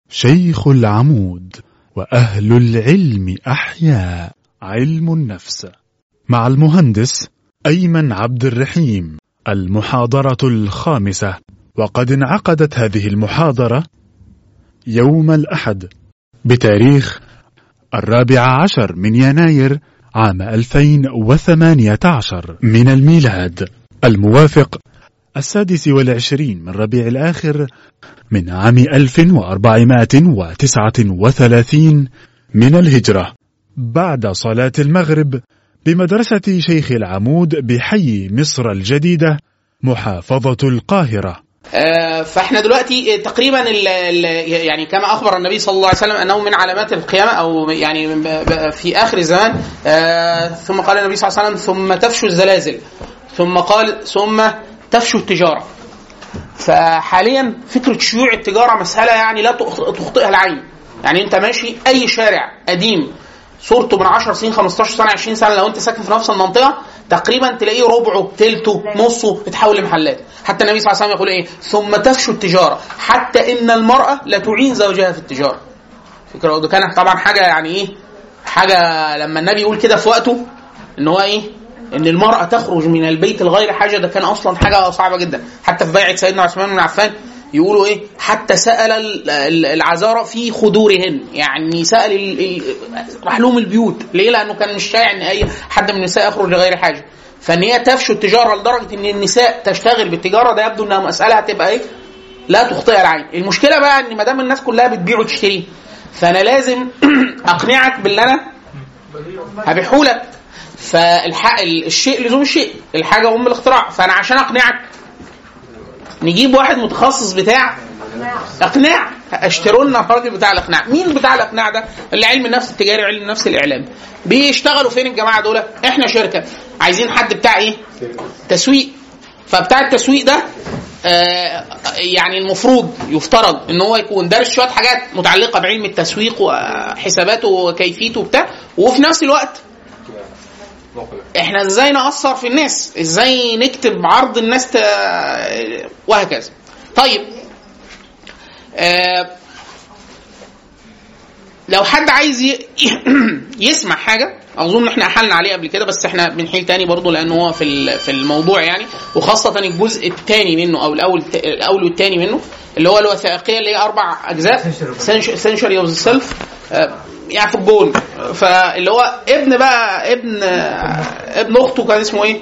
شيخ العمود وأهل العلم أحياء علم النفس مع المهندس أيمن عبد الرحيم المحاضرة الخامسة وقد انعقدت هذه المحاضرة يوم الأحد بتاريخ الرابع عشر من يناير عام 2018 من الميلاد الموافق السادس والعشرين من ربيع الآخر من عام 1439 من الهجرة بعد صلاة المغرب بمدرسة شيخ العمود بحي مصر الجديدة محافظة القاهرة آه، فاحنا دلوقتي تقريبا ال ال يعني كما اخبر النبي صلى الله عليه وسلم انه من علامات القيامه او يعني ب- ب- في اخر الزمان آه، ثم قال النبي صلى الله عليه وسلم ثم تفشو الزلازل ثم قال ثم تفشو التجاره فحاليا فكره شيوع التجاره مساله يعني لا تخ- تخطئها العين يعني انت ماشي اي شارع قديم صورته من 10 سنين 15 سنه 20 سنه لو انت ساكن في نفس المنطقه تقريبا تلاقيه ربعه تلته نصه اتحول لمحلات حتى النبي صلى الله عليه وسلم يقول ايه ثم تفشو التجاره حتى ان المراه لا تعين زوجها في التجاره فكره وده كانت طبعا حاجه يعني ايه حاجه لما النبي يقول كده في وقته ان هو ايه ان المراه تخرج من البيت لغير حاجه ده كان اصلا حاجه صعبه جدا حتى في بيعه سيدنا عثمان بن عفان يقولوا ايه حتى سال ال- ال- العذارى في خدورهن يعني سال ال- ال- راح لهم البيوت ليه لانه كان مش شائع ان اي حد من النساء يخرج لغير حاجه فان هي تفشو التجاره لدرجه ان النساء تشتغل بالتجاره ده يبدو انها مساله هتبقى ايه لا تخطئها العين المشكله بقى ان ما دام الناس كلها بتبيع وتشتري فانا لازم اقنعك باللي انا هبيعه لك فالحق الشيء لزوم الشيء الحاجه ام الاختراع فانا عشان اقنعك نجيب واحد متخصص بتاع اقناع اشتروا لنا الراجل بتاع الاقناع مين بتاع الاقناع ده اللي علم النفس التجاري وعلم النفس الاعلامي بيشتغلوا فين الجماعه دول احنا شركه عايزين حد بتاع ايه تسويق فبتاع التسويق ده آه يعني المفروض يفترض ان هو يكون دارس شويه حاجات متعلقه بعلم التسويق وحساباته وكيفيته وبتاع وفي نفس الوقت احنا ازاي نأثر في الناس ازاي نكتب عرض الناس ت... وهكذا طيب آه لو حد عايز ي... يسمع حاجه اظن احنا احلنا عليه قبل كده بس احنا بنحيل تاني برضه لان هو في ال- في الموضوع يعني وخاصه الجزء الثاني منه او الاول الاول والثاني منه اللي هو الوثائقيه اللي هي اربع اجزاء سنشري اوف سيلف يعني في الجون فاللي هو ابن بقى ابن ابن اخته كان اسمه ايه؟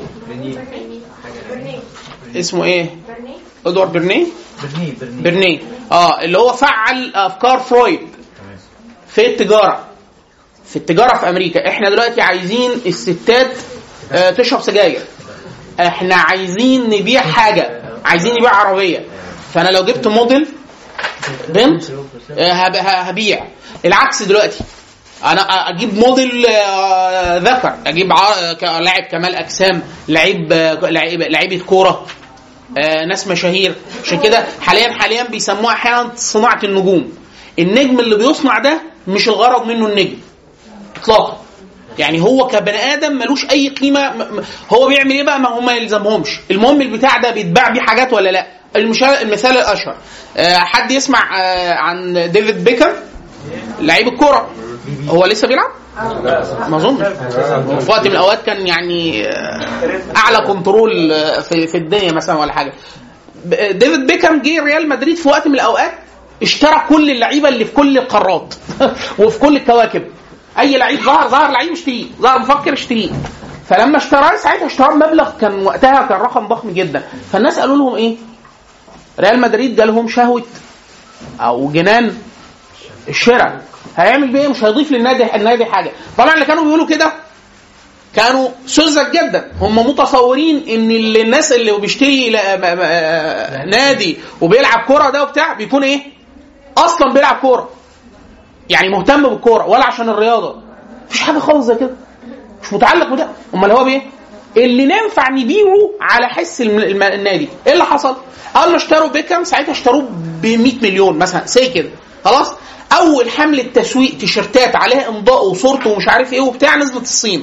اسمه ايه؟ ادوارد برنيه برني برني برنيه اه اللي هو فعل افكار فرويد في التجاره في التجاره في امريكا احنا دلوقتي عايزين الستات آه تشرب سجاير احنا عايزين نبيع حاجه عايزين نبيع عربيه فانا لو جبت موديل بنت آه، هب- ه- هبيع العكس دلوقتي انا اجيب موديل آه، ذكر اجيب ع- ك- لاعب كمال اجسام لعيب آه، لعيب لعيبه كوره آه، ناس مشاهير عشان كده حاليا حاليا بيسموها احيانا صناعه النجوم النجم اللي بيصنع ده مش الغرض منه النجم اطلاقا يعني هو كبني ادم ملوش اي قيمه م- م- هو بيعمل ايه بقى ما هو ما يلزمهمش المهم البتاع ده بيتباع بيه حاجات ولا لا المشا- المثال الاشهر آه، حد يسمع آه، عن ديفيد بيكهام لعيب الكوره هو لسه بيلعب ما اظن في وقت من الاوقات كان يعني آه، اعلى كنترول آه، في في الدنيا مثلا ولا حاجه ب- ديفيد بيكهام جه ريال مدريد في وقت من الاوقات اشترى كل اللعيبه اللي في كل القارات وفي كل الكواكب اي لعيب ظهر ظهر لعيب اشتريه ظهر مفكر اشتريه فلما اشتراه ساعتها اشتراه بمبلغ كان وقتها كان رقم ضخم جدا فالناس قالوا لهم ايه ريال مدريد جالهم شهوه او جنان الشراء هيعمل بيه إيه؟ مش هيضيف للنادي النادي حاجه طبعا اللي كانوا بيقولوا كده كانوا سذج جدا هم متصورين ان اللي الناس اللي بيشتري لا- م- م- نادي وبيلعب كوره ده وبتاع بيكون ايه اصلا بيلعب كوره يعني مهتم بالكوره ولا عشان الرياضه مفيش حاجه خالص زي كده مش متعلق بده امال هو بايه اللي ننفع نبيعه على حس الم- الم- النادي ايه اللي حصل اول ما اشتروا بيكام ساعتها اشتروه ب 100 مليون مثلا سي كده خلاص اول حمله تسويق تيشرتات عليها امضاء وصورته ومش عارف ايه وبتاع نزلت الصين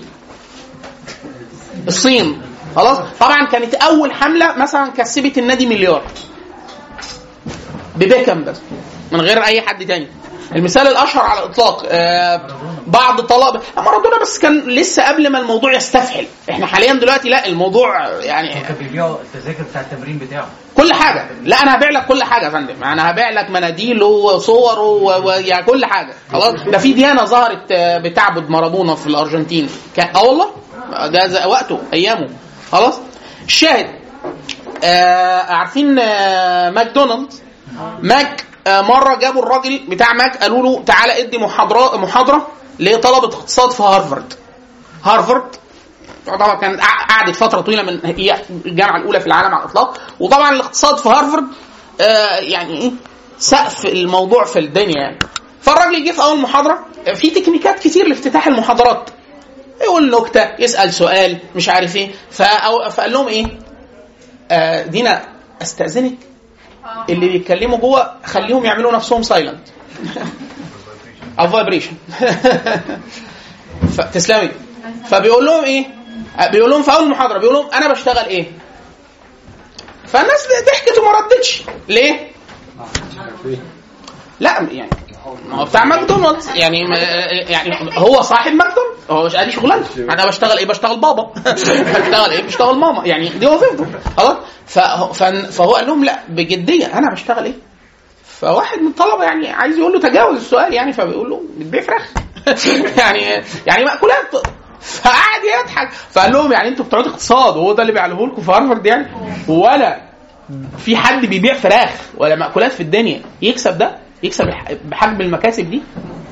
الصين خلاص طبعا كانت اول حمله مثلا كسبت النادي مليار ببيكام بس من غير اي حد تاني المثال الاشهر على الاطلاق آه بعض طلبه مارادونا بس كان لسه قبل ما الموضوع يستفحل احنا حاليا دلوقتي لا الموضوع يعني كان بيبيعوا التذاكر بتاع التمرين بتاعه كل حاجه لا انا هبيع لك كل حاجه يا فندم انا هبيع لك مناديله وصوره و- ويعني كل حاجه خلاص ده في ديانه ظهرت آه، بتعبد مارادونا في الارجنتين كان اه والله ده زي وقته ايامه خلاص الشاهد آه عارفين آه ماكدونالدز ماك آه مره جابوا الراجل بتاع ماك قالوا له تعالى ادي محاضره محاضره لطلبه اقتصاد في هارفارد هارفارد طبعا كانت قع- قعدت فتره طويله من هي الجامعه الاولى في العالم على الاطلاق وطبعا الاقتصاد في هارفارد آه يعني ايه سقف الموضوع في الدنيا يعني فالراجل جه في اول محاضره آه، في تكنيكات كتير لافتتاح المحاضرات يقول نكته يسال سؤال مش عارف ايه فأو- فقال لهم ايه آه دينا استاذنك اللي بيتكلموا جوه خليهم يعملوا نفسهم سايلنت او فايبريشن تسلمي فبيقول لهم ايه بيقول لهم في اول محاضره بيقول لهم انا بشتغل ايه فالناس ضحكت وما ردتش ليه لا يعني ما هو بتاع ماكدونالدز يعني ما- يعني هو صاحب ماكدونالدز هو مش ادي شغلانته انا بشتغل ايه بشتغل بابا بشتغل ايه بشتغل ماما يعني دي وظيفته خلاص فهو فن- فهو قال لهم لا بجديه انا بشتغل ايه فواحد من الطلبه يعني عايز يقول له تجاوز السؤال يعني فبيقول له بتبيع فراخ يعني يعني مأكولات فقعد يضحك فقال لهم يعني انتوا بتوع اقتصاد وهو ده اللي بيعلمه لكم في هارفارد يعني ولا في حد بيبيع فراخ ولا مأكولات في الدنيا يكسب ده يكسب الح- بحجم المكاسب دي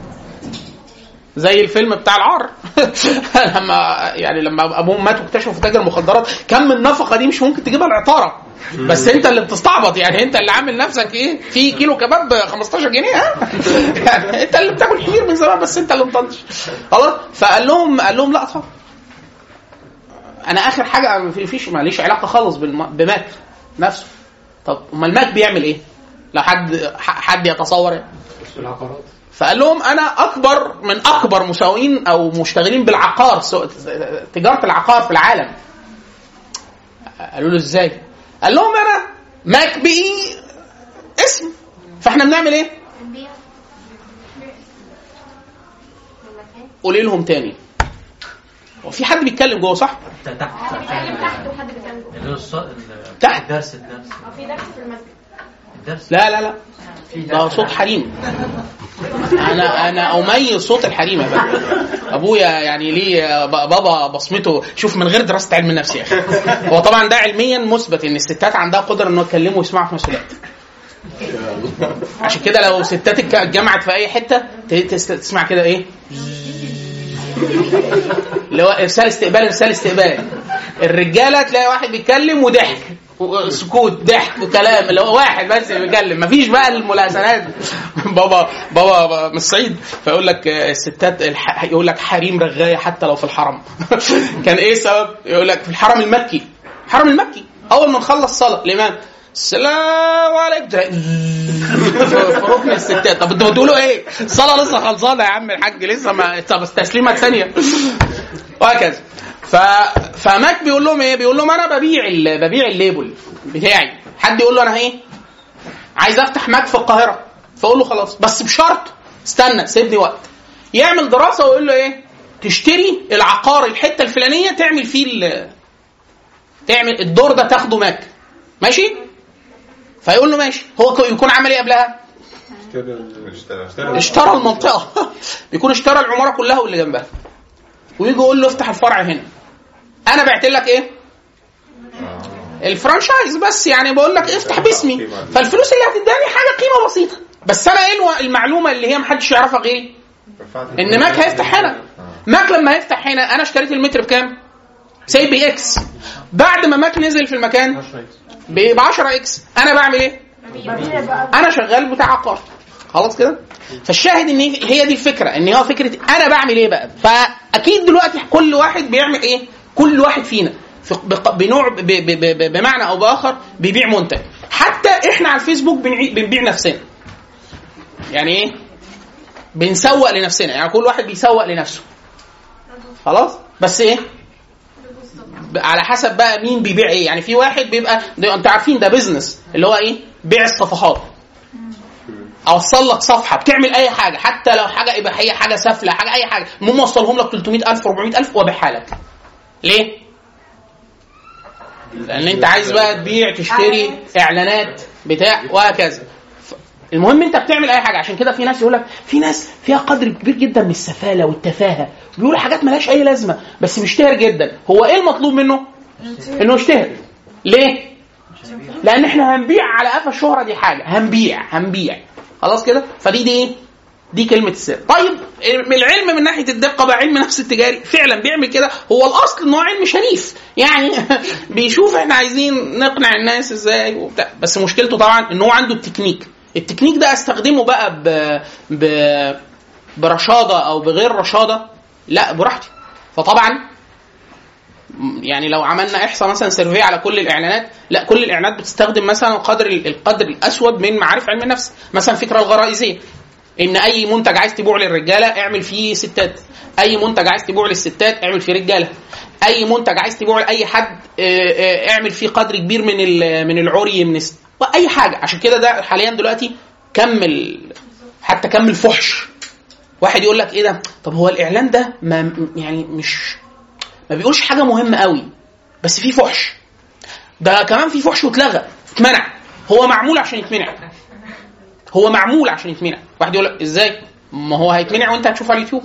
زي الفيلم بتاع العار لما يعني لما ابوهم مات واكتشفوا تاجر مخدرات كم من النفقه دي مش ممكن تجيبها العطاره بس انت اللي بتستعبط يعني انت اللي عامل نفسك ايه في كيلو كباب ب 15 جنيه ها يعني انت اللي بتاكل حمير من زمان بس انت اللي مطنش خلاص فقال لهم قال لهم لا اتفضل انا اخر حاجه ما فيش ماليش علاقه خالص بالم- بماك نفسه طب امال ماك بيعمل ايه؟ لو حد ح- حد يتصور يعني العقارات فقال لهم انا اكبر من اكبر مساوين او مشتغلين بالعقار سو- تجاره العقار في العالم قالوا له ازاي قال لهم انا ماك بي اسم فاحنا بنعمل ايه نبيع المكان قولي لهم تاني هو في حد بيتكلم جوه صح تحت تحت بيتكلم تحت وحد بيتكلم جوه اللي هو الص- ال- تحت. الدرس الدرس اه في درس في المسجد الدرس لا لا لا ده صوت حريم انا انا اميز صوت الحريم يا بابا ابويا يعني ليه ب- بابا بصمته شوف من غير دراسه علم النفس يا اخي هو طبعا ده علميا مثبت ان الستات عندها قدره انه يتكلموا ويسمعوا في نفس الوقت عشان كده لو ستات اتك- اتجمعت في اي حته ت- تس- تسمع كده ايه اللي هو ارسال استقبال ارسال استقبال الرجاله تلاقي واحد بيتكلم وضحك سكوت ضحك وكلام اللي هو واحد بس اللي بيتكلم مفيش بقى الملاسنات بابا بابا من الصعيد فيقول لك آه، الستات الح... يقول لك حريم رغايه حتى لو في الحرم كان ايه السبب؟ يقول لك في الحرم المكي الحرم المكي اول ما نخلص صلاه الامام السلام عليكم تلاقي في ركن الستات طب انتوا بتقولوا ايه؟ الصلاه لسه خلصانه يا عم الحاج لسه ما طب تسليمه ثانيه وهكذا ف... فماك بيقول لهم ايه؟ بيقول لهم انا ببيع ال... ببيع الليبل بتاعي حد يقول له انا ايه؟ عايز افتح ماك في القاهره فاقول له خلاص بس بشرط استنى سيبني وقت يعمل دراسه ويقول له ايه؟ تشتري العقار الحته الفلانيه تعمل فيه ال... تعمل الدور ده تاخده ماك ماشي؟ فيقول له ماشي هو ك- يكون عمل ايه قبلها؟ اشترى المنطقه بيكون اشترى العماره كلها واللي جنبها ويجي يقول له افتح الفرع هنا انا بعت لك ايه الفرانشايز بس يعني بقول لك افتح باسمي فالفلوس اللي هتداني حاجه قيمه بسيطه بس انا ايه الو- المعلومه اللي هي محدش يعرفها غيري ان ماك هيفتح هنا ماك لما هيفتح هنا انا اشتريت المتر بكام سي بي اكس بعد ما ماك نزل في المكان ب 10 اكس انا بعمل ايه انا شغال بتاع عقار خلاص كده فالشاهد ان هي دي الفكره ان هو فكره انا بعمل ايه بقى فاكيد دلوقتي كل واحد بيعمل ايه كل واحد فينا في بق- بنوع ب- ب- ب- بمعنى او باخر بيبيع منتج حتى احنا على الفيسبوك بنعي- بنبيع نفسنا يعني ايه بنسوق لنفسنا يعني كل واحد بيسوق لنفسه خلاص بس ايه ب- على حسب بقى مين بيبيع ايه يعني في واحد بيبقى ده انتوا عارفين ده بيزنس اللي هو ايه بيع الصفحات اوصل لك صفحه بتعمل اي حاجه حتى لو حاجه اباحيه حاجه سافله حاجه اي حاجه المهم اوصلهم لك 300000 400000 وابيعها لك ليه؟ لان انت عايز بقى تبيع تشتري اعلانات بتاع وهكذا ف- المهم انت بتعمل اي حاجه عشان كده في ناس يقول لك في ناس فيها قدر كبير جدا من السفاله والتفاهه بيقولوا حاجات ملهاش اي لازمه بس بيشتهر جدا هو ايه المطلوب منه؟ انه يشتهر ليه؟ لان احنا هنبيع على قفا الشهره دي حاجه هنبيع هنبيع خلاص كده فدي دي ايه دي كلمه السر طيب من العلم من ناحيه الدقه بقى علم نفس التجاري فعلا بيعمل كده هو الاصل ان هو علم شريف يعني بيشوف احنا عايزين نقنع الناس ازاي وبتاع بس مشكلته طبعا ان هو عنده التكنيك التكنيك ده استخدمه بقى ب... ب... برشاده او بغير رشاده لا براحتي فطبعا يعني لو عملنا احصاء مثلا سيرفي على كل الاعلانات لا كل الاعلانات بتستخدم مثلا قدر القدر الاسود من معارف علم النفس مثلا الفكره الغرائزيه ان اي منتج عايز تبيعه للرجاله اعمل فيه ستات اي منتج عايز تبيعه للستات اعمل فيه رجاله اي منتج عايز تبيعه لاي حد آه، آه، اعمل فيه قدر كبير من ال- من العري من الس- اي حاجه عشان كده ده حاليا دلوقتي كمل حتى كمل فحش واحد يقول لك ايه ده طب هو الاعلان ده ما يعني مش ما بيقولش حاجه مهمه قوي بس في فحش ده كمان في فحش واتلغى اتمنع هو معمول عشان يتمنع هو معمول عشان يتمنع واحد يقول لك ازاي ما هو هيتمنع وانت هتشوف على اليوتيوب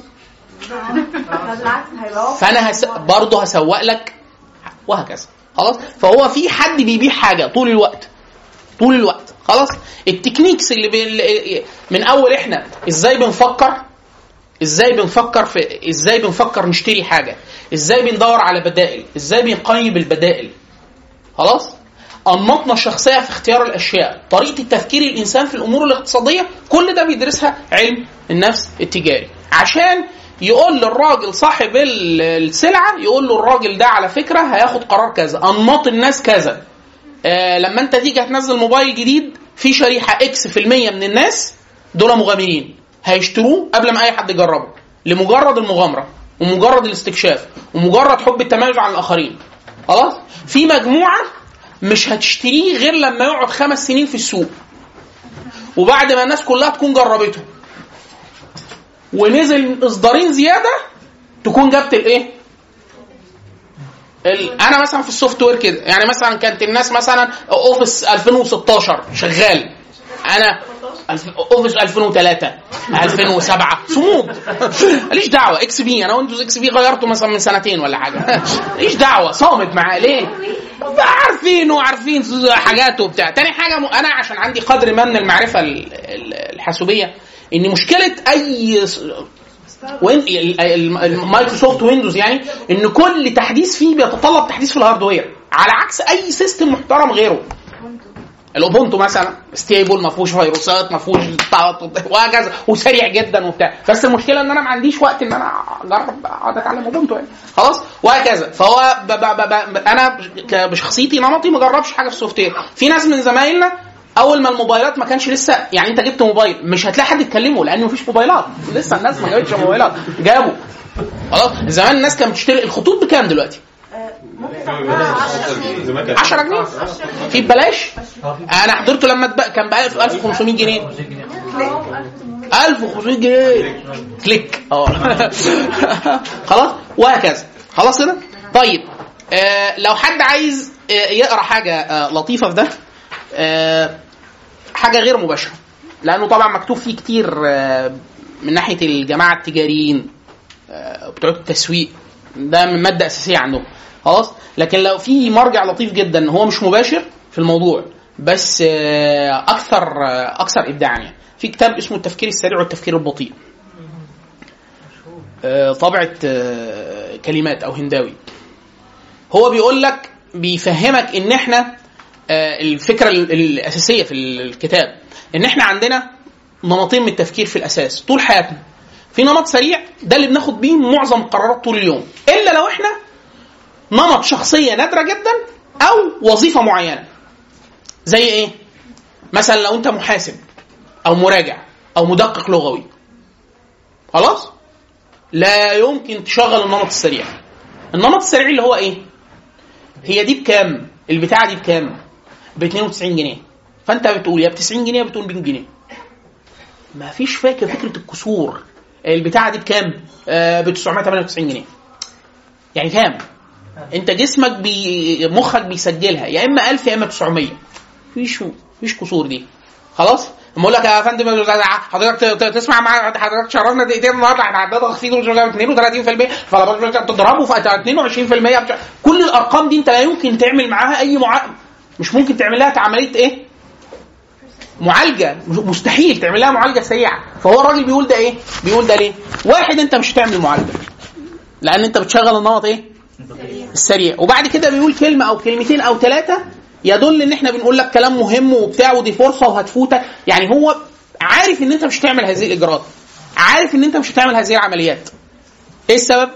بالعكس هيبقى فانا هس... برضه هسوق لك وهكذا خلاص فهو في حد بيبيع حاجه طول الوقت طول الوقت خلاص التكنيكس اللي بي... من اول احنا ازاي بنفكر ازاي بنفكر في ازاي بنفكر نشتري حاجه ازاي بندور على بدائل ازاي بنقيم البدائل خلاص انماطنا الشخصيه في اختيار الاشياء طريقه التفكير الانسان في الامور الاقتصاديه كل ده بيدرسها علم النفس التجاري عشان يقول للراجل صاحب ال- السلعه يقول له الراجل ده على فكره هياخد قرار كذا انماط الناس كذا آه لما انت تيجي هتنزل موبايل جديد في شريحه اكس في المية من الناس دول مغامرين هيشتروه قبل ما اي حد يجربه لمجرد المغامره ومجرد الاستكشاف ومجرد حب التميز عن الاخرين خلاص في مجموعه مش هتشتريه غير لما يقعد خمس سنين في السوق وبعد ما الناس كلها تكون جربته ونزل اصدارين زياده تكون جبت الايه ال- انا مثلا في السوفت وير كده يعني مثلا كانت الناس مثلا اوفيس 2016 شغال انا الف- اوفيس 2003 2007 صمود ماليش دعوه اكس بي انا ويندوز اكس بي غيرته مثلا من سنتين ولا حاجه ماليش دعوه صامت معاه ليه؟ عارفين وعارفين حاجاته وبتاع تاني حاجه م- انا عشان عندي قدر ما من المعرفه ال- ال- الحاسوبيه ان مشكله اي س- وين ال- ال- المايكروسوفت ويندوز يعني ان كل تحديث فيه بيتطلب تحديث في الهاردوير على عكس اي سيستم محترم غيره الاوبونتو مثلا ستيبل ما فيهوش فيروسات ما فيهوش بتاع- وهكذا وسريع جدا وبتاع بس المشكله ان انا ما عنديش وقت ان انا اجرب اقعد اتعلم اوبونتو يعني خلاص وهكذا فهو ب ب ب ب انا ك- بشخصيتي نمطي ما جربش حاجه في السوفت وير في ناس من زمايلنا اول ما الموبايلات ما كانش لسه يعني انت جبت موبايل مش هتلاقي حد يتكلمه لان مفيش موبايلات لسه الناس ما جابتش موبايلات جابوا خلاص زمان الناس كانت بتشتري الخطوط بكام دلوقتي؟ زمان كان 10 جنيه في ببلاش انا حضرته لما اتبقى كان ب 1500 جنيه 1500 جنيه كليك اه خلاص وهكذا خلاص كده طيب آه لو حد عايز آه يقرا حاجه آه لطيفه في ده آه حاجه غير مباشره لانه طبعا مكتوب فيه كتير آه من ناحيه الجماعه التجاريين آه بتوع التسويق ده من ماده اساسيه عندهم خلاص لكن لو في مرجع لطيف جدا هو مش مباشر في الموضوع بس آه، اكثر آه، اكثر ابداعا يعني في كتاب اسمه التفكير السريع والتفكير البطيء آه، طبعة آه، كلمات او هنداوي هو بيقول لك بيفهمك ان احنا آه، الفكره ال- الاساسيه في الكتاب ان احنا عندنا نمطين من التفكير في الاساس طول حياتنا في نمط سريع ده اللي بناخد بيه معظم القرارات طول اليوم الا لو احنا نمط شخصيه نادره جدا او وظيفه معينه زي ايه مثلا لو انت محاسب او مراجع او مدقق لغوي خلاص لا يمكن تشغل النمط السريع النمط السريع اللي هو ايه هي دي بكام البتاعه دي بكام ب 92 جنيه فانت بتقول يا ب 90 جنيه يا بتقول 100 جنيه ما فيش فاكر فكره الكسور البتاعه دي بكام؟ آه ب 998 جنيه يعني كام؟ انت جسمك بي مخك بيسجلها يا اما 1000 يا اما 900 مفيش مفيش كسور دي خلاص؟ لما اقول لك يا فندم حضرتك ت- ت- تسمع مع حضرتك شرفنا دقيقتين النهارده احنا عندنا تخفيض 32% فلما تضربه في 22% بتاع- كل الارقام دي انت لا يمكن تعمل معاها اي مع... مش ممكن تعمل لها عمليه ايه؟ معالجه مستحيل تعمل لها معالجه سريعه فهو الراجل بيقول ده ايه؟ بيقول ده ليه؟ واحد انت مش هتعمل معالجه لان انت بتشغل النمط ايه؟ السريع وبعد كده بيقول كلمه او كلمتين او ثلاثه يدل ان احنا بنقول لك كلام مهم وبتاع ودي فرصه وهتفوتك يعني هو عارف ان انت مش هتعمل هذه الاجراءات عارف ان انت مش هتعمل هذه العمليات ايه السبب؟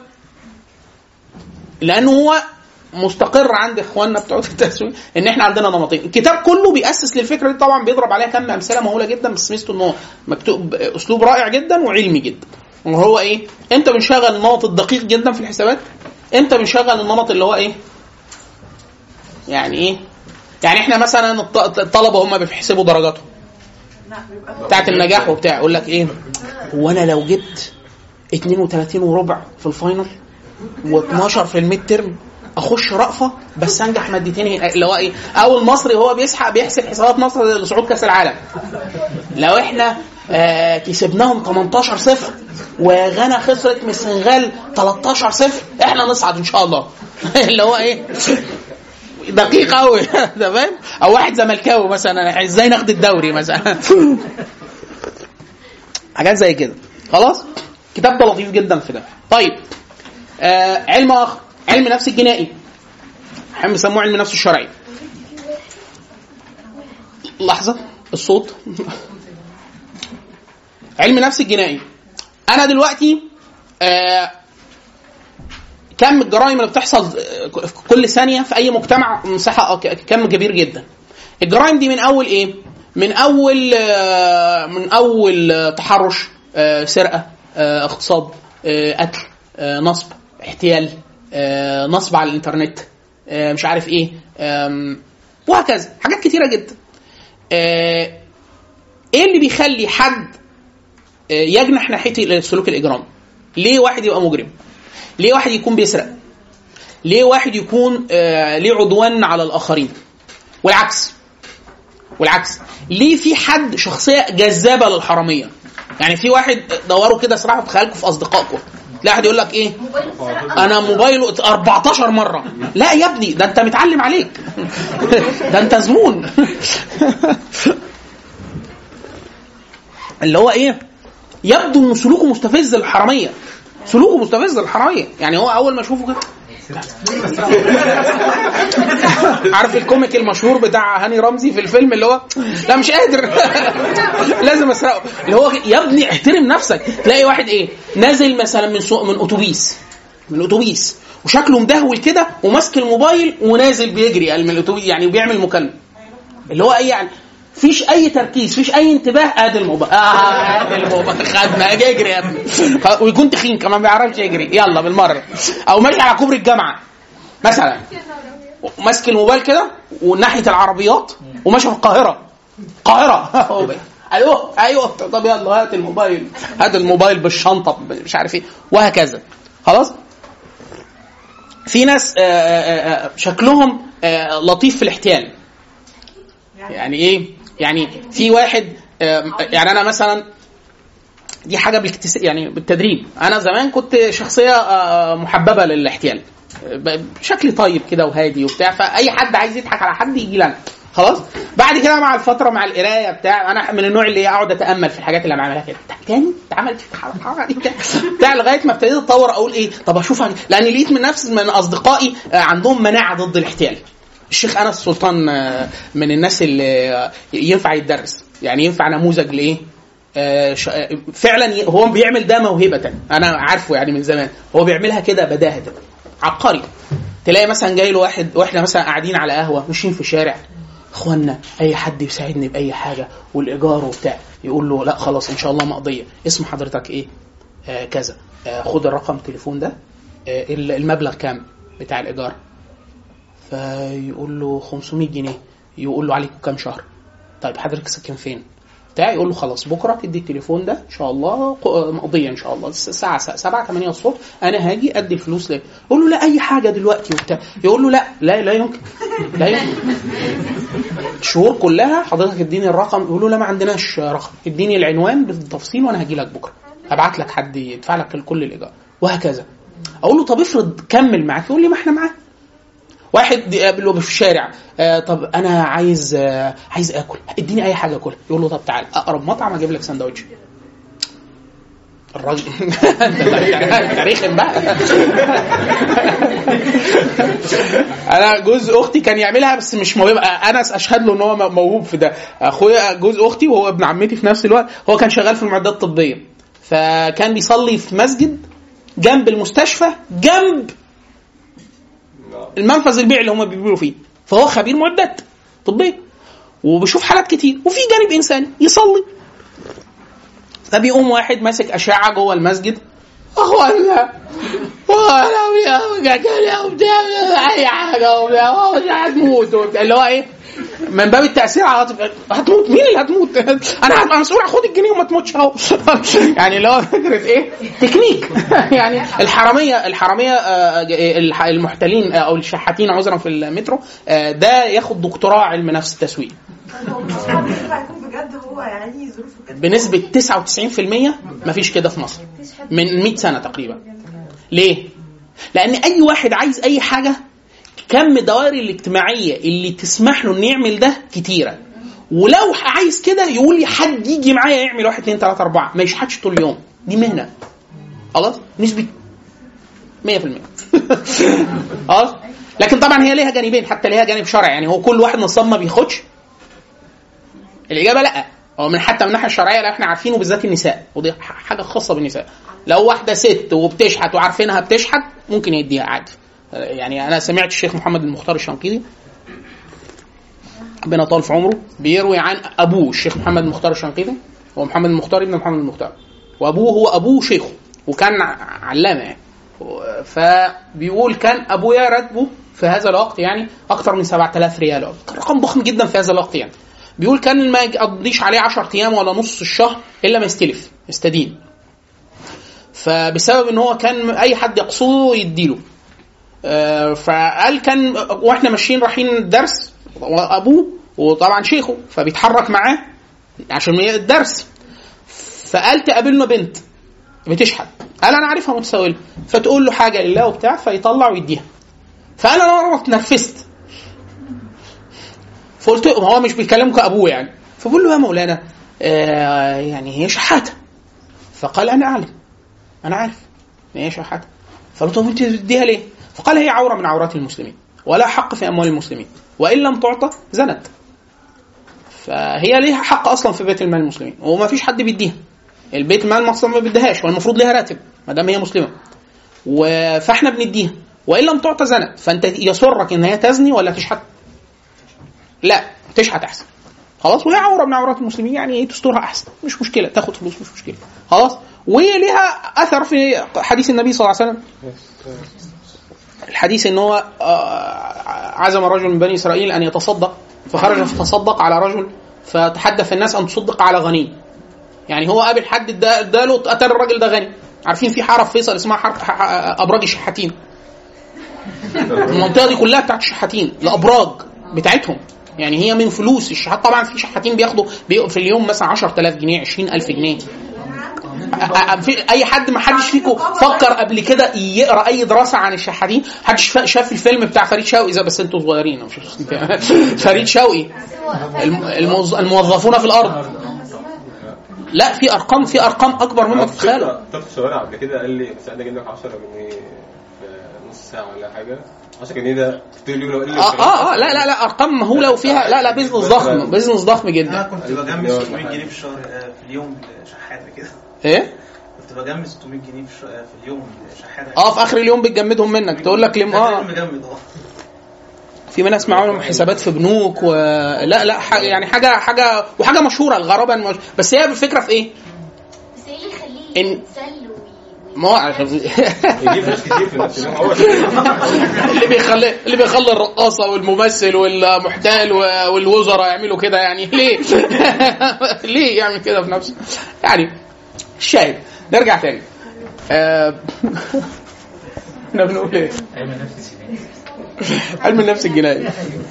لانه هو مستقر عند اخواننا بتوع التسويق ان احنا عندنا نمطين الكتاب كله بيأسس للفكره دي طبعا بيضرب عليها كم امثله مهوله جدا بس ميزته ان هو مكتوب اسلوب رائع جدا وعلمي جدا وهو ايه انت بنشغل النمط الدقيق جدا في الحسابات انت بنشغل النمط اللي هو ايه يعني ايه يعني احنا مثلا الط- الطلبه هم بيحسبوا درجاتهم بتاعت النجاح وبتاع يقول لك ايه هو انا لو جبت 32 وربع في الفاينل و12 في الميد ترم اخش رأفة بس انجح مادتين هنا. اللي هو ايه اول مصري هو بيسحب بيحسب حسابات مصر لصعود كاس العالم لو احنا آه كسبناهم 18 صفر وغانا خسرت من السنغال 13 صفر احنا نصعد ان شاء الله اللي هو ايه دقيق قوي تمام او واحد زملكاوي مثلا ازاي ناخد الدوري مثلا حاجات زي كده خلاص الكتاب ده لطيف جدا في ده طيب آه علم اخر علم نفس الجنائي احيانا بيسموه علم نفس الشرعي لحظه الصوت علم نفس الجنائي انا دلوقتي آه كم الجرائم اللي بتحصل آه، في كل ثانيه في اي مجتمع مساحه ك- كم كبير جدا الجرائم دي من اول ايه من اول آه، من اول آه، تحرش آه، سرقه آه، اغتصاب آه، قتل آه، نصب احتيال آه، نصب على الانترنت آه، مش عارف ايه آم، وهكذا حاجات كتيره جدا آه، ايه اللي بيخلي حد آه، يجنح ناحيه السلوك الاجرامي ليه واحد يبقى مجرم ليه واحد يكون بيسرق ليه واحد يكون آه، ليه عدوان على الاخرين والعكس والعكس ليه في حد شخصيه جذابه للحراميه يعني في واحد دوروا كده اسرحوا في خيالكم في اصدقائكم لا واحد يقول لك ايه انا موبايله 14 مره لا يا ابني ده انت متعلم عليك ده انت زبون اللي هو ايه يبدو ان سلوكه مستفز للحراميه سلوكه مستفز للحراميه يعني هو اول ما اشوفه كده عارف الكوميك المشهور بتاع هاني رمزي في الفيلم اللي هو لا مش قادر لازم اسرقه اللي هو يا ابني احترم نفسك تلاقي واحد ايه نازل مثلا من سوق من اتوبيس من اتوبيس وشكله مدهول كده وماسك الموبايل ونازل بيجري يعني من الاتوبيس يعني بيعمل مكالمه اللي هو اي يعني فيش اي تركيز فيش اي انتباه ادي الموبايل اه ادي الموبايل خدنا اجي اجري يا ابني خلاص، ويكون تخين كمان ما بيعرفش يجري يلا بالمره او ماشي على كوبري الجامعه مثلا ماسك الموبايل كده وناحيه العربيات وماشي في القاهره القاهره ايوه ايوه طب يلا هات الموبايل هات الموبايل بالشنطه مش عارف ايه وهكذا خلاص في ناس آه، آه، آه، شكلهم آه، لطيف في الاحتيال يعني ايه يعني في واحد آه، يعني انا مثلا دي حاجه بالاكتس... يعني بالتدريب انا زمان كنت شخصيه آه، محببه للاحتيال ب- بشكل طيب كده وهادي وبتاع فاي حد عايز يضحك على حد يجي لنا خلاص بعد كده مع الفتره مع القرايه بتاع انا من النوع اللي اقعد اتامل في الحاجات اللي انا بعملها كده تاني اتعملت في الحلقه دي بتاع- بتاع لغايه ما ابتديت اتطور اقول ايه طب اشوف أنا- لان لقيت من نفس من اصدقائي آه، عندهم مناعه ضد الاحتيال الشيخ انس سلطان آه، من الناس اللي آه، ينفع يتدرس يعني ينفع نموذج لايه آه، ش- آه، فعلا ي- هو بيعمل ده موهبه انا عارفه يعني من زمان هو بيعملها كده بداهه عبقري تلاقي مثلا جاي له واحد واحنا مثلا قاعدين على قهوه ماشيين في شارع اخوانا اي حد يساعدني باي حاجه والايجار وبتاع يقول له لا خلاص ان شاء الله مقضيه اسم حضرتك ايه آه كذا آه خد الرقم التليفون ده آه المبلغ كام بتاع الايجار فيقول له 500 جنيه يقول له عليكم كام شهر طيب حضرتك ساكن فين بتاع يقول له خلاص بكره تدي التليفون ده ان شاء الله ق- مقضيه ان شاء الله الساعه 7 8 الصبح انا هاجي ادي الفلوس ليه يقول له لا اي حاجه دلوقتي وبتاع يقول له لا لا لا يمكن لا يمكن الشهور كلها حضرتك اديني الرقم يقول له لا ما عندناش رقم اديني العنوان بالتفصيل وانا هاجي لك بكره هبعت لك حد يدفع لك كل الايجار وهكذا اقول له طب افرض كمل معاك يقول لي ما احنا معاك واحد يقابله في الشارع آه طب انا عايز آه عايز اكل اديني اي حاجه اكلها يقول له طب تعال اقرب مطعم اجيب لك سندوتش الراجل انت رخم بقى انا جوز اختي كان يعملها بس مش موهبه انا اشهد له ان هو موهوب في ده اخويا جوز اختي وهو ابن عمتي في نفس الوقت هو كان شغال في المعدات الطبيه فكان بيصلي في مسجد جنب المستشفى جنب المنفذ البيع اللي هم بيبيعوا فيه فهو خبير معدات طبيه وبيشوف حالات كتير وفي جانب انساني يصلي فبيقوم واحد ماسك اشعه جوه المسجد اخوانا وانا يا كده وبتاع اي حاجه وبتاع مش هتموت وبتاع اللي هو ايه من باب التاثير على العاطفة. هتموت مين اللي هتموت انا هبقى مسؤول خد الجنيه وما تموتش اهو يعني اللي هو فكره ايه تكنيك يعني الحراميه الحراميه آه، الح- المحتلين آه، او الشحاتين عذرا في المترو آه، ده ياخد دكتوراه علم نفس التسويق هو مش حد ينفع يكون بجد هو يعني ظروفه كده بنسبة 99% مفيش كده في مصر من 100 سنة تقريبا ليه؟ لأن أي واحد عايز أي حاجة كم الدوائر الاجتماعية اللي تسمح له إنه يعمل ده كتيرة ولو عايز كده يقول لي حد يجي معايا يعمل واحد اتنين تلاته اربعه ما يشحتش طول اليوم دي مهنه خلاص نسبه 100% خلاص لكن طبعا هي ليها جانبين حتى ليها جانب شرعي يعني هو كل واحد نصاب ما بياخدش الاجابه لا هو من حتى من الناحيه الشرعيه لا احنا عارفينه بالذات النساء ودي ح- حاجه خاصه بالنساء لو واحده ست وبتشحت وعارفينها بتشحت ممكن يديها عادي يعني انا سمعت الشيخ محمد المختار الشنقيطي ربنا طال في عمره بيروي عن ابوه الشيخ محمد المختار الشنقيطي هو محمد المختار ابن محمد المختار وابوه هو ابوه شيخه وكان ع- علامه يعني و- فبيقول كان ابويا راتبه في هذا الوقت يعني اكثر من 7000 ريال كان رقم ضخم جدا في هذا الوقت يعني بيقول كان ما يقضيش عليه 10 ايام ولا نص الشهر الا ما يستلف يستدين فبسبب ان هو كان اي حد يقصده يديله آه، فقال كان واحنا ماشيين رايحين الدرس وابوه وطبعا شيخه فبيتحرك معاه عشان الدرس فقال تقابلنا بنت بتشحت قال انا عارفها متسولة فتقول له حاجه لله وبتاع فيطلع ويديها فقال انا مره اتنرفزت فقلت له هو مش بيكلمه كابوه يعني فبقول له يا مولانا آه يعني هي شحاته فقال انا اعلم انا عارف ان هي شحاته فقلت له انت تديها ليه؟ فقال هي عوره من عورات المسلمين ولا حق في اموال المسلمين وان لم تعطى زنت فهي ليها حق اصلا في بيت المال المسلمين وما فيش حد بيديها البيت المال اصلا ما بيديهاش والمفروض ليها راتب ما دام هي مسلمه و... فاحنا بنديها وان لم تعطى زنت فانت يسرك ان هي تزني ولا تشحت لا تشحت احسن خلاص وهي عوره من عورات المسلمين يعني ايه تسترها احسن مش مشكله تاخد فلوس مش مشكله خلاص وهي ليها اثر في حديث النبي صلى الله عليه وسلم الحديث ان هو آه، عزم رجل من بني اسرائيل ان يتصدق فخرج فتصدق على رجل فتحدث الناس ان تصدق على غني يعني هو قابل حد ادا- اداله اتاري الراجل ده غني عارفين في حاره في فيصل اسمها حاره ح- ح- ابراج الشحاتين المنطقه دي كلها بتاعت الشحاتين الابراج بتاعتهم يعني هي من فلوس الشحات طبعا في شحاتين بياخدوا بي- في اليوم مثلا 10000 جنيه 20000 جنيه أ- أ- في اي حد ما حدش فيكم فكر قبل كده يقرا اي دراسه عن الشحاتين حدش فا- شاف الفيلم بتاع فريد شوقي اذا بس انتوا صغيرين مش فريد شوقي الم- الموظ- الموظفون في الارض لا في ارقام في ارقام اكبر مما تتخيلوا طب في الشوارع قبل كده قال لي ساعتها اجيب لك 10 جنيه في نص ساعه ولا حاجه 10 جنيه ده في اليوم لو قال لي اه اه اه لا لا لا ارقام مهوله وفيها لا لا بيزنس ضخم بيزنس ضخم انا جدا كنت بجمع 600 جنيه في الشهر آه، في اليوم شحاته كده ايه كنت بجمع 600 جنيه في, الش- آه، في اليوم شحاته اه في اخر اليوم بتجمدهم منك تقول لك لم اه مجمد اه في ناس معاهم حسابات في بنوك و... لا لا حاجة يعني حاجه حاجه وحاجه مشهوره الغرابه المش... بس هي الفكره في ايه؟ بس ايه اللي يخليه إن- يتسل وي- ما هو عشان يجيب ناس كتير في نفس اليوم هو اللي بيخلي اللي بيخلي الرقاصه والممثل والمحتال والوزراء يعملوا كده يعني ليه؟ ليه يعمل كده في نفسه؟ يعني الشاهد نرجع تاني آه، احنا بنقول ايه؟ علم النفس الجنائي علم النفس الجنائي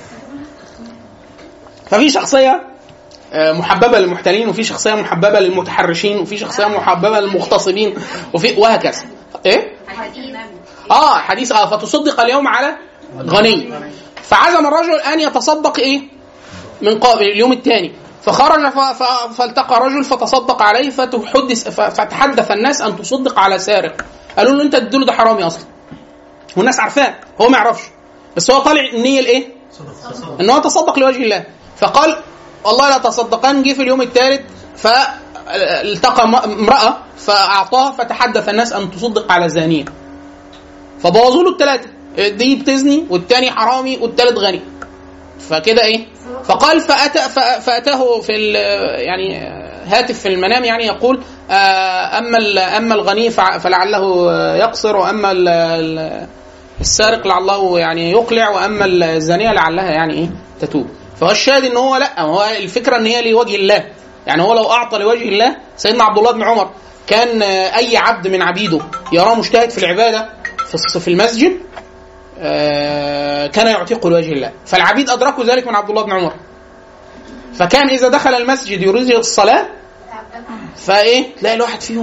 ففي شخصيه آه، محببه للمحتالين وفي شخصيه محببه للمتحرشين وفي شخصيه محببه للمغتصبين وفي وهكذا ايه اه حديث اه فتصدق اليوم على غني فعزم الرجل ان يتصدق ايه من قبل اليوم الثاني فخرج ف... ف... فالتقى رجل فتصدق عليه فتحدث ف... فتحدث الناس ان تصدق على سارق قالوا له انت تديله ده حرامي اصلا والناس عارفاه هو ما يعرفش بس هو طالع النيه الايه؟ ان هو تصدق لوجه الله فقال والله لا تصدقان جه في اليوم الثالث فالتقى م- امراه فاعطاها فتحدث الناس ان تصدق على زانيه فبوظوا له الثلاثه دي بتزني والتاني حرامي والتالت غني فكده ايه فقال فأتى ف- فاتاه في ال- يعني هاتف في المنام يعني يقول آه، اما ال- اما الغني فع- فلعله يقصر واما ال- ال- السارق لعله يعني يقلع واما الزانيه لعلها يعني ايه تتوب فهو الشاهد ان هو لا هو الفكره ان هي لوجه الله يعني هو لو اعطى لوجه الله سيدنا عبد الله بن عمر كان آه، اي عبد من عبيده يراه مجتهد في العباده في الص- في المسجد آه، كان يعتقه لوجه الله فالعبيد ادركوا ذلك من عبد الله بن عمر فكان اذا دخل المسجد يريد الصلاه فايه تلاقي الواحد فيهم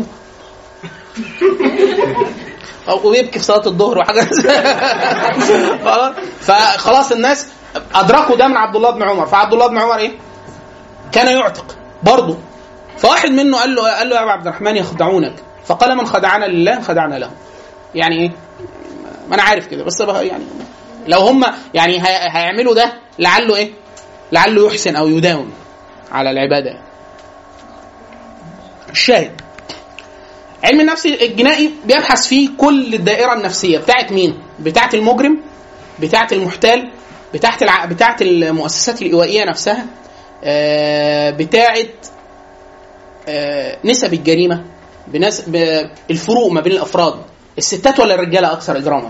او ويبكي في صلاه الظهر وحاجه خلاص فخلاص الناس ادركوا ده من عبد الله بن عمر فعبد الله بن عمر ايه كان يعتق برضه فواحد منه قال له قال له يا ابا عبد الرحمن يخدعونك فقال من خدعنا لله خدعنا له يعني ايه ما انا عارف كده بس بقى يعني لو هم يعني هي- هيعملوا ده لعله ايه لعله يحسن او يداوم على العباده الشاهد علم النفس الجنائي بيبحث فيه كل الدائره النفسيه بتاعت مين بتاعت المجرم بتاعت المحتال بتاعت الع... بتاعت المؤسسات الايوائيه نفسها آه، بتاعت آه، نسب الجريمه بنس... ب... الفروق ما بين الافراد الستات ولا الرجاله اكثر اجراما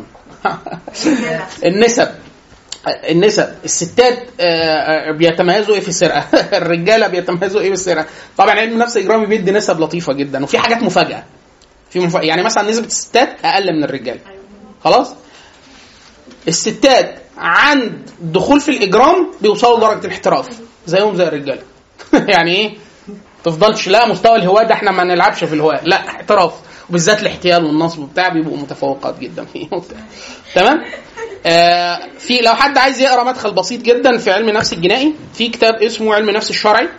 النسب النسب الستات آه، آه، بيتميزوا ايه في السرقه الرجاله بيتميزوا ايه في السرقه طبعا علم النفس الاجرامي بيدي نسب لطيفه جدا وفي حاجات مفاجاه في مفاجأة. يعني مثلا نسبه الستات اقل من الرجال خلاص الستات عند الدخول في الاجرام بيوصلوا لدرجه الاحتراف زيهم زي الرجاله يعني ايه تفضلش لا مستوى الهواة ده احنا ما نلعبش في الهواة لا احتراف وبالذات الاحتيال والنصب وبتاع بيبقوا متفوقات جدا فيه وبتاع. تمام آه في لو حد عايز يقرا مدخل بسيط جدا في علم النفس الجنائي في كتاب اسمه علم النفس الشرعي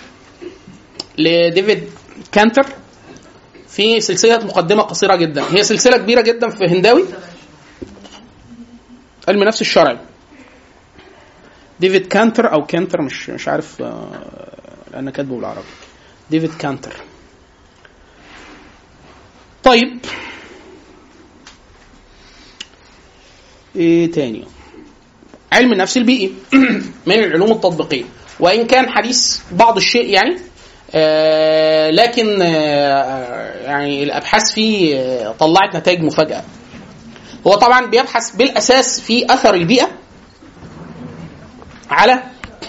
لديفيد كانتر في سلسله مقدمه قصيره جدا هي سلسله كبيره جدا في هنداوي علم النفس الشرعي ديفيد كانتر او كانتر مش مش عارف آه، لان كاتبه بالعربي ديفيد كانتر طيب ايه تاني علم النفس البيئي من العلوم التطبيقيه وان كان حديث بعض الشيء يعني آه لكن آه يعني الابحاث فيه آه طلعت نتائج مفاجاه هو طبعا بيبحث بالاساس في اثر البيئه على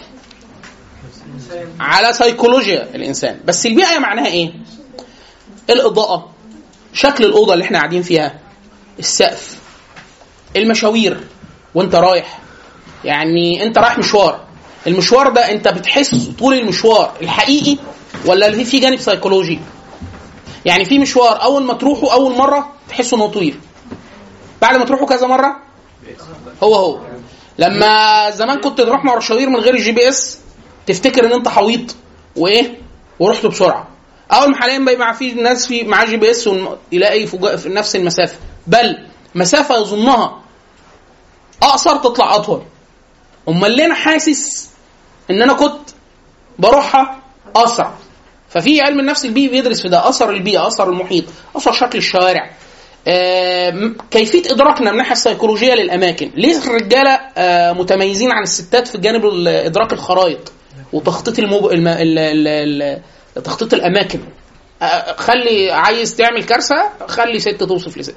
على سيكولوجيا الانسان بس البيئه معناها ايه الاضاءه شكل الاوضه اللي احنا قاعدين فيها السقف المشاوير وانت رايح يعني انت رايح مشوار المشوار ده انت بتحس طول المشوار الحقيقي ولا اللي في جانب سيكولوجي يعني في مشوار اول ما تروحه اول مره تحسه انه طويل بعد ما تروحه كذا مره هو هو لما زمان كنت تروح مشاوير من غير الجي بي اس تفتكر ان انت حويط وايه ورحت بسرعه اول ما حاليا بقى في ناس في معاه جي بي اس ون- يلاقي فوق- في نفس المسافه بل مسافه يظنها اقصر تطلع اطول امال ليه انا حاسس ان انا كنت بروحها اسرع ففي علم النفس البيئي بيدرس في ده اثر البيئه اثر المحيط اثر شكل الشوارع آم، كيفيه ادراكنا من الناحيه السيكولوجيه للاماكن ليه الرجاله آه، متميزين عن الستات في جانب ال- ادراك الخرائط وتخطيط المب... الم... ال... ال... ال... تخطيط الاماكن آه، خلي عايز تعمل كارثه خلي ست توصف لست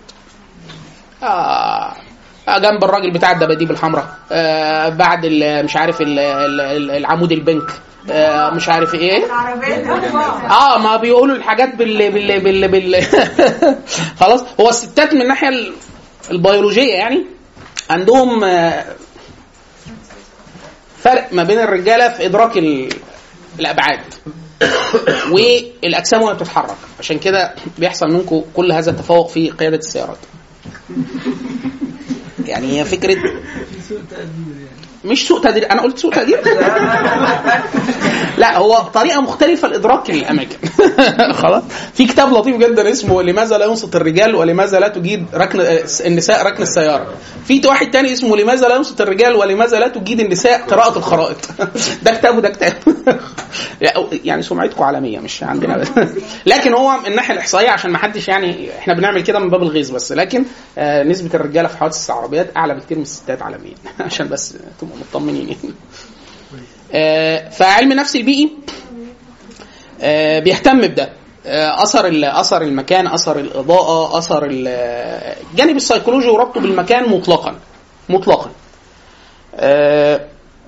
آه آه، جنب الراجل بتاع الدباديب الحمراء آه بعد ال- مش عارف ال- ال- ال- العمود البنك آه مش عارف ايه العربية اه ما بيقولوا الحاجات بال بال بال, بال... خلاص هو الستات من الناحيه ال- البيولوجيه يعني عندهم آه، فرق ما بين الرجاله في ادراك ال... الابعاد والاجسام وهي بتتحرك عشان كده بيحصل منكم كل هذا التفوق في قياده السيارات يعني هي فكره مش سوء تقدير انا قلت سوء تقدير لا هو طريقه مختلفه لادراك الاماكن خلاص في كتاب لطيف جدا اسمه لماذا لا ينصت الرجال ولماذا لا تجيد ركن النساء ركن السياره في واحد تاني اسمه لماذا لا ينصت الرجال ولماذا لا تجيد النساء قراءه الخرائط ده كتاب وده كتاب يعني سمعتكم عالميه مش عندنا بس لكن هو من الناحيه الاحصائيه عشان ما حدش يعني احنا بنعمل كده من باب الغيظ بس لكن آه، نسبه الرجاله في حوادث العربيات اعلى بكتير من الستات عالميا عشان بس تبقوا مطمنين يعني. آه، فعلم النفس البيئي آه، بيهتم بده آه، اثر ال- اثر المكان اثر الاضاءه اثر ال- الجانب السيكولوجي وربطه بالمكان مطلقا مطلقا آه،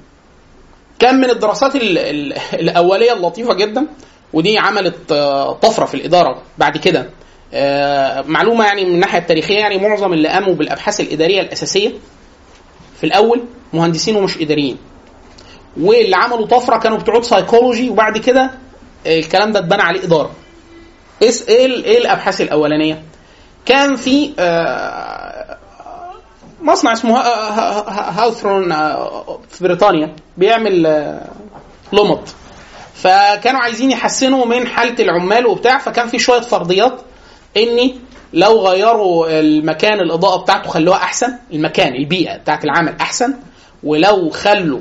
كان من الدراسات ال- ال- الاوليه اللطيفه جدا ودي عملت آه، طفره في الاداره بعد كده آه، معلومه يعني من الناحيه التاريخيه يعني معظم اللي قاموا بالابحاث الاداريه الاساسيه في الاول مهندسين ومش اداريين واللي عملوا طفره كانوا بتوع سايكولوجي وبعد كده الكلام ده اتبنى عليه اداره ايه ايه ال- ايه الابحاث الاولانيه كان في آه، مصنع اسمه ها- ها- ها- هاوثرون آه، في بريطانيا بيعمل آه، لمط فكانوا عايزين يحسنوا من حاله العمال وبتاع فكان في شويه فرضيات اني لو غيروا المكان الاضاءه بتاعته خلوها احسن المكان البيئه بتاعت العمل احسن ولو خلوا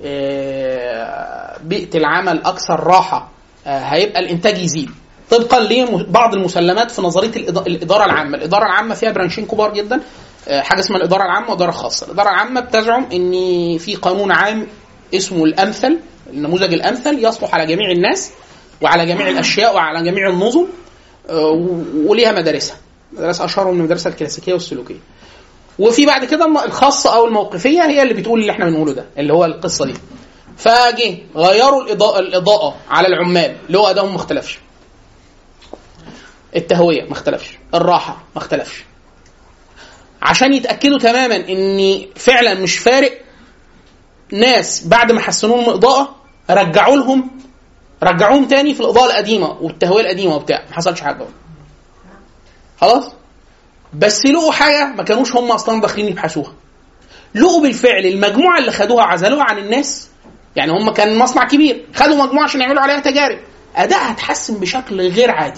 آه، بيئه العمل اكثر راحه آه، هيبقى الانتاج يزيد طبقا لبعض المسلمات في نظريه الإضاءة- الاداره العامه، الاداره العامه فيها برانشين كبار جدا آه، حاجه اسمها الاداره العامه والاداره الخاصه، الاداره العامه بتزعم ان في قانون عام اسمه الامثل النموذج الامثل يصلح على جميع الناس وعلى جميع الاشياء وعلى جميع النظم آه، و- وليها مدارسها مدارس اشهرهم من المدرسه الكلاسيكيه والسلوكيه وفي بعد كده الم- الخاصه او الموقفيه هي اللي بتقول اللي احنا بنقوله ده اللي هو القصه دي فجه غيروا الاضاءه الاضاءه على العمال اللي هو ادائهم ما اختلفش التهويه ما اختلفش الراحه ما اختلفش عشان يتاكدوا تماما ان فعلا مش فارق ناس بعد ما حسنوا لهم الاضاءه رجعوا لهم رجعوهم تاني في الاضاءه القديمه والتهويه القديمه وبتاع ما حصلش حاجه خلاص بس لقوا حاجه ما كانوش هم اصلا داخلين يبحثوها لقوا بالفعل المجموعه اللي خدوها عزلوها عن الناس يعني هم كان مصنع كبير خدوا مجموعه عشان يعملوا عليها تجارب ادائها اتحسن بشكل غير عادي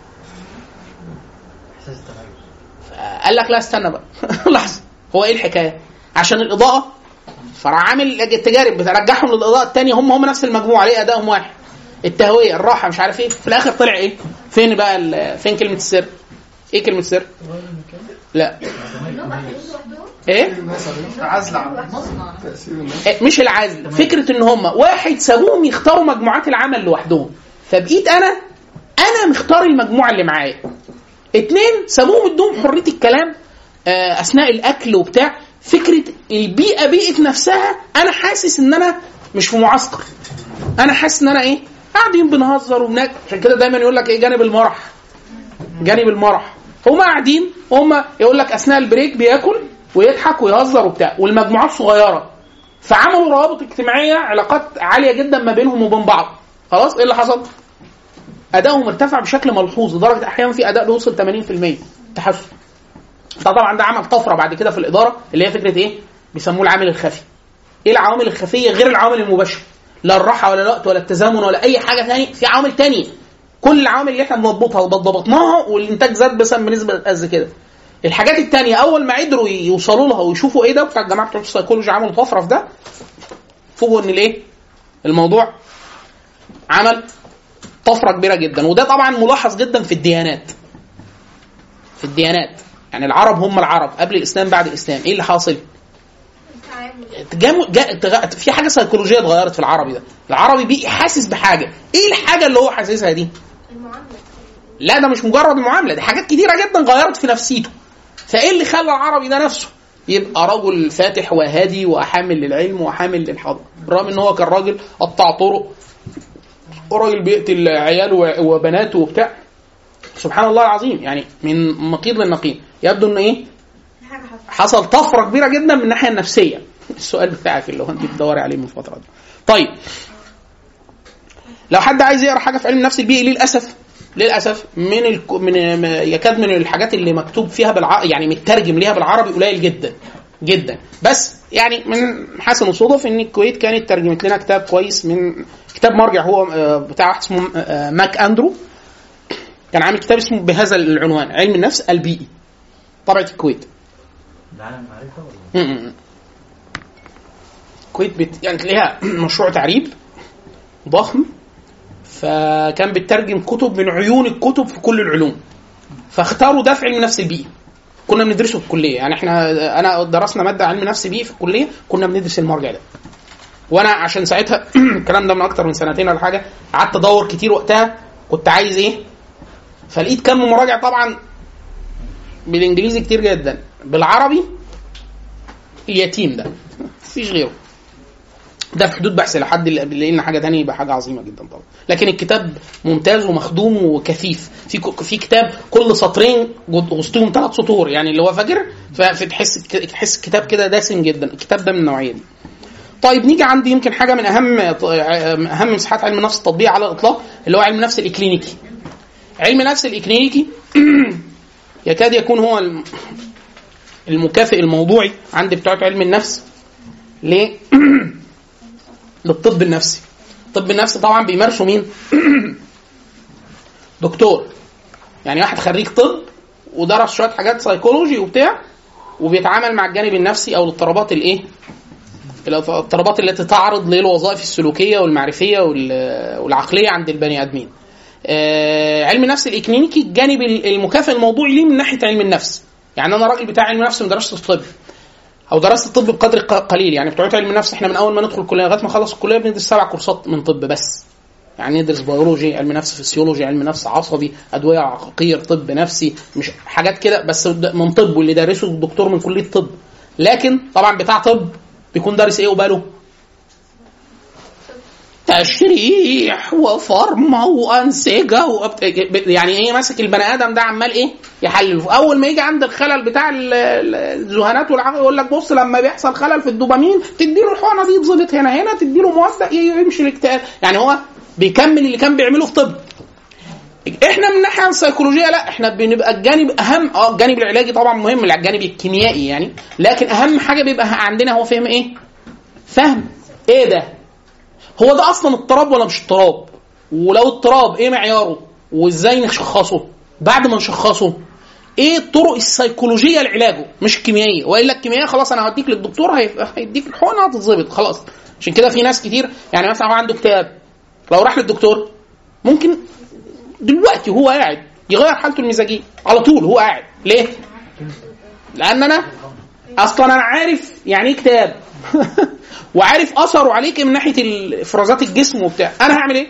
قال لك لا استنى بقى لحظه هو ايه الحكايه عشان الاضاءه فراح عامل التجارب بترجعهم للاضاءه الثانيه هم هم نفس المجموعه ليه ادائهم واحد التهويه الراحه مش عارف ايه في الاخر طلع ايه فين بقى ال- فين كلمه السر ايه كلمه السر لا ايه عزل عن إيه، مش العزل فكره ان هم واحد سابوهم يختاروا مجموعات العمل لوحدهم فبقيت انا انا مختار المجموعه اللي معايا اتنين سابوهم ادوهم حريه الكلام آه، اثناء الاكل وبتاع فكره البيئه بيئه نفسها انا حاسس ان انا مش في معسكر انا حاسس ان انا ايه قاعدين بنهزر وبناكل عشان كده دايما يقول لك ايه جانب المرح جانب المرح هم قاعدين هم يقول لك اثناء البريك بياكل ويضحك ويهزر وبتاع والمجموعات صغيره فعملوا روابط اجتماعيه علاقات عاليه جدا ما بينهم وبين بعض خلاص ايه اللي حصل؟ ادائهم ارتفع بشكل ملحوظ لدرجه احيانا في اداء بيوصل 80% تحسن ده طبعا ده عمل طفره بعد كده في الاداره اللي هي فكره ايه؟ بيسموه العامل الخفي ايه العوامل الخفيه غير العوامل المباشره لا الراحه ولا الوقت ولا التزامن ولا اي حاجه ثانيه في عوامل تانية كل العوامل اللي احنا بنضبطها وضبطناها والانتاج زاد مثلا بنسبه قد كده الحاجات التانية اول ما قدروا يوصلوا لها ويشوفوا ايه ده بتاع الجماعه بتوع السيكولوجي عملوا طفره في ده فوجئوا ان الايه الموضوع عمل طفره كبيره جدا وده طبعا ملاحظ جدا في الديانات في الديانات يعني العرب هم العرب قبل الاسلام بعد الاسلام ايه اللي حاصل جام جا تغ... في حاجه سيكولوجيه اتغيرت في العربي ده العربي بقى حاسس بحاجه ايه الحاجه اللي هو حاسسها دي المعاملة لا ده مش مجرد المعامله دي حاجات كتيره جدا غيرت في نفسيته فايه اللي خلى العربي ده نفسه يبقى رجل فاتح وهادي وحامل للعلم وحامل للحضر برغم ان هو كان راجل قطع طرق وراجل بيقتل عياله وبناته وبتاع سبحان الله العظيم يعني من نقيض للنقيض يبدو ان ايه في حاجه حصلت حصل طفره كبيره جدا من الناحيه النفسيه السؤال بتاعك اللي هو انت بتدوري عليه من الفتره دي طيب لو حد عايز يقرا حاجه في علم النفس البيئي للاسف للاسف من الك... من م- يكاد من الحاجات اللي مكتوب فيها بالع... يعني مترجم ليها بالعربي قليل جدا جدا بس يعني من حسن الصدف ان الكويت كانت ترجمت لنا كتاب كويس من كتاب مرجع هو آه، بتاع واحد اسمه آه، ماك اندرو كان عامل كتاب اسمه بهذا العنوان علم النفس البيئي طبعة الكويت العالم معرفة ولا م-م. الكويت بت... يعني تلاقيها مشروع تعريب ضخم فكان بترجم كتب من عيون الكتب في كل العلوم فاختاروا ده في علم النفس البيئي كنا بندرسه في الكليه يعني احنا انا درسنا ماده علم نفس بيئي في الكليه كنا بندرس المرجع ده وانا عشان ساعتها الكلام ده من اكتر من سنتين ولا حاجه قعدت ادور كتير وقتها كنت عايز ايه فلقيت كم مراجع طبعا بالانجليزي كتير جدا بالعربي اليتيم ده مفيش غيره ده في حدود بحث لحد اللي لنا حاجه تانية يبقى حاجه عظيمه جدا طبعا لكن الكتاب ممتاز ومخدوم وكثيف في ك- في كتاب كل سطرين جد- وسطهم ثلاث سطور يعني اللي هو فاكر فتحس تحس الكتاب كده دسم جدا الكتاب ده من النوعيه دي طيب نيجي عند يمكن حاجه من اهم اهم مساحات علم النفس التطبيقي على الاطلاق اللي هو علم النفس الاكلينيكي علم النفس الاكلينيكي يكاد يكون هو الم- المكافئ الموضوعي عند بتوع علم النفس ليه؟ للطب النفسي الطب النفسي طبعا بيمارسوا مين؟ دكتور يعني واحد خريج طب ودرس شويه حاجات سيكولوجي وبتاع وبيتعامل مع الجانب النفسي او الاضطرابات الايه؟ الاضطرابات التي تعرض للوظائف السلوكيه والمعرفيه وال- والعقليه عند البني ادمين. آه، علم النفس الاكلينيكي الجانب المكافئ الموضوعي ليه من ناحيه علم النفس. يعني انا راجل بتاع علم نفس ودرست الطب. او درست الطب بقدر ق- قليل يعني بتوع علم النفس احنا من اول ما ندخل الكليه لغايه ما نخلص الكليه بندرس سبع كورسات من طب بس. يعني ندرس بيولوجي علم نفس فسيولوجي علم نفس عصبي ادويه عقاقير طب نفسي مش حاجات كده بس د- من طب واللي دارسه الدكتور من كليه طب لكن طبعا بتاع طب بيكون دارس ايه وباله تشريح وفارما وانسجه وأبت... يعني ايه ماسك البني ادم ده عمال ايه يحلل اول ما يجي عند الخلل بتاع ال- ال- الذهانات والعقل يقول لك بص لما بيحصل خلل في الدوبامين تديله الحقنه دي تظبط هنا هنا تديله مهدأ يمشي الاكتئاب يعني هو بيكمل اللي كان بيعمله في طب احنا من الناحيه السيكولوجيه لا احنا بنبقى الجانب اهم اه الجانب العلاجي طبعا مهم الجانب الكيميائي يعني لكن اهم حاجه بيبقى عندنا هو فهم ايه؟ فهم ايه ده؟ هو ده اصلا اضطراب ولا مش اضطراب؟ ولو اضطراب ايه معياره؟ وازاي نشخصه؟ بعد ما نشخصه ايه الطرق السيكولوجيه لعلاجه مش الكيميائيه والا الكيميائيه خلاص انا هوديك للدكتور هي- هيديك الحقنه هتتظبط خلاص عشان كده في ناس كتير يعني مثلا هو عنده اكتئاب لو راح للدكتور ممكن دلوقتي وهو قاعد يغير حالته المزاجيه على طول هو قاعد ليه؟ لان انا اصلا انا عارف يعني ايه اكتئاب وعارف اثره عليك من ناحيه ال- افرازات الجسم وبتاع انا هعمل ايه؟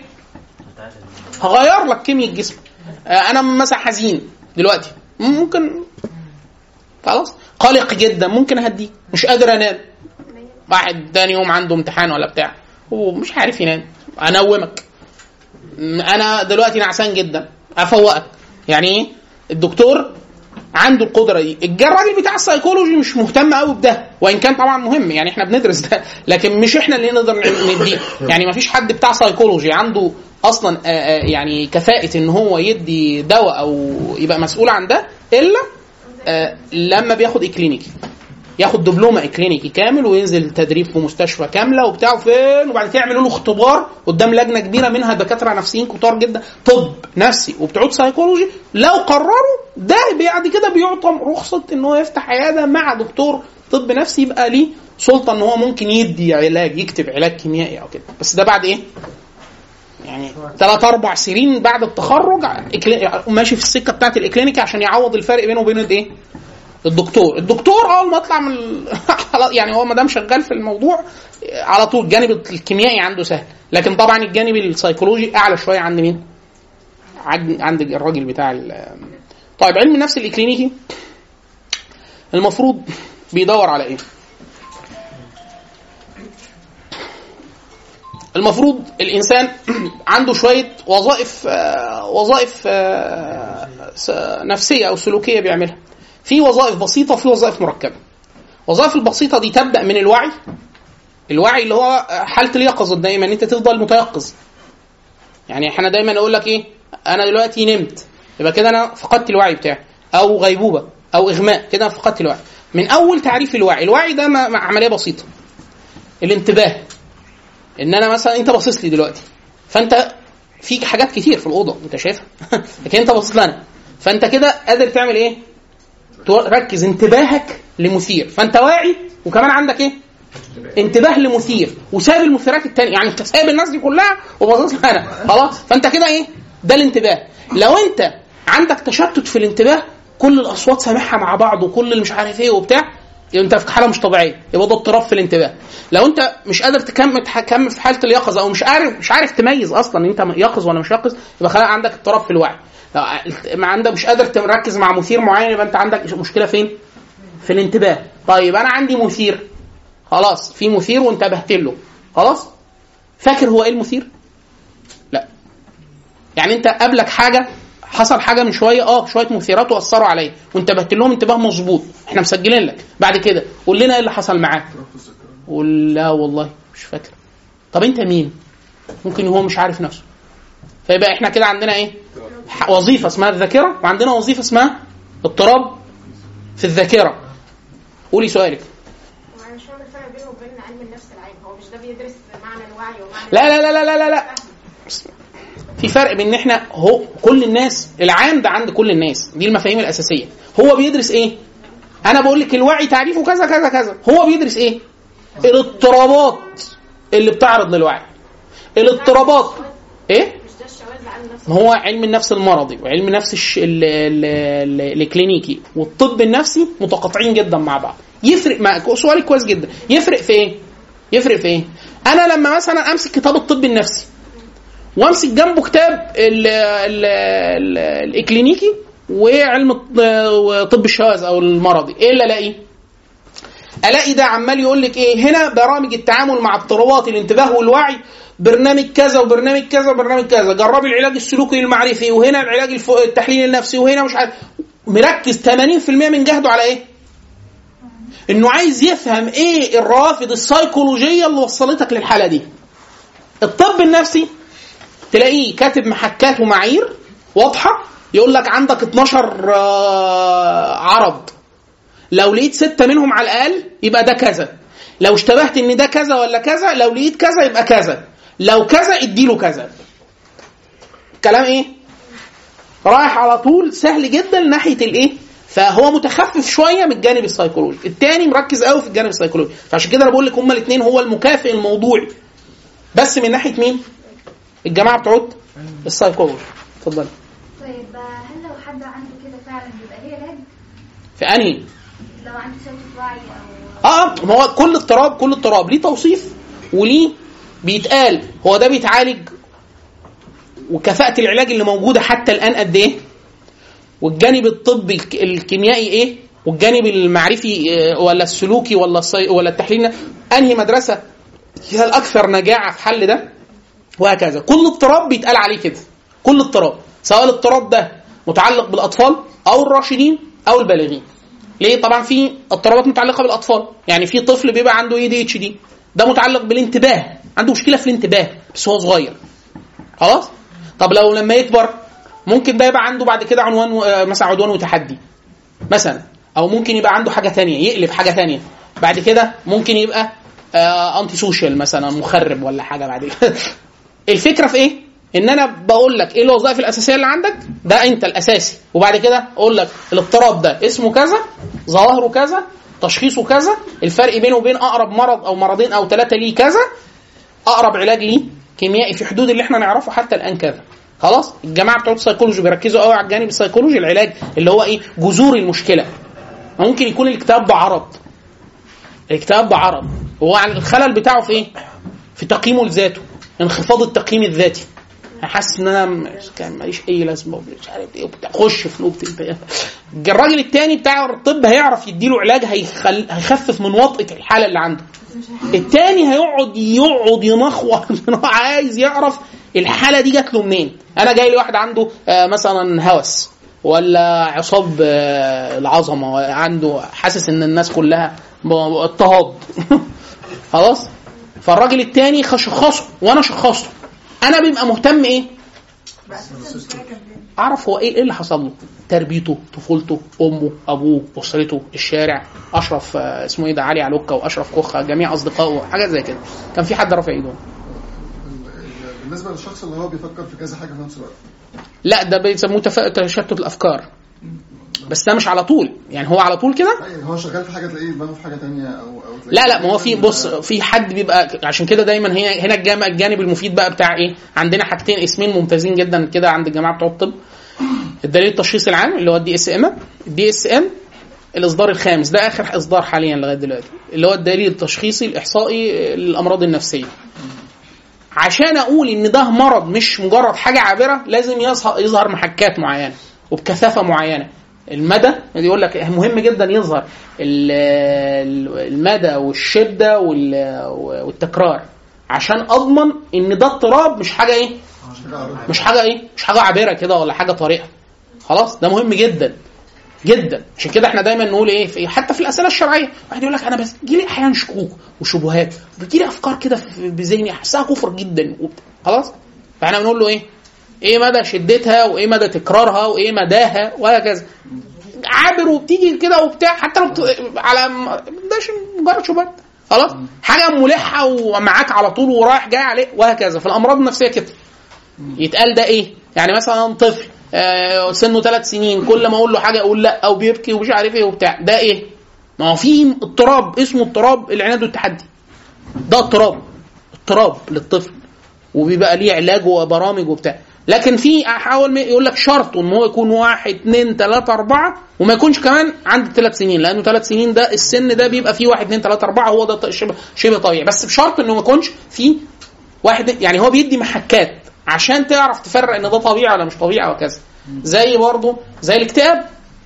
هغير لك كيمياء الجسم آه، انا مثلا حزين دلوقتي ممكن خلاص قلق جدا ممكن اهديه مش قادر انام واحد تاني يوم عنده امتحان ولا بتاع ومش عارف ينام انومك م- انا دلوقتي نعسان جدا افوقك يعني ايه الدكتور عنده القدره دي الج- الراجل بتاع السيكولوجي مش مهتم قوي بده وان كان طبعا مهم يعني احنا بندرس ده لكن مش احنا اللي نقدر ن- نديه يعني ما فيش حد بتاع سيكولوجي عنده اصلا آه، آه، يعني كفاءه ان هو يدي دواء او يبقى مسؤول عن ده الا آه، لما بياخد اكلينيكي ياخد دبلومه اكلينيكي كامل وينزل تدريب في مستشفى كامله وبتاع فين وبعد كده يعملوا له اختبار قدام لجنه كبيره منها دكاتره نفسيين كتار جدا طب نفسي وبتوع سيكولوجي لو قرروا ده بعد كده بيعطى رخصه ان هو يفتح عياده مع دكتور طب نفسي يبقى ليه سلطه ان هو ممكن يدي علاج يكتب علاج كيميائي او كده بس ده بعد ايه؟ يعني ثلاث اربع سنين بعد التخرج إكلي- ماشي في السكه بتاعت الاكلينيكي عشان يعوض الفرق بينه وبين الايه؟ الدكتور الدكتور اول ما اطلع من ال... خلاص يعني هو ما دام شغال في الموضوع على طول الجانب الكيميائي عنده سهل لكن طبعا الجانب السيكولوجي اعلى شويه عند مين عند عند الراجل بتاع ال- طيب علم النفس الاكلينيكي المفروض بيدور على ايه؟ المفروض الانسان عنده شويه وظائف آه، وظائف آه، س- نفسيه او سلوكيه بيعملها في وظائف بسيطه وفي وظائف مركبه الوظائف البسيطه دي تبدا من الوعي الوعي اللي هو حاله اليقظه دايما انت تفضل متيقظ يعني احنا دايما اقول لك ايه انا دلوقتي نمت يبقى كده انا فقدت الوعي بتاعي او غيبوبه او اغماء كده انا فقدت الوعي من اول تعريف الوعي الوعي ده م- م- عمليه بسيطه الانتباه ان انا مثلا انت باصص لي دلوقتي فانت فيك حاجات كتير في الاوضه انت شايفها لكن انت باصص لنا فانت كده قادر تعمل ايه تركز انتباهك لمثير فانت واعي وكمان عندك ايه انتباه لمثير وساب المثيرات التانية يعني انت سايب الناس دي كلها وباصص لها انا خلاص فانت كده ايه ده الانتباه لو انت عندك تشتت في الانتباه كل الاصوات سامعها مع بعض وكل اللي مش عارف ايه وبتاع يبقى انت في حاله مش طبيعيه يبقى ده اضطراب في الانتباه لو انت مش قادر تكمل تكمل في حاله اليقظه او مش عارف مش عارف تميز اصلا انت يقظ ولا مش يقظ يبقى خلاص عندك اضطراب في الوعي لو ما عندك مش قادر تركز مع مثير معين يبقى انت عندك مشكله فين في الانتباه طيب انا عندي مثير خلاص في مثير وانتبهت له خلاص فاكر هو ايه المثير لا يعني انت قابلك حاجه حصل حاجه من شويه اه شويه مثيرات واثروا عليا وانتبهت لهم انتباه مظبوط احنا مسجلين لك بعد كده قول لنا ايه اللي حصل معاك قول لا والله مش فاكر طب انت مين ممكن هو مش عارف نفسه فيبقى احنا كده عندنا ايه ح- وظيفه اسمها الذاكره وعندنا وظيفه اسمها اضطراب في الذاكره قولي سؤالك وانا مش فاهمه الفرق بينه وبين علم النفس العام هو مش ده بيدرس معنى الوعي ومعنى لا لا لا لا لا لا, لا. في فرق بين ان احنا هو كل الناس العام ده عند كل الناس دي المفاهيم الاساسيه هو بيدرس ايه انا بقول لك الوعي تعريفه كذا كذا كذا هو بيدرس ايه الاضطرابات اللي بتعرض للوعي الاضطرابات ايه مش ده الشواذ علم النفس ما هو علم النفس المرضي وعلم النفس الش... ال... ال... ال... الكلينيكي والطب النفسي متقاطعين جدا مع بعض يفرق مع سؤالك كويس جدا يفرق في ايه يفرق في ايه انا لما مثلا امسك كتاب الطب النفسي وامسك جنبه كتاب ال... ال... ال... الاكلينيكي وعلم الط- طب الشواذ او المرضي ايه اللي الاقيه الاقي ده عمال يقول لك ايه هنا برامج التعامل مع اضطرابات الانتباه والوعي برنامج كذا وبرنامج كذا وبرنامج كذا جربي العلاج السلوكي المعرفي وهنا العلاج الف... التحليل النفسي وهنا مش عارف مركز 80% من جهده على ايه انه عايز يفهم ايه الروافد السيكولوجيه اللي وصلتك للحاله دي الطب النفسي تلاقيه كاتب محكات ومعايير واضحه يقول لك عندك 12 آه، عرض لو لقيت ستة منهم على الأقل يبقى ده كذا لو اشتبهت ان ده كذا ولا كذا لو لقيت كذا يبقى كذا لو كذا اديله كذا كلام ايه رايح على طول سهل جدا ناحيه الايه فهو متخفف شويه من الجانب السيكولوجي التاني مركز قوي في الجانب السيكولوجي فعشان كده انا بقول لك هما الاثنين هو المكافئ الموضوعي بس من ناحيه مين الجماعه بتوع السيكولوجي اتفضل طيب هل لو حد عنده كده فعلا بيبقى ليه علاج؟ في انهي لو عنده شتت وعي او اه ما هو كل اضطراب كل اضطراب ليه توصيف وليه بيتقال هو ده بيتعالج وكفاءة العلاج اللي موجودة حتى الآن قد إيه؟ والجانب الطبي الك- الكيميائي إيه؟ والجانب المعرفي آه، ولا السلوكي ولا الصي... ولا التحليل أنهي مدرسة هي الأكثر نجاعة في حل ده؟ وهكذا كل اضطراب بيتقال عليه كده كل اضطراب سواء الاضطراب ده متعلق بالأطفال أو الراشدين أو البالغين ليه؟ طبعا في اضطرابات متعلقه بالاطفال، يعني في طفل بيبقى عنده اي دي اتش دي ده متعلق بالانتباه، عنده مشكله في الانتباه بس هو صغير. خلاص؟ طب لو لما يكبر ممكن ده يبقى عنده بعد كده عنوان و- آه، مثلا عدوان وتحدي. مثلا او ممكن يبقى عنده حاجه تانية يقلب حاجه تانية. بعد كده ممكن يبقى آه انتي سوشيال مثلا مخرب ولا حاجه بعد كده. الفكره في ايه؟ ان انا بقول لك ايه الوظائف الاساسيه اللي عندك ده انت الاساسي وبعد كده اقول لك الاضطراب ده اسمه كذا ظواهره كذا تشخيصه كذا الفرق بينه وبين اقرب مرض او مرضين او ثلاثه ليه كذا اقرب علاج ليه كيميائي في حدود اللي احنا نعرفه حتى الان كذا خلاص الجماعه بتوع السيكولوجي بيركزوا قوي على الجانب السيكولوجي العلاج اللي هو ايه جذور المشكله ممكن يكون الاكتئاب ده عرض الاكتئاب ده عرض هو عن الخلل بتاعه في ايه في تقييمه لذاته انخفاض التقييم الذاتي انا حاسس ان انا م- كان ماليش اي لازمه ومش عارف ايه وبتاع خش في نوبه البيان الراجل التاني بتاع الطب هيعرف يديله علاج هيخل... هيخفف من وطئه الحاله اللي عنده التاني هيقعد يقعد ينخور عايز يعرف الحاله دي جات له منين انا جاي لي واحد عنده آه، مثلا هوس ولا عصاب آه، العظمه عنده حاسس ان الناس كلها ب- اضطهاد خلاص فالراجل التاني شخصه وانا شخصته انا بيبقى مهتم ايه بس المشكله كان فين؟ اعرف هو ايه ايه اللي حصل له تربيته طفولته امه ابوه اسرته الشارع اشرف آه، اسمه ايه ده علي علوكه واشرف كوخه جميع اصدقائه حاجات زي كده كان في حد رافع ايده بالنسبه للشخص اللي هو بيفكر في كذا حاجه في نفس الوقت لا ده بيسموه تف- تشتت الافكار بس ده مش على طول يعني هو على طول كده يعني هو شغال في حاجه تلاقيه دماغه في حاجه تانية او او تلاقيه لا لا ما هو في بص في حد بيبقى عشان كده دايما هنا هنا الجانب الجانب المفيد بقى بتاع ايه عندنا حاجتين اسمين ممتازين جدا كده عند الجماعه بتوع الطب الدليل التشخيصي العام اللي هو الدي اس ام الدي اس ام الاصدار الخامس ده اخر اصدار حاليا لغايه دلوقتي اللي هو الدليل التشخيصي الاحصائي للامراض النفسيه عشان اقول ان ده مرض مش مجرد حاجه عابره لازم يظهر يظهر محكات معينه وبكثافه معينه المدى يقول لك مهم جدا يظهر ال- ال- المدى والشده وال- والتكرار عشان اضمن ان ده اضطراب مش حاجه ايه مش حاجه عارفها. مش حاجه ايه مش حاجه عابره كده ولا حاجه طريقه خلاص ده مهم جدا جدا عشان كده احنا دايما نقول ايه في حتى في الاسئله الشرعيه واحد يقول لك انا بس بيجي احيانا شكوك وشبهات بتجي لي افكار كده في- بذهني احسها كفر جدا وبت- خلاص فاحنا بنقول له ايه ايه مدى شدتها وايه مدى تكرارها وايه مداها وهكذا عابر وبتيجي كده وبتاع حتى لو بت... على م- ده شيء مجرد شبهات خلاص حاجه ملحه ومعاك على طول ورايح جاي عليه وهكذا في الامراض النفسيه كده يتقال ده ايه؟ يعني مثلا طفل آه، سنه ثلاث سنين كل ما اقول له حاجه يقول لا او بيبكي ومش عارف ايه وبتاع ده ايه؟ ما هو في اضطراب اسمه اضطراب العناد والتحدي ده اضطراب اضطراب للطفل وبيبقى ليه علاج وبرامج وبتاع لكن في احاول م- يقول لك شرط ان هو يكون واحد اثنين ثلاثة أربعة وما يكونش كمان عند ثلاث سنين لأنه ثلاث سنين ده السن ده بيبقى فيه واحد اثنين ثلاثة أربعة هو ده ط- شبه شبه طبيعي بس بشرط إنه ما يكونش فيه واحد يعني هو بيدي محكات عشان تعرف تفرق ان ده طبيعي ولا مش طبيعي وكذا زي برضه زي الاكتئاب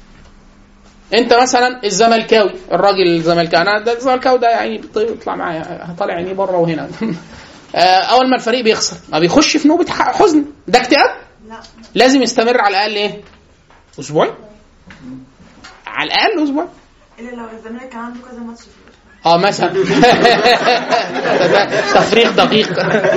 انت مثلا الزملكاوي الراجل الزملكاوي انا ده الزملكاوي ده يعني بيطلع معايا طالع عينيه بره وهنا آه، اول ما الفريق بيخسر ما بيخش في نوبه ح- حزن ده اكتئاب لا لازم يستمر على الاقل ايه اسبوعين على الاقل اسبوعين الا لو الزمالك كان عنده كذا ماتش في اه مثلا ده- ده تفريغ دقيق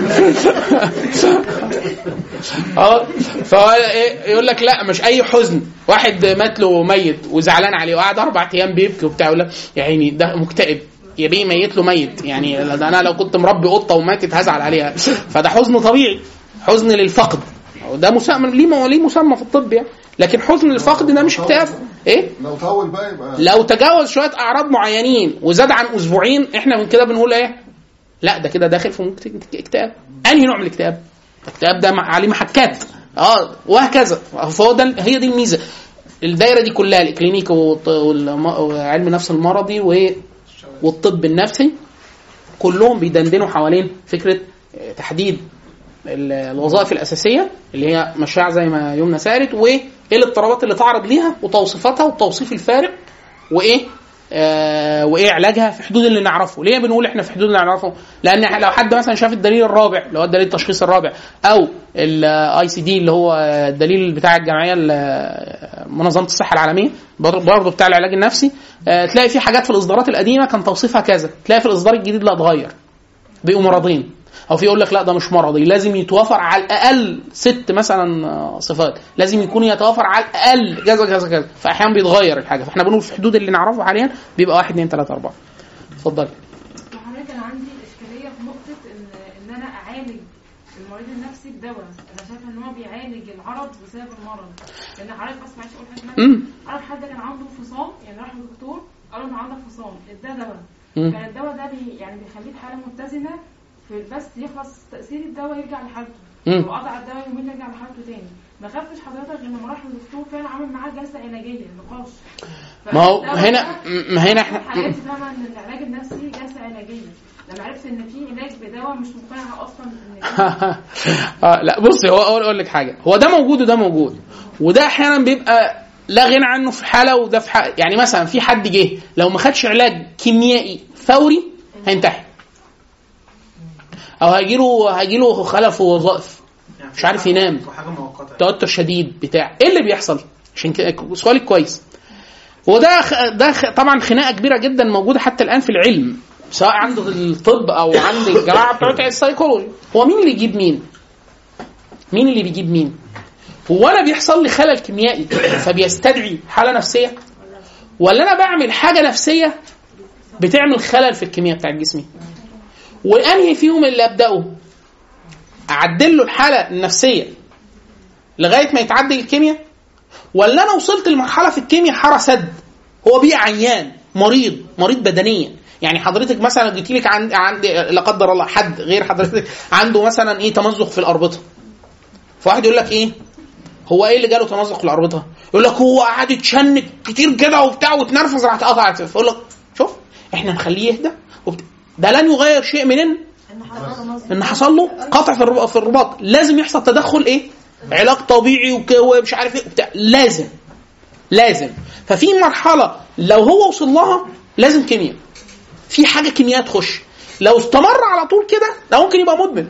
اه فهو إيه يقول لك لا مش اي حزن واحد مات له ميت وزعلان عليه وقعد اربع ايام بيبكي وبتاع يقول لك يا عيني ده مكتئب يا بيه ميت له ميت يعني ده انا لو كنت مربي قطه وماتت هزعل عليها فده حزن طبيعي حزن للفقد وده مسمى ليه م- ليه مسمى في الطب يعني لكن حزن الفقد ده مش اكتئاب ايه لو طول بقى يبقى لو تجاوز شويه اعراض معينين وزاد عن اسبوعين احنا من كده بنقول ايه؟ لا ده كده داخل في ممكن اكتئاب. انهي نوع من الاكتئاب؟ الاكتئاب ده مع- عليه محكات اه وهكذا فهو ده هي دي الميزه. الدايره دي كلها الاكلينيك والط- والم- وعلم النفس المرضي و- والطب النفسي كلهم بيدندنوا حوالين فكره آه، تحديد ال- الوظائف الاساسيه اللي هي مشاع زي ما يمنى سالت وايه الاضطرابات اللي تعرض ليها وتوصيفاتها والتوصيف الفارق وايه آه وايه علاجها في حدود اللي نعرفه ليه بنقول احنا في حدود اللي نعرفه لان إحنا لو حد مثلا شاف الدليل الرابع اللي هو الدليل التشخيص الرابع او الاي سي دي اللي هو الدليل بتاع الجمعيه ال- منظمه الصحه العالميه برضه بتاع العلاج النفسي آه تلاقي في حاجات في الاصدارات القديمه كان توصيفها كذا تلاقي في الاصدار الجديد لا اتغير بقوا مرضين او في يقول لك لا ده مش مرضي لازم يتوافر على الاقل ست مثلا آه، صفات لازم يكون يتوافر على الاقل كذا كذا كذا فاحيانا بيتغير الحاجه فاحنا بنقول في حدود اللي نعرفه حاليا بيبقى واحد اثنين ثلاثه اربعه اتفضل وحضرتك انا عندي اشكاليه في نقطه ان ان انا اعالج المريض النفسي بدواء انا شايفه ان هو بيعالج العرض بسبب المرض لان حضرتك بس معلش اقول حاجه كمان. امم اعرف حد كان عنده فصام يعني راح للدكتور قال له انت عندك فصام اداه دواء مم. كان الدواء ده بي يعني بيخليه في حاله متزنه في بس يخلص تاثير الدواء يرجع لحالته مم. لو قطع الدواء يومين يرجع لحالته تاني ما خفتش حضرتك غير لما راح للدكتور فعلا عمل معاه جلسه علاجيه نقاش ما هو فالدواء هنا ده ما هنا احنا حالاتي فاهمه ان العلاج النفسي جلسه علاجيه لما عرفت ان في علاج بدواء مش مقتنعه اصلا ان آه لا بصي هو اقول اقول لك حاجه هو ده موجود وده موجود وده احيانا بيبقى لا غنى عنه في حاله وده في حاله يعني مثلا في حد جه لو ما خدش علاج كيميائي فوري هينتحر او هيجي له هيجي له خلل في وظائف مش عارف ينام وحاجه مؤقته توتر شديد بتاع ايه اللي بيحصل عشان كده سؤالك كويس وده خ... ده خ... طبعا خناقه كبيره جدا موجوده حتى الان في العلم سواء عند الطب او عند الجماعه بتوع السيكولوجي هو مين اللي يجيب مين مين اللي بيجيب مين هو انا بيحصل لي خلل كيميائي فبيستدعي حاله نفسيه ولا انا بعمل حاجه نفسيه بتعمل خلل في الكيمياء بتاع جسمي وانهي فيهم اللي ابداه اعدل له الحاله النفسيه لغايه ما يتعدل الكيمياء ولا انا وصلت لمرحله في الكيمياء حاره سد هو بيه عيان مريض مريض بدنيا يعني حضرتك مثلا جيت لك عند عند لا قدر الله حد غير حضرتك عنده مثلا ايه تمزق في الاربطه فواحد يقول لك ايه هو ايه اللي جاله تمزق في الاربطه يقول لك هو قعد يتشنج كتير كده وبتاع وتنرفز راح اتقطعت فيقول لك شوف احنا نخليه يهدى وبت... ده لن يغير شيء من ان ان حصل له قطع في الرباط, في الرباط لازم يحصل تدخل ايه علاج طبيعي وك- ومش عارف ايه وبتاع لازم لازم ففي مرحله لو هو وصل لها لازم كيمياء في حاجه كيمياء تخش لو استمر على طول كده ده ممكن يبقى مدمن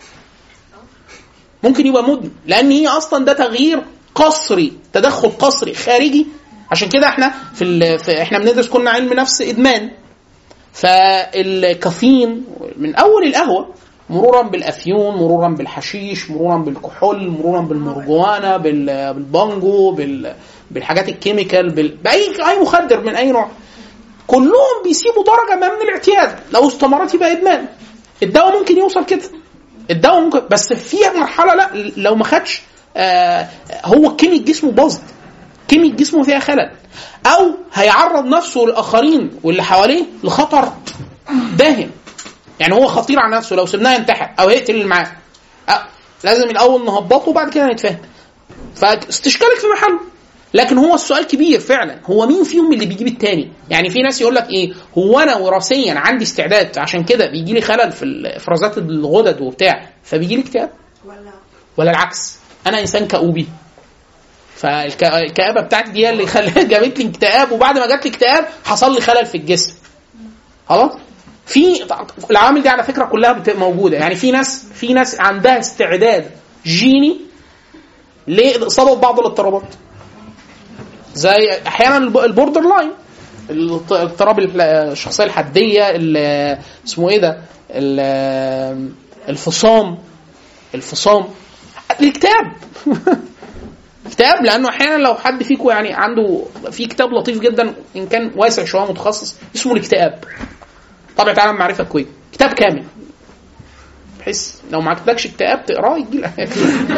ممكن يبقى مدمن لان هي اصلا ده تغيير قصري تدخل قصري خارجي عشان كده احنا في, ال... في احنا بندرس كنا علم نفس ادمان فالكافيين من اول القهوه مرورا بالافيون مرورا بالحشيش مرورا بالكحول مرورا بالمرجوانا بال- بالبانجو بال- بالحاجات الكيميكال بال... باي اي مخدر من اي نوع كلهم بيسيبوا درجه ما من الاعتياد لو استمرت يبقى ادمان الدواء ممكن يوصل كده الدواء ممكن بس في مرحله لا لو ما خدش آه هو كيمياء جسمه باظت كيمياء جسمه فيها خلل او هيعرض نفسه للاخرين واللي حواليه لخطر داهم يعني هو خطير على نفسه لو سيبناه ينتحر او يقتل اللي معاه أه لازم الاول نهبطه وبعد كده نتفاهم فاستشكالك في محله لكن هو السؤال كبير فعلا هو مين فيهم اللي بيجيب التاني يعني في ناس يقول لك ايه هو انا وراثيا عندي استعداد عشان كده بيجي لي خلل في افرازات الغدد وبتاع فبيجي لي اكتئاب ولا ولا العكس انا انسان كئوبي فالكآبة بتاعتي دي هي اللي خلت جابت لي اكتئاب وبعد ما جات لي اكتئاب حصل لي خلل في الجسم خلاص في العوامل دي على فكره كلها بت- موجوده يعني في ناس في ناس عندها استعداد جيني لاصابه ببعض الاضطرابات زي احيانا الب- البوردر لاين الاضط- اضطراب ال- الشخصيه الحديه ال- اسمه ايه ده ال- الفصام الفصام الاكتئاب اكتئاب لانه احيانا لو حد فيكم يعني عنده في كتاب لطيف جدا ان كان واسع شويه متخصص اسمه الاكتئاب طبعة عالم معرفة كويت كتاب كامل بحيث لو ما عندكش اكتئاب تقراه يجي لك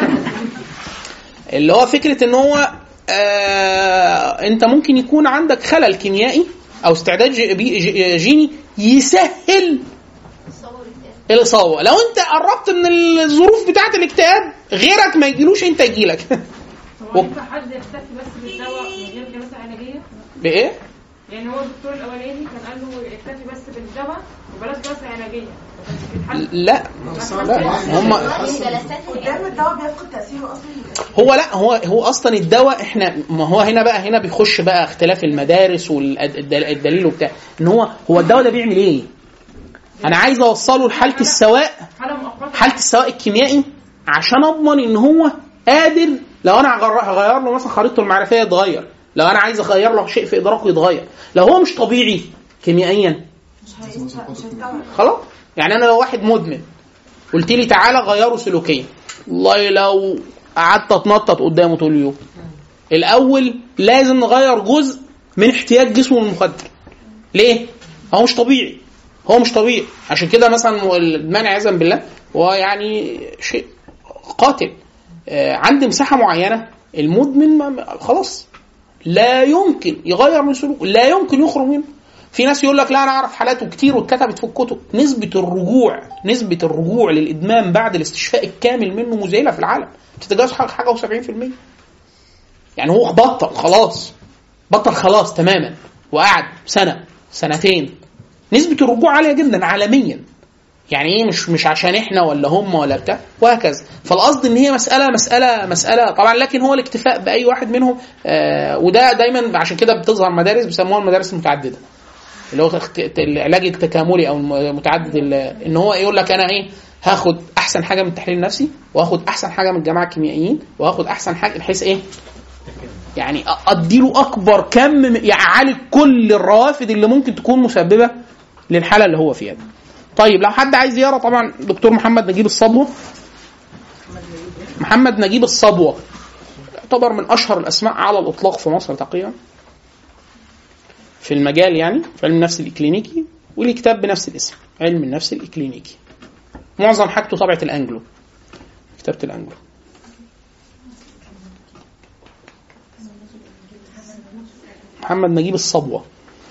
اللي هو فكرة ان هو آه انت ممكن يكون عندك خلل كيميائي او استعداد جي- بي- جي- جيني يسهل الاصابه لو انت قربت من الظروف بتاعه الاكتئاب غيرك ما يجيلوش انت يجيلك هو ينفع حد يكتفي بس بالدواء من غير جلسه علاجيه؟ بايه يعني هو الدكتور الاولاني كان قال له اكتفي بس بالدواء وبلاش جلسه علاجيه بيتحل لا لا هم قدام الدواء بيفقد تاثيره اصلا هو لا هو هو اصلا الدواء احنا ما هو هنا بقى هنا بيخش بقى اختلاف المدارس والدليل وبتاع ان هو هو الدواء ده بيعمل ايه؟ انا عايز اوصله لحاله السواء حاله مؤقته حاله السواء الكيميائي عشان اضمن ان هو قادر لو انا هغير هغير له مثلا خريطته المعرفيه يتغير لو انا عايز اغير له شيء في ادراكه يتغير لو هو مش طبيعي كيميائيا مش هينفع مش هيستوعب خلاص يعني انا لو واحد مدمن قلت لي تعالى غيره سلوكيا والله لو قعدت اتنطط قدامه طول اليوم الاول لازم نغير جزء من احتياج جسمه للمخدر ليه هو مش طبيعي هو مش طبيعي عشان كده مثلا الادمان عياذا بالله هو يعني شيء قاتل آه، عند مساحه معينه المدمن ما- ما- خلاص لا يمكن يغير من سلوكه لا يمكن يخرج منه في ناس يقول لك لا انا اعرف حالاته كتير واتكتبت في الكتب نسبه الرجوع نسبه الرجوع للادمان بعد الاستشفاء الكامل منه مذهله في العالم تتجاوز حاجه حاجة و70% يعني هو بطل خلاص بطل خلاص تماما وقعد سنه سنتين نسبه الرجوع عاليه جدا عالميا يعني ايه مش مش عشان احنا ولا هم ولا بتاع وهكذا فالقصد ان هي مساله مساله مساله طبعا لكن هو الاكتفاء باي واحد منهم آه وده دايما عشان كده بتظهر مدارس بيسموها المدارس المتعدده اللي هو اخت- العلاج التكاملي او المتعدد ال- ان هو يقول لك انا ايه هاخد احسن حاجه من التحليل النفسي واخد احسن حاجه من الجماعه الكيميائيين واخد احسن حاجه بحيث ايه يعني أ- اديله اكبر كم من- يعني اعالج كل الروافد اللي ممكن تكون مسببه للحاله اللي هو فيها دي. طيب لو حد عايز يقرا طبعا دكتور محمد نجيب الصبوه محمد نجيب الصبوه يعتبر من اشهر الاسماء على الاطلاق في مصر تقريبا في المجال يعني في علم النفس الاكلينيكي وليه كتاب بنفس الاسم علم النفس الاكلينيكي معظم حاجته طبعه الانجلو كتابه الانجلو محمد نجيب الصبوه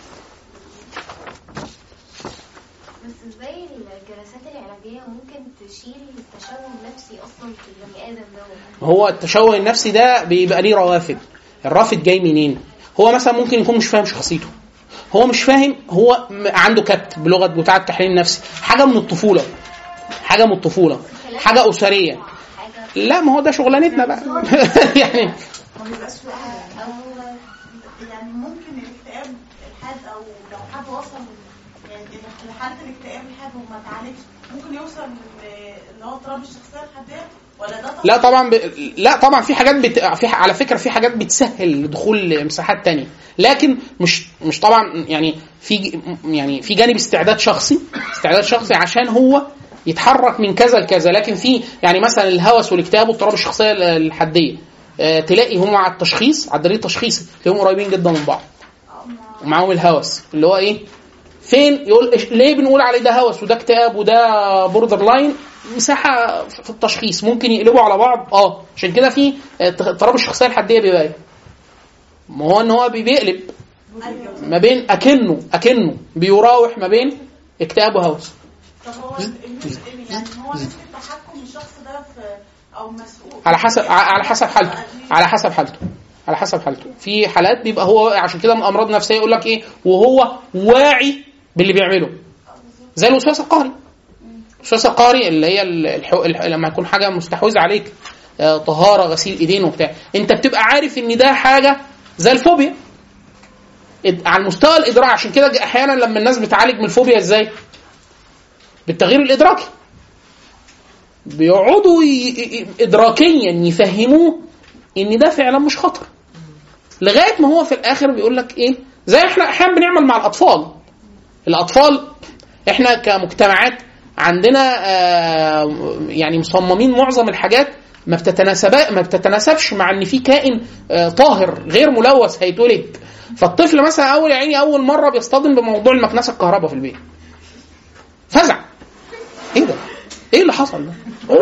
بس ازاي الجلسات العلاجية ممكن تشيل التشوه النفسي اصلا في البني ادم ده هو التشوه النفسي ده بيبقى ليه روافد الرافد جاي منين هو مثلا ممكن يكون مش فاهم شخصيته هو مش فاهم هو م- عنده كبت بلغه بتاع التحليل النفسي حاجه من الطفوله حاجه من الطفوله حاجه اسريه حاجة لا ما هو ده شغلانتنا بقى يعني ما بيبقاش في حاجة. او يعني ممكن الاكتئاب الحاد او لو حد وصل يعني لحالة الاكتئاب الحاد وما اتعالجش ممكن يوصل ل- اللي هو اضطراب الشخصية الحادية ولا ده لا طبعا ب... لا طبعا في حاجات بت... في على فكره في حاجات بتسهل دخول مساحات تانية لكن مش مش طبعا يعني في ج- يعني في جانب استعداد شخصي استعداد شخصي عشان هو يتحرك من كذا لكذا لكن في يعني مثلا الهوس والاكتئاب واضطراب الشخصيه ال- الحاديه آه، تلاقي هم على التشخيص على دليل التشخيص تلاقيهم قريبين جدا من بعض ومعاهم الهوس اللي هو ايه فين يقول إيش- ليه بنقول عليه ده هوس وده اكتئاب وده بوردر لاين مساحه في التشخيص ممكن يقلبوا على بعض اه عشان كده في آه، اضطراب الشخصيه الحاديه بيبقى ايه ما هو ان هو بي- بيقلب ما بين اكنه اكنه بيراوح ما بين اكتئاب وهوس طب هو ال- ال- يعني هو نسبة تحكم الشخص ده في او مسؤول على حسب ع- على حسب حالته على حسب حالته على حسب حالته في حالات بيبقى هو عشان كده من الامراض النفسيه يقول لك ايه وهو واعي باللي بيعمله زي الوسواس القهري الوسواس القهري اللي هي ال- الحو... الح... لما يكون حاجه مستحوذه عليك آه، طهاره غسيل ايدين وبتاع انت بتبقى عارف ان ده حاجه زي الفوبيا اد- على المستوى الادراكي عشان كده احيانا لما الناس بتعالج من الفوبيا ازاي بالتغيير الادراكي بيقعدوا ي... ي- ادراكيا يفهموه ان ده فعلا مش خطر لغايه ما هو في الاخر بيقول لك ايه زي احنا احيانا بنعمل مع الاطفال الاطفال احنا كمجتمعات عندنا آه، يعني مصممين معظم الحاجات ما بتتناسب ما بتتناسبش مع ان في كائن آه، طاهر غير ملوث هيتولد فالطفل مثلا اول يا عيني اول مره بيصطدم بموضوع المكنسه الكهرباء في البيت فزع ايه ده؟ ايه اللي حصل ده؟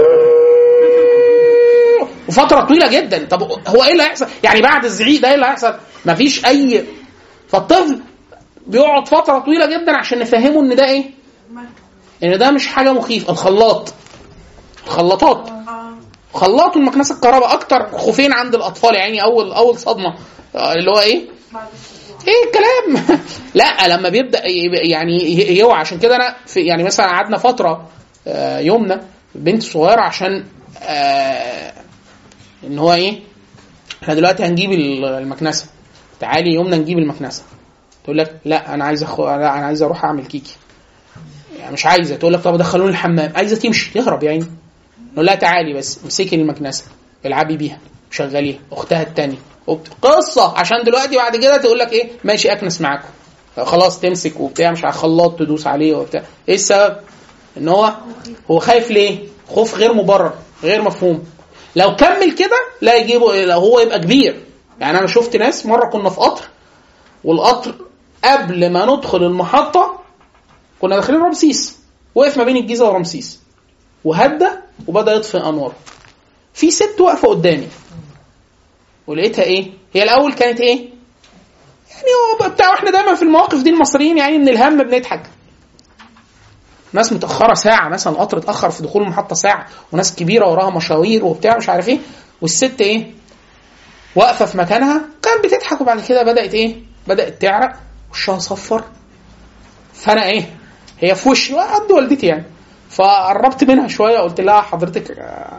وفتره طويله جدا طب هو ايه اللي هيحصل؟ يعني بعد الزعيق ده ايه اللي هيحصل؟ مفيش اي فالطفل بيقعد فتره طويله جدا عشان نفهمه ان ده ايه؟ ان ده مش حاجه مخيفه الخلاط الخلاطات خلاط والمكنسه الكهرباء اكتر خوفين عند الاطفال يعني اول اول صدمه آه، اللي هو ايه؟ ايه الكلام لا لما بيبدا يبقى- يعني يوعى عشان كده انا في يعني مثلا قعدنا فتره آه، يومنا بنت صغيره عشان آه، ان هو ايه احنا دلوقتي هنجيب ال- المكنسه تعالي يومنا نجيب المكنسه تقول لك لا انا عايز أخو... لا انا عايز اروح اعمل كيكي يعني مش عايزه تقول لك طب دخلوني الحمام عايزه تمشي تهرب يعني نقول لها تعالي بس امسكي المكنسه العبي بيها شغليها اختها التانية وبت- قصه عشان دلوقتي بعد كده تقول لك ايه ماشي اكنس معاكم خلاص تمسك وبتاع مش على خلاط تدوس عليه وبتاع ايه السبب ان هو هو خايف ليه خوف غير مبرر غير مفهوم لو كمل كده لا يجيبه لو هو يبقى كبير يعني انا شفت ناس مره كنا في قطر والقطر قبل ما ندخل المحطه كنا داخلين رمسيس وقف ما بين الجيزه ورمسيس وهدى وبدا يطفئ انواره في ست واقفه قدامي ولقيتها ايه هي الاول كانت ايه يعني هو بتاع احنا دايما في المواقف دي المصريين يعني من الهم بنضحك ناس متاخره ساعه مثلا القطر اتاخر في دخول المحطه ساعه وناس كبيره وراها مشاوير وبتاع مش عارف ايه والست ايه واقفه في مكانها كانت بتضحك وبعد كده بدات ايه بدات تعرق وشها صفر فانا ايه هي في وشي قد والدتي يعني فقربت منها شويه قلت لها حضرتك آه،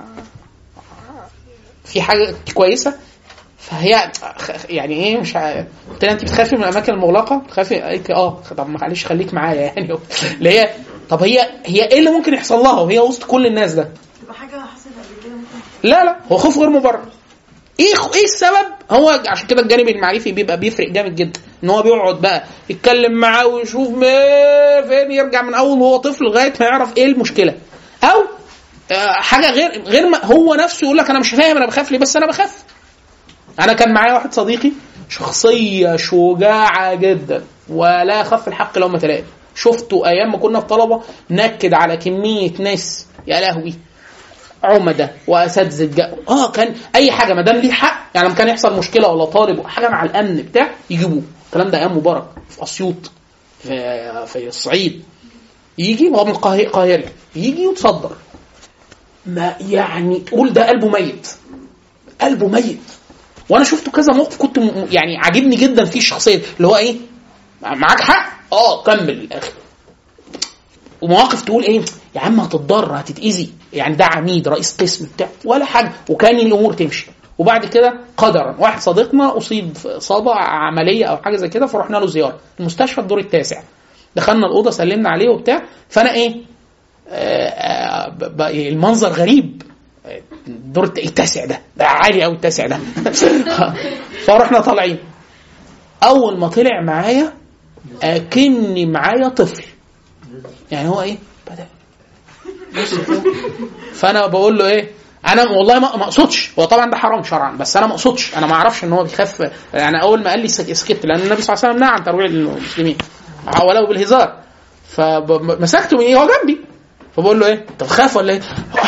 في حاجه كويسه فهي خ- يعني ايه مش ع- قلت لها انت بتخافي من الاماكن المغلقه؟ بتخافي؟ قالت لي اه طب معلش خليك معايا يعني اللي هي طب هي هي ايه اللي ممكن يحصل لها وهي وسط كل الناس ده؟ تبقى حاجه حصلت قبل كده ممكن لا لا هو خوف غير مبرر ايه ايه السبب هو عشان كده الجانب المعرفي بيبقى بيفرق جامد جدا ان هو بيقعد بقى يتكلم معاه ويشوف ما- فين يرجع من اول وهو طفل لغايه ما يعرف ايه المشكله او آه، حاجه غير غير ما هو نفسه يقول لك انا مش فاهم انا بخاف ليه بس انا بخاف انا كان معايا واحد صديقي شخصيه شجاعه جدا ولا خف الحق لو ما تلاقي شفته ايام ما كنا في طلبه نكد على كميه ناس يا لهوي عمده واساتذه جا- اه كان اي حاجه ما دام ليه حق يعني لما كان يحصل مشكله ولا طالب حاجه مع الامن بتاع يجيبوه الكلام ده ايام مبارك في اسيوط في, في الصعيد يجي هو من القاهره قاهري يجي يتصدر ما يعني تقول ده قلبه ميت قلبه ميت وانا شفته كذا موقف كنت م- يعني عاجبني جدا فيه الشخصيه اللي هو ايه معاك حق اه كمل للاخر ومواقف تقول ايه يا عم هتتضر هتتاذي يعني ده عميد رئيس قسم بتاع ولا حاجه وكان الامور تمشي وبعد كده قدرا واحد صديقنا اصيب في اصابه عمليه او حاجه زي كده فرحنا له زياره المستشفى الدور التاسع دخلنا الاوضه سلمنا عليه وبتاع فانا ايه آه، آه، ب- ب- المنظر غريب الدور الت- التاسع ده ده عالي قوي التاسع ده فرحنا طالعين اول ما طلع معايا اكني معايا طفل يعني هو ايه بدا بص كده. فانا بقول له ايه انا والله ما ما اقصدش هو طبعا ده حرام شرعا بس انا ما اقصدش انا ما اعرفش ان هو بيخاف يعني اول ما قال لي سك- سكت لان النبي صلى الله عليه وسلم نهى عن ترويع المسلمين ولو بالهزار فمسكته من ايه هو جنبي فبقول له ايه انت بتخاف ولا ايه؟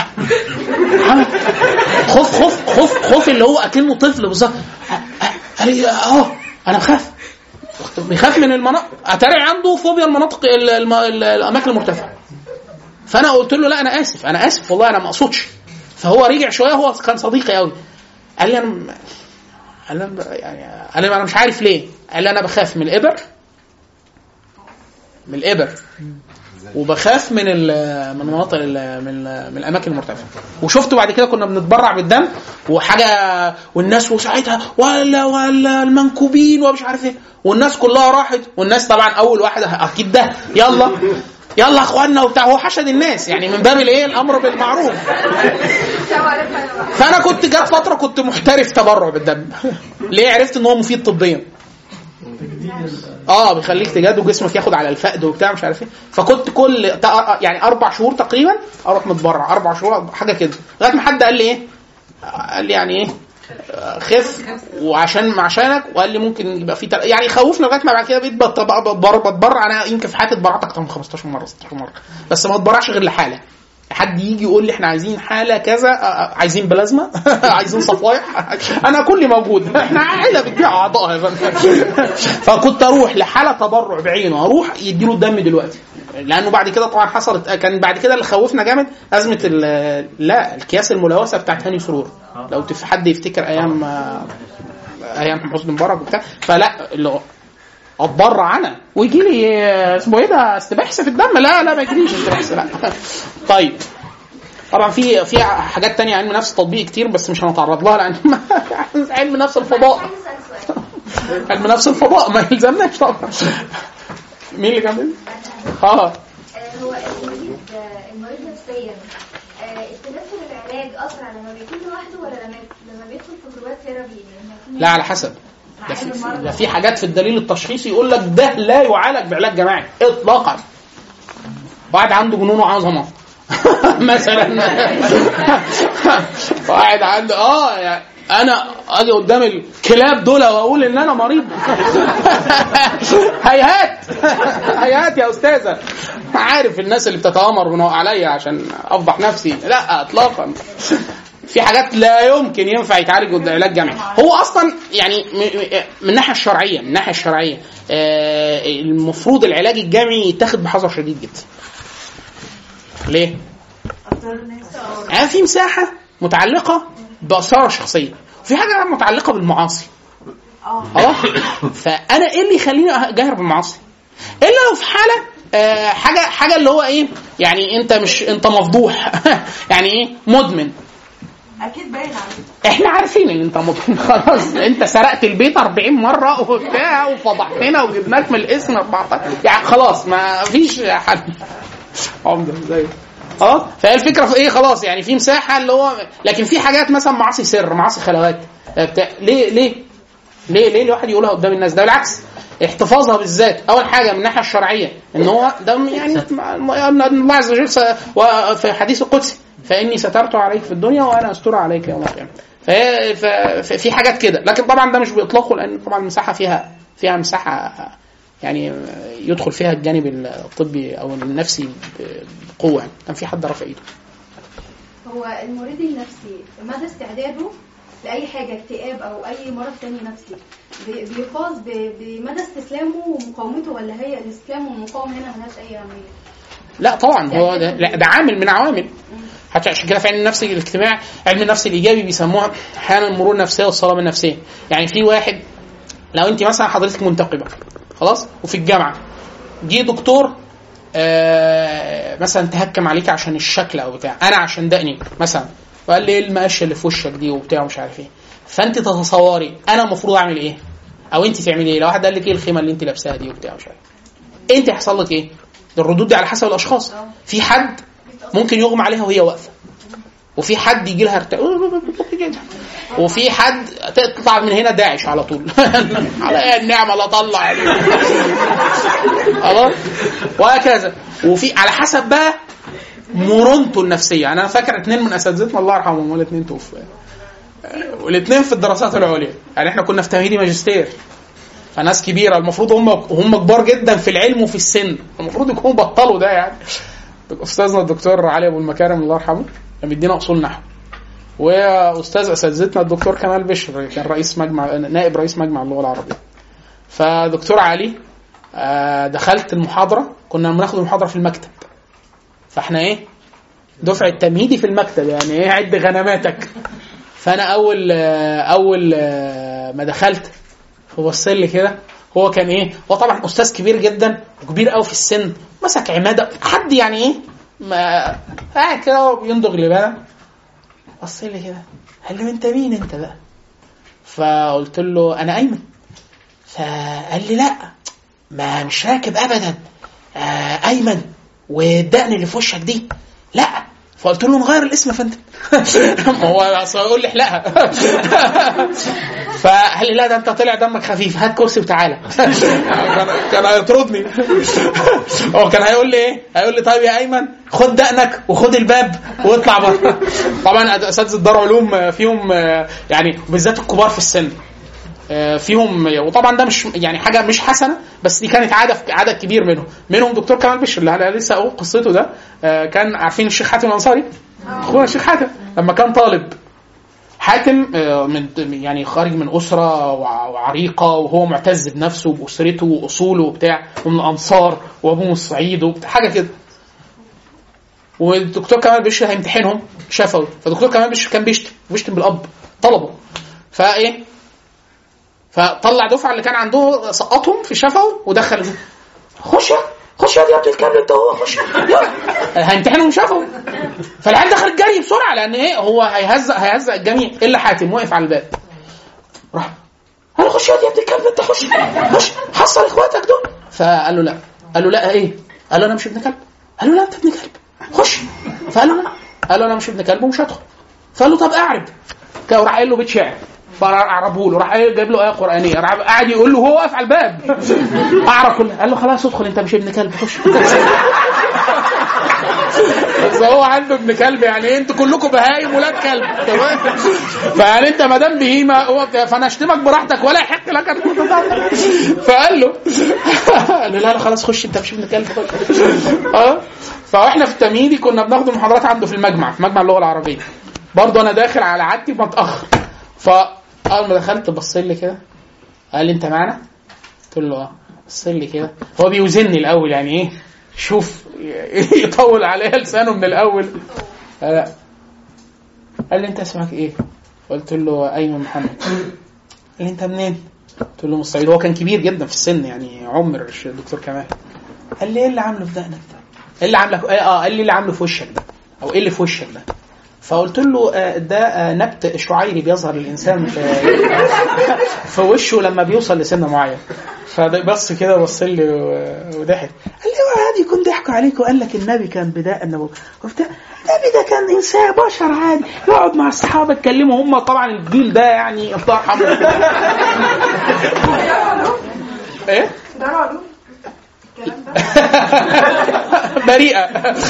خوف خوف خوف خوف اللي هو اكنه طفل بالظبط قال لي اه انا بخاف بيخاف من المناطق اتاري عنده فوبيا المناطق ال- الم- ال- الاماكن المرتفعه فانا قلت له لا انا اسف انا اسف والله انا ما اقصدش فهو رجع شويه هو كان صديقي قوي قال لي انا م- قال لي أنا ب- يعني قال لي انا مش عارف ليه قال لي انا بخاف من الابر من الابر وبخاف من ال- من المناطق ال- من ال- من الاماكن المرتفعه وشفته بعد كده كنا بنتبرع بالدم وحاجه والناس وساعتها ولا ولا المنكوبين ومش عارف ايه والناس كلها راحت والناس طبعا اول واحد اكيد ده يلا يلا يا اخوانا وبتاع هو حشد الناس يعني من باب الايه الامر بالمعروف فانا كنت جت فتره كنت محترف تبرع بالدم ليه عرفت ان هو مفيد طبيا اه بيخليك تجاد وجسمك ياخد على الفقد وبتاع مش عارف ايه فكنت كل تا- يعني اربع شهور تقريبا اروح متبرع اربع شهور حاجه كده لغايه ما حد قال لي ايه قال لي يعني ايه آه، خف وعشان عشانك وقال لي ممكن يبقى في تل... يعني خوفنا لغايه ما بعد كده بقيت بت- بتبرع بتبرع انا يمكن في حياتي اتبرعت اكتر من 15 مره 16 مره بس ما اتبرعش غير لحاله حد يجي يقول لي احنا عايزين حاله كذا آه، آه، عايزين بلازما عايزين صفايح انا كلي موجود احنا عيله بتبيع اعضاء يا فندم فكنت اروح لحاله تبرع بعينه اروح يديله الدم دلوقتي لانه بعد كده طبعا حصلت كان بعد كده اللي خوفنا جامد ازمه ال- لا الكياس الملوثه بتاعت هاني سرور لو تف- حد يفتكر ايام آه، ايام حسني مبارك وبتاع فلا اللي هو اتبرع انا ويجي لي آه، اسمه ايه ده استباحث في الدم لا لا ما يجيليش استباحث لا طيب طبعا في في حاجات تانية علم نفس تطبيق كتير بس مش هنتعرض لها لان علم نفس الفضاء عايز اسال سؤال علم نفس الفضاء ما يلزمناش طبعا مين اللي كمل؟ اه آه، هو المريض آه، المريض نفسيا آه، التدخل العلاج اسرع لما بيكون لوحده ولا لما لما بيدخل في جروبات ثيرابي لما يكون لا على حسب ده في, في- ده في حاجات في الدليل التشخيصي يقول لك ده لا يعالج بعلاج جماعي اطلاقا واحد عنده جنون وعظمه مثلا واحد عنده اه يعني انا اجي قدام الكلاب دول واقول ان انا مريض هيهات هيهات يا استاذه عارف الناس اللي بتتامر من عليا عشان افضح نفسي لا اطلاقا في حاجات لا يمكن ينفع يتعالج قدام علاج جمعي هو اصلا يعني م- م- من الناحيه الشرعيه من الناحيه الشرعيه آه، المفروض العلاج الجمعي يتاخد بحذر شديد جدا ليه؟ يعني في مساحه متعلقه باسرار الشخصيه وفي حاجه متعلقه بالمعاصي اه فانا ايه اللي يخليني اجاهر بالمعاصي الا لو في حاله آه حاجه حاجه اللي هو ايه يعني انت مش انت مفضوح يعني ايه مدمن اكيد باين عليك احنا عارفين ان انت مدمن خلاص انت سرقت البيت 40 مره وبتاع وفضحتنا وجبناك من الاسم 14 يعني خلاص ما فيش حل عمده زي اه فهي الفكره في ايه خلاص يعني في مساحه اللي هو لكن في حاجات مثلا معاصي سر معاصي خلوات آه، بتاع ليه ليه ليه ليه الواحد يقولها قدام الناس ده بالعكس احتفاظها بالذات اول حاجه من الناحيه الشرعيه ان هو ده يعني ان الله عز وجل س- وفي حديث القدسي فاني سترت عليك في الدنيا وانا استر عليك يوم القيامه فهي ف- في حاجات كده لكن طبعا ده مش باطلاقه لان طبعا المساحه فيها فيها مساحه يعني يدخل فيها الجانب الطبي او النفسي بقوه يعني. كان في حد رافع ايده هو المريض النفسي مدى استعداده لأي حاجة اكتئاب أو أي مرض تاني نفسي بي- بيقاس ب- بمدى استسلامه ومقاومته ولا هي الاستسلام والمقاومة هنا ملهاش أي أهمية؟ لا طبعا هو ده, لا ده عامل من عوامل حتى عشان كده في علم النفس الاجتماعي علم النفس الايجابي بيسموها احيانا المرونه النفسيه والصلابه النفسيه يعني في واحد لو انت مثلا حضرتك منتقبه خلاص وفي الجامعه جه دكتور آه مثلا تهكم عليك عشان الشكل او بتاع انا عشان دقني مثلا وقال لي ايه المقشه اللي في وشك دي وبتاع ومش عارف ايه فانت تتصوري انا المفروض اعمل ايه او انت تعملي ايه لو واحد قال لك ايه الخيمه اللي انت لابساها دي وبتاع مش عارف انت هيحصل لك ايه ده الردود دي على حسب الاشخاص في حد ممكن يغمى عليها وهي واقفه وفي حد يجي لها ارتعاش وفي حد تطلع من هنا داعش على طول على ايه النعمه لا طلع عليك خلاص وهكذا وفي على حسب بقى مرونته النفسيه يعني انا فاكر اثنين من اساتذتنا الله يرحمهم والاثنين توفوا والاثنين في الدراسات العليا يعني احنا كنا في تمهيدي ماجستير فناس كبيره المفروض هم هم كبار جدا في العلم وفي السن المفروض يكونوا بطلوا ده يعني استاذنا الدكتور علي ابو المكارم الله يرحمه كان بيدينا اصول نحو واستاذ اساتذتنا الدكتور كمال بشر كان رئيس مجمع نائب رئيس مجمع اللغه العربيه فدكتور علي آه، دخلت المحاضره كنا بناخد المحاضره في المكتب فاحنا ايه دفعه تمهيدي في المكتب يعني ايه عد غنماتك فانا اول آه، اول آه، ما دخلت فبص لي كده هو كان ايه هو طبعا استاذ كبير جدا وكبير قوي في السن مسك عماده حد يعني ايه ما قاعد كده بيندغ لبانا بص لي كده قال لي انت مين انت بقى فقلت له انا ايمن فقال لي لا ما مش راكب ابدا آه ايمن والدقن اللي في وشك دي لا فقلت له نغير الاسم يا فندم ما هو اصل يقول لي احلقها فقال لي لا ده انت طلع دمك خفيف هات كرسي وتعالى كان كان هيطردني هو كان هيقول لي ايه؟ هيقول لي طيب يا ايمن خد دقنك وخد الباب واطلع بره طبعا اساتذه دار علوم فيهم يعني بالذات الكبار في السن فيهم وطبعا ده مش يعني حاجه مش حسنه بس دي كانت عاده عدد كبير منهم منهم دكتور كمال بشر اللي أنا لسه اقول قصته ده كان عارفين الشيخ حاتم الانصاري اخونا الشيخ حاتم لما كان طالب حاتم من يعني خارج من اسره وعريقه وهو معتز بنفسه وباسرته واصوله وبتاع ومن الانصار وابوه من الصعيد حاجه كده والدكتور كمال بشر هيمتحنهم شفوي فالدكتور كمال بشر كان بيشتم بيشتم بالاب طلبه فايه فطلع دفعه اللي كان عنده سقطهم في شفوي ودخل خش خش يا ابن الكلب انت هو خش هيمتحنهم شفوي فالعيال دخلت جري بسرعه لان ايه هو هيهزق هيهزق الجميع الا حاتم وقف على الباب راح قال له خش يا ابن الكلب انت خش خش حصل اخواتك دول فقال له لا قال له لا ايه قال له انا مش ابن كلب قال له لا انت ابن كلب خش فقال له لا قال له انا مش ابن كلب ومش هدخل فقال له طب اعرب راح قايل له بيت شعر فعربه له راح جايب له ايه قرانيه راح قاعد يقول له هو واقف على الباب اعرف كله قال له خلاص ادخل انت مش ابن كلب خش بس هو عنده ابن كلب يعني ايه انتوا كلكم بهايم ولاد كلب تمام فيعني انت ما دام بهيمه هو فانا اشتمك براحتك ولا يحق لك ان فقال له قال له لا لا خلاص خش انت مش ابن كلب خش اه فاحنا في التمهيدي كنا بناخد المحاضرات عنده في المجمع في مجمع اللغه العربيه برضه انا داخل على عادتي متاخر فاول ما دخلت بص لي كده قال لي انت معانا؟ قلت له اه بص لي كده هو بيوزني الاول يعني ايه شوف يطول عليها لسانه من الاول لا قال لي انت اسمك ايه؟ قلت له ايمن محمد قال لي انت منين؟ قلت له من الصعيد هو كان كبير جدا في السن يعني عمر الدكتور كمال قال لي ايه اللي عامله في دقنك ده؟ ايه اللي عاملك اه قال لي اللي عامله في وشك ده او ايه اللي في وشك ده؟ فقلت له آه، ده آه، نبت شعيري بيظهر للانسان في في وشه لما بيوصل لسن معين فبص كده بص لي و- وضحك قال لي هو عادي يكون ضحكوا عليك وقال لك النبي كان بداء النبوة وبتاع النبي ده كان انسان بشر عادي يقعد مع الصحابه يتكلموا هم طبعا الجيل ده يعني الله يرحمه ايه داروا علوم الكلام ده بريئه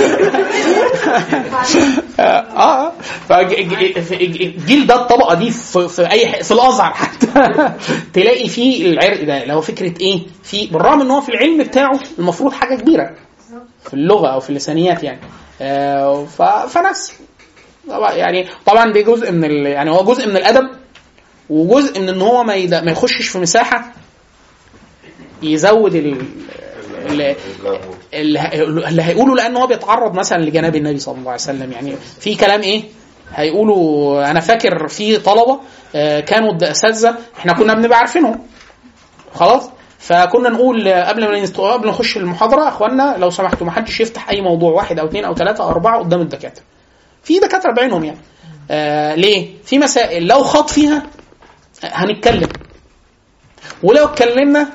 اه فالجيل ده الطبقه دي في, في اي ح- في الازهر حتى تلاقي فيه العرق ده اللي هو فكره ايه في بالرغم ان هو في العلم بتاعه المفروض حاجه كبيره في اللغه او في اللسانيات يعني آه، ف- فنفس طبعا- يعني طبعا دي جزء من ال... يعني هو جزء من الادب وجزء من ان هو ما, يد... ما يخشش في مساحه يزود ال... ال... اللي ه- اللي هيقوله لان هو بيتعرض مثلا لجناب النبي صلى الله عليه وسلم يعني في كلام ايه هيقولوا انا فاكر في طلبه آه، كانوا د- اساتذه احنا كنا بنبقى عارفينهم خلاص فكنا نقول آه، قبل ما نست- قبل ما نخش المحاضره يا اخوانا لو سمحتوا ما حدش يفتح اي موضوع واحد او اثنين او ثلاثه او اربعه قدام الدكاتره في دكاتره بعينهم يعني آه ليه في مسائل لو خاض فيها آه، هنتكلم ولو اتكلمنا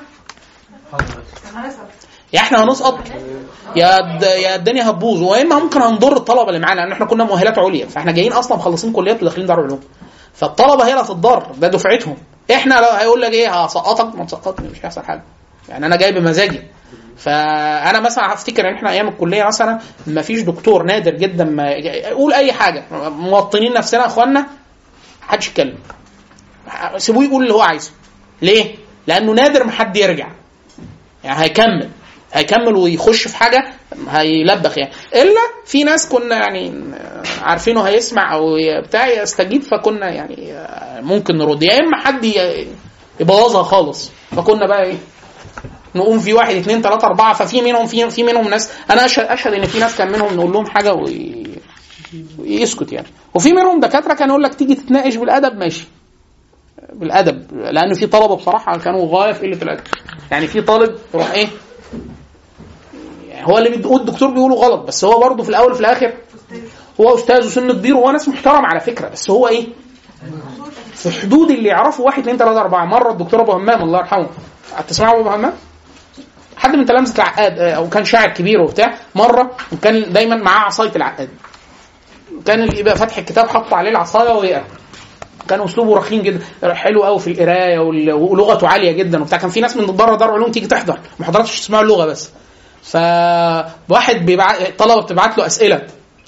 يا احنا هنسقط يا الد- يا الدنيا هتبوظ واما ممكن هنضر الطلبه اللي معانا لان احنا كنا مؤهلات عليا فاحنا جايين اصلا مخلصين كليات وداخلين دار علوم فالطلبه هي اللي هتتضر ده دفعتهم احنا لو هيقول لك ايه هسقطك ما تسقطني مش هيحصل حاجه يعني انا جاي بمزاجي فانا مثلا هفتكر ان احنا ايام الكليه مثلا ما فيش دكتور نادر جدا ما قول اي حاجه موطنين نفسنا يا اخوانا محدش يتكلم سيبوه يقول اللي هو عايزه ليه؟ لانه نادر ما حد يرجع يعني هيكمل هيكمل ويخش في حاجه هيلبخ يعني الا في ناس كنا يعني عارفينه هيسمع او بتاع يستجيب فكنا يعني ممكن نرد يا اما حد ي- يبوظها خالص فكنا بقى ايه نقوم في واحد اثنين ثلاثة أربعة ففي منهم في في منهم ناس أنا أشهد أشهد إن في ناس كان منهم نقول لهم حاجة وي... ويسكت يعني وفي منهم دكاترة كان يقول لك تيجي تتناقش بالأدب ماشي بالأدب لأن في طلبة بصراحة كانوا غاية في قلة الأدب يعني في طالب يروح إيه يعني هو اللي بيقول الدكتور بيقوله غلط بس هو برضه في الأول وفي الآخر هو أستاذ وسن كبير وهو ناس محترم على فكرة بس هو إيه في حدود اللي يعرفه واحد اثنين ثلاثة أربعة مرة الدكتور أبو همام الله يرحمه هتسمعوا أبو همام؟ حد من تلامذة العقاد آه، أو كان شاعر كبير وبتاع مرة وكان دايما معاه عصاية العقاد كان اللي يبقى فاتح الكتاب حط عليه العصاية ويقرا كان اسلوبه رخيم جدا حلو قوي في القرايه وال- ولغته عاليه جدا وبتاع كان في ناس من بره دار علوم تيجي تحضر محاضرات مش تسمعوا اللغه بس فواحد بيبعت طلبه بتبعت له اسئله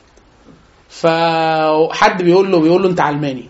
فحد بيقول له بيقول له انت علماني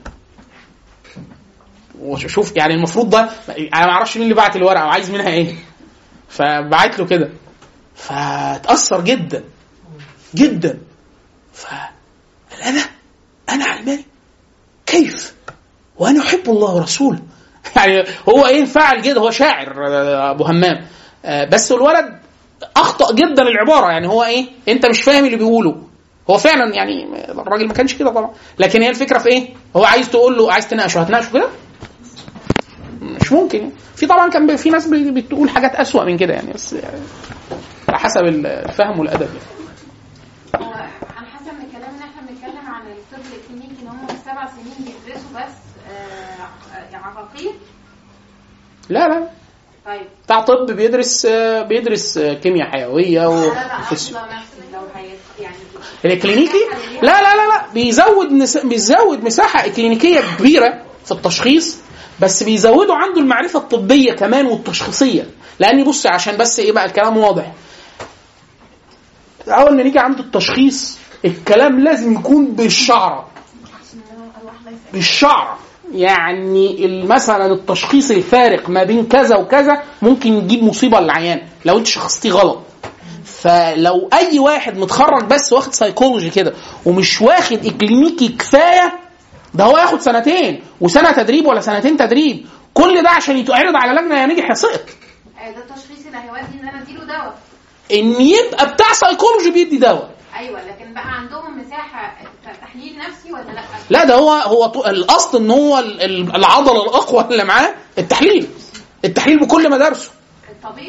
وشوف يعني المفروض ده انا ما اعرفش مين اللي بعت الورقه وعايز منها ايه فبعت له كده فاتاثر جدا جدا ف انا انا علماني كيف وانا احب الله ورسوله يعني هو ايه انفعل جدا هو شاعر آه، ابو همام آه، بس الولد اخطا جدا العباره يعني هو ايه انت مش فاهم اللي بيقوله هو فعلا يعني الراجل ما كانش كده طبعا لكن هي الفكره في ايه هو عايز تقول له عايز تناقشه هتناقشه كده مش ممكن يعني. في طبعا كان بي- في ناس بي- بتقول حاجات اسوأ من كده يعني بس يعني على حسب الفهم والادب يعني. هو انا حاسه من الكلام ان احنا بنتكلم عن الطب الكلينيكي ان هم سبع سنين بيدرسوا بس آه، عقاقير لا لا طيب بتاع طب بيدرس آه، بيدرس آه، كيمياء حيويه و... لا لا اصلا نفسي لو هي يعني الكلينيكي لا لا لا لا بيزود نس... بيزود مساحه كلينيكيه كبيره في التشخيص بس بيزودوا عنده المعرفه الطبيه كمان والتشخيصيه لاني بص عشان بس ايه بقى الكلام واضح اول ما نيجي عند التشخيص الكلام لازم يكون بالشعره بالشعره يعني ال- مثلا التشخيص الفارق ما بين كذا وكذا ممكن يجيب مصيبه للعيان لو انت شخصتيه غلط فلو اي واحد متخرج بس واخد سايكولوجي كده ومش واخد اكلينيكي كفايه ده هو ياخد سنتين وسنه تدريب ولا سنتين تدريب كل ده عشان يتعرض على لجنه يا نجح يا سقط آه، ده التشخيص اللي هيودي ان انا اديله دواء ان يبقى بتاع سايكولوجي بيدي دواء ايوه لكن بقى عندهم مساحه تحليل نفسي ولا لا؟ لا ده هو هو ط- الاصل ان هو ال- ال- العضله الاقوى اللي معاه التحليل التحليل بكل مدارسه الطبيب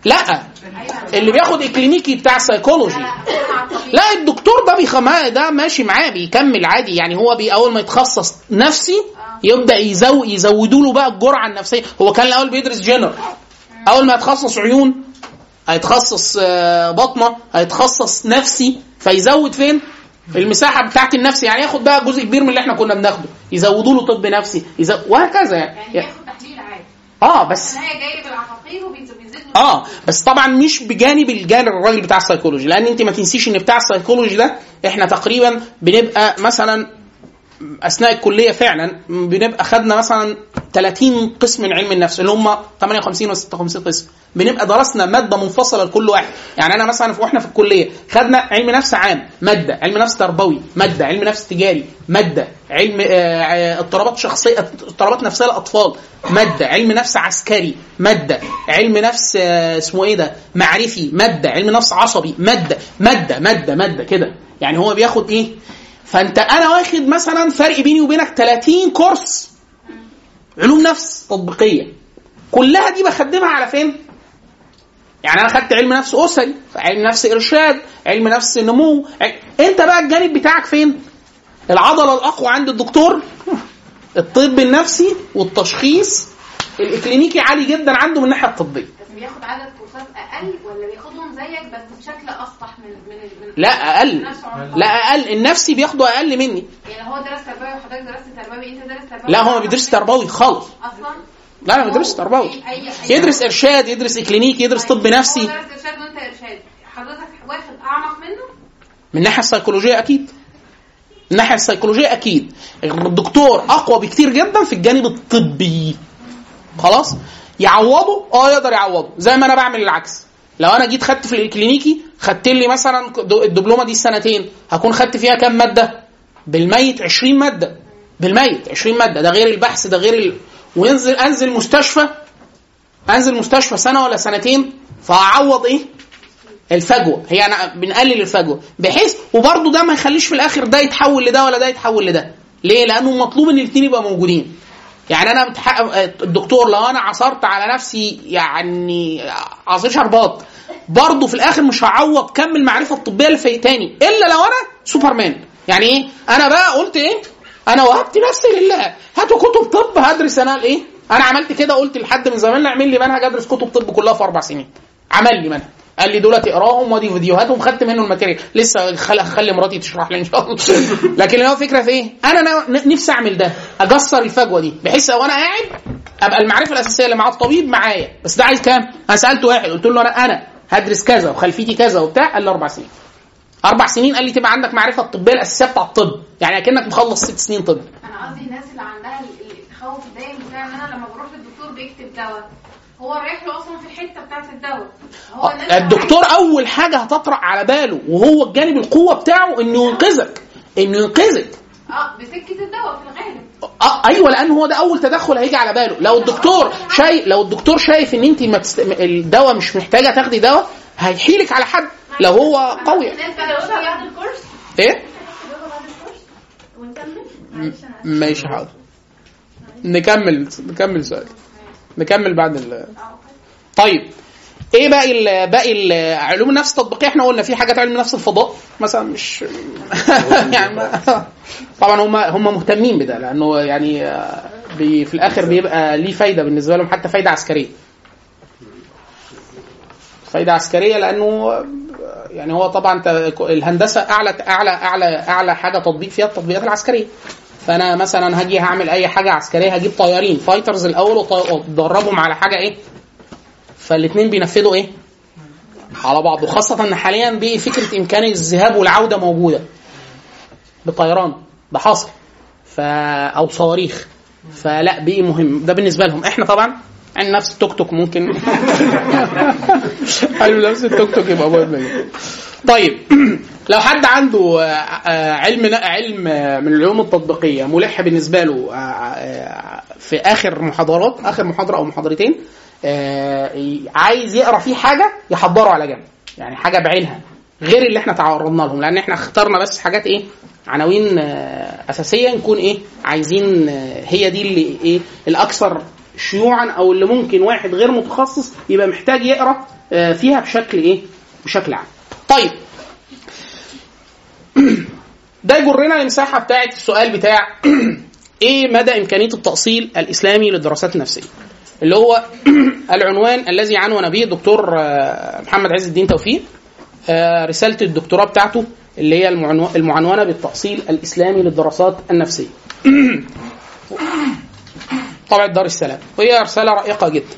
لا اللي بياخد الكلينيكي بتاع السيكولوجي لا الدكتور ده بيخما ده ماشي معاه بيكمل عادي يعني هو بي اول ما يتخصص نفسي يبدا يزو يزودوا له بقى الجرعه النفسيه هو كان الاول بيدرس جنرال اول ما يتخصص عيون هيتخصص آه، بطنه هيتخصص نفسي فيزود فين المساحه بتاعت النفسي يعني ياخد بقى جزء كبير من اللي احنا كنا بناخده يزودوا له طب نفسي يزو... وهكذا يعني, يعني ياخد تحليل عادي اه بس انا جاي بالعقاقير وبيزيد له اه بس طبعا مش بجانب الجانب الراجل بتاع السيكولوجي لان انت ما تنسيش ان بتاع السيكولوجي ده احنا تقريبا بنبقى مثلا اثناء الكليه فعلا بنبقى خدنا مثلا 30 قسم من علم النفس اللي هم 58 و 56 قسم بنبقى درسنا ماده منفصله لكل واحد يعني انا مثلا واحنا في الكليه خدنا علم نفس عام ماده علم نفس تربوي ماده علم نفس تجاري ماده علم آه، آه، اضطرابات شخصيه اضطرابات نفسيه للاطفال ماده علم نفس عسكري ماده علم نفس آه، اسمه ايه ده معرفي ماده علم نفس عصبي ماده ماده ماده ماده كده يعني هو بياخد ايه فانت انا واخد مثلا فرق بيني وبينك 30 كورس علوم نفس تطبيقيه كلها دي بخدمها على فين؟ يعني انا خدت علم نفس اسري علم نفس ارشاد علم نفس نمو عل- انت بقى الجانب بتاعك فين؟ العضله الاقوى عند الدكتور الطب النفسي والتشخيص الاكلينيكي عالي جدا عنده من الناحيه الطبيه بس بياخد عدد كورسات اقل ولا بياخدهم زيك بس بشكل اسطح من من من لا اقل نفس عمره؟ لا اقل النفسي بياخده اقل مني يعني هو درس تربوي وحضرتك درست تربوي انت درست تربوي لا هو ما بيدرسش تربوي خالص اصلا لا انا ما بدرسش تربوي أي- أي- يدرس ارشاد يدرس اكلينيكي يدرس طب هو نفسي درس ارشاد وانت ارشاد حضرتك واخد اعمق منه من الناحيه السيكولوجيه اكيد من الناحيه السيكولوجيه اكيد الدكتور اقوى بكتير جدا في الجانب الطبي خلاص يعوضه اه يقدر يعوضه زي ما انا بعمل العكس لو انا جيت خدت في الكلينيكي خدت لي مثلا دو- الدبلومه دي سنتين هكون خدت فيها كام ماده بالميت 20 ماده بالميت 20 ماده ده غير البحث ده غير ال... وينزل انزل مستشفى انزل مستشفى سنه ولا سنتين فاعوض ايه الفجوه هي انا بنقلل الفجوه بحيث وبرده ده ما يخليش في الاخر ده يتحول لده ولا ده يتحول لده ليه لانه مطلوب ان الاثنين يبقى موجودين يعني انا متح... الدكتور لو انا عصرت على نفسي يعني عصير شربات برضه في الاخر مش هعوض كم المعرفه الطبيه اللي فايتاني الا لو انا سوبرمان يعني ايه انا بقى قلت ايه انا وهبت نفسي لله هاتوا كتب طب هدرس انا الايه انا عملت كده قلت لحد من زمان اعمل لي منهج ادرس كتب طب كلها في اربع سنين عمل لي منهج قال لي دول اقراهم وادي فيديوهاتهم خدت منه الماتيريال لسه خلي خلي مراتي تشرح لي ان شاء الله لكن هو فكره في ايه انا نا- نفسي اعمل ده اجسر الفجوه دي بحيث لو انا قاعد ابقى المعرفه الاساسيه اللي مع الطبيب معايا بس ده عايز كام انا سالت واحد قلت له انا انا هدرس كذا وخلفيتي كذا وبتاع قال لي اربع سنين اربع سنين قال لي تبقى عندك معرفه الطبيه الاساسيه بتاع الطب يعني اكنك مخلص ست سنين طب انا قصدي الناس اللي عندها ال- التخوف الدايم بتاع ان انا لما بروح للدكتور بيكتب دواء هو رايح له اصلا في الحته بتاعت الدواء هو الناس اللي الدكتور اول حاجه هتطرق على باله وهو الجانب القوه بتاعه انه ينقذك انه ينقذك اه بسكه الدواء في الغالب اه ايوه لان هو ده اول تدخل هيجي على باله لو الدكتور شايف لو الدكتور شايف ان انت ما تست... الدواء مش محتاجه تاخدي دواء هيحيلك على حد لو هو قوي الناس بقى بعد الكورس ايه ونكمل م- ماشي حاضر نكمل نكمل سؤال نكمل بعد ال طيب ايه باقي ال باقي ال علوم النفس التطبيقيه احنا قلنا في حاجات علم نفس الفضاء مثلا مش يعني ما- طبعا هم هم مهتمين بده لانه يعني آه، بي في الاخر بيبقى ليه فايده بالنسبه لهم حتى فايده عسكريه فايده عسكريه لانه آه، يعني هو طبعا ت- الهندسه اعلى اعلى اعلى اعلى حاجه تطبيق فيها التطبيقات العسكريه فانا مثلا هاجي هعمل اي حاجه عسكريه هجيب طيارين فايترز الاول وط- وادربهم على حاجه ايه فالاثنين بينفذوا ايه على بعض وخاصه ان حاليا بقي فكره امكان الذهاب والعوده موجوده بطيران ده حاصل ف او صواريخ فلا بقي مهم ده بالنسبه لهم احنا طبعا عن نفس التوك توك ممكن علم نفس التوك توك يبقى مهم جدا. طيب لو حد عنده آه، آه، علم علم آه، من العلوم التطبيقيه ملح بالنسبه له آه، آه، في اخر محاضرات اخر محاضره او محاضرتين آه، ي- عايز يقرا فيه حاجه يحضره على جنب يعني حاجه بعينها غير اللي احنا تعرضنا لهم لان احنا اخترنا بس حاجات ايه عناوين آه، اساسيه نكون ايه عايزين آه، هي دي اللي ايه الاكثر شيوعا او اللي ممكن واحد غير متخصص يبقى محتاج يقرا آه، فيها بشكل ايه؟ بشكل عام. طيب ده يجرنا للمساحه بتاعه السؤال بتاع ايه مدى امكانيه التاصيل الاسلامي للدراسات النفسيه؟ اللي هو العنوان الذي عنون به الدكتور آه، محمد عز الدين توفيق آه، رساله الدكتوراه بتاعته اللي هي المعنو- المعنونه بالتاصيل الاسلامي للدراسات النفسيه. طبعة دار السلام وهي رسالة رائقة جدا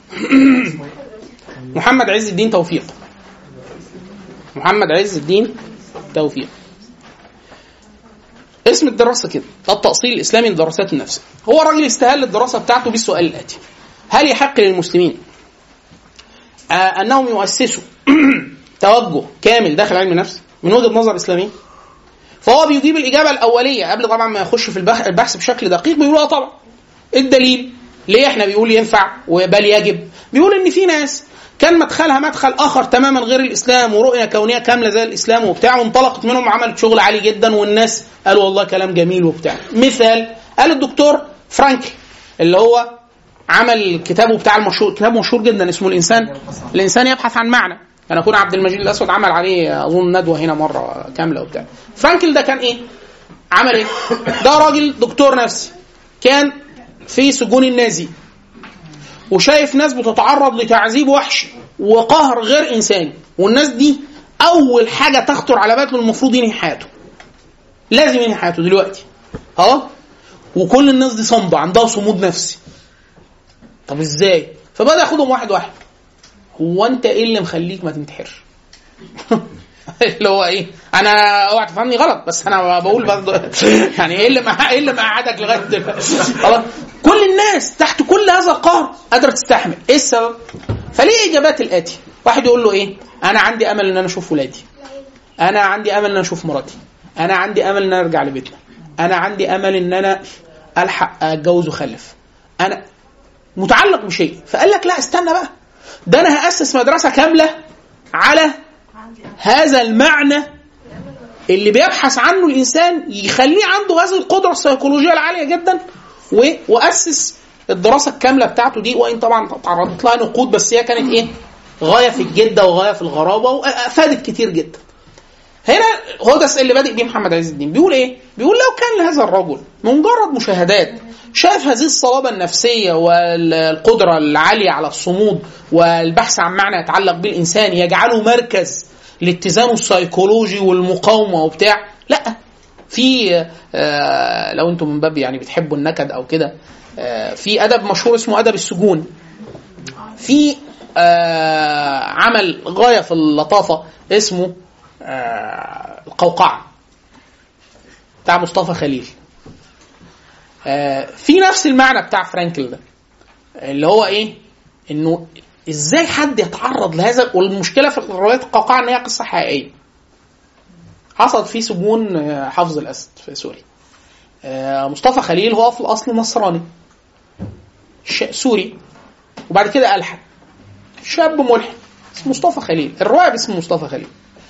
محمد عز الدين توفيق محمد عز الدين توفيق اسم الدراسة كده التأصيل الإسلامي للدراسات النفسية هو راجل استهل الدراسة بتاعته بالسؤال الآتي هل يحق للمسلمين آه أنهم يؤسسوا توجه كامل داخل علم النفس من وجهة نظر إسلامية فهو بيجيب الإجابة الأولية قبل طبعا ما يخش في البح- البحث بشكل دقيق بيقول اه طبعا الدليل ليه احنا بيقول ينفع بل يجب بيقول ان في ناس كان مدخلها مدخل اخر تماما غير الاسلام ورؤيه كونيه كامله زي الاسلام وبتاع وانطلقت منهم وعملت شغل عالي جدا والناس قالوا والله كلام جميل وبتاع مثال قال الدكتور فرانكل اللي هو عمل كتابه بتاع المشهور كتاب مشهور جدا اسمه الانسان الانسان يبحث عن معنى كان اكون عبد المجيد الاسود عمل عليه اظن ندوه هنا مره كامله وبتاع فرانكل ده كان ايه عمل ايه ده راجل دكتور نفسي كان في سجون النازي وشايف ناس بتتعرض لتعذيب وحشي وقهر غير انساني والناس دي اول حاجه تخطر على باله المفروض ينهي حياته لازم ينهي حياته دلوقتي اه وكل الناس دي صامده عندها صمود نفسي طب ازاي فبدا ياخدهم واحد واحد هو انت ايه اللي مخليك ما تنتحرش اللي هو ايه انا اوعى تفهمني غلط بس انا بقول برضه يعني ايه اللي مع... ايه اللي مقعدك لغايه دلوقتي خلاص كل الناس تحت كل هذا القهر قادره تستحمل ايه السبب فليه اجابات الاتي واحد يقول له ايه انا عندي امل ان انا اشوف ولادي انا عندي امل ان انا اشوف مراتي انا عندي امل ان انا ارجع لبيتنا انا عندي امل ان انا الحق اتجوز واخلف انا متعلق بشيء فقال لك لا استنى بقى ده انا هاسس مدرسه كامله على هذا المعنى اللي بيبحث عنه الانسان يخليه عنده هذه القدره السيكولوجيه العاليه جدا و- واسس الدراسه الكامله بتاعته دي وان طبعا تعرضت لها نقود بس هي كانت ايه؟ غايه في الجده وغايه في الغرابه وافادت كتير جدا. هنا هو ده اللي بادئ بيه محمد عز الدين بيقول ايه؟ بيقول لو كان لهذا الرجل مجرد مشاهدات شاف هذه الصلابة النفسية والقدرة العالية على الصمود والبحث عن معنى يتعلق بالإنسان يجعله مركز لاتزانه السيكولوجي والمقاومة وبتاع لا في آه لو انتم من باب يعني بتحبوا النكد او كده آه في ادب مشهور اسمه ادب السجون في آه عمل غايه في اللطافه اسمه آه القوقعه بتاع مصطفى خليل آه في نفس المعنى بتاع فرانكل ده اللي هو ايه انه ازاي حد يتعرض لهذا والمشكله في روايه القوقعه ان هي قصه حقيقيه حصلت في سجون آه، حافظ الاسد في سوريا آه، مصطفى خليل هو في الاصل نصراني ش- سوري وبعد كده الحد شاب ملحد اسمه مصطفى خليل الروايه باسم مصطفى خليل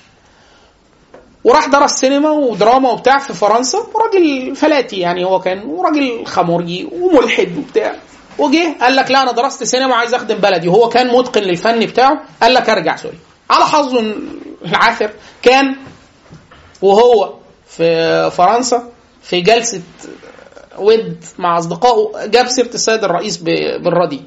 وراح درس سينما ودراما وبتاع في فرنسا وراجل فلاتي يعني هو كان وراجل خمرجي وملحد وبتاع وجه قال لك لا انا درست سينما وعايز اخدم بلدي وهو كان متقن للفن بتاعه قال لك ارجع سوري على حظه العاثر كان وهو في فرنسا في جلسه ود مع اصدقائه جاب سيره السيد الرئيس ب- بالردي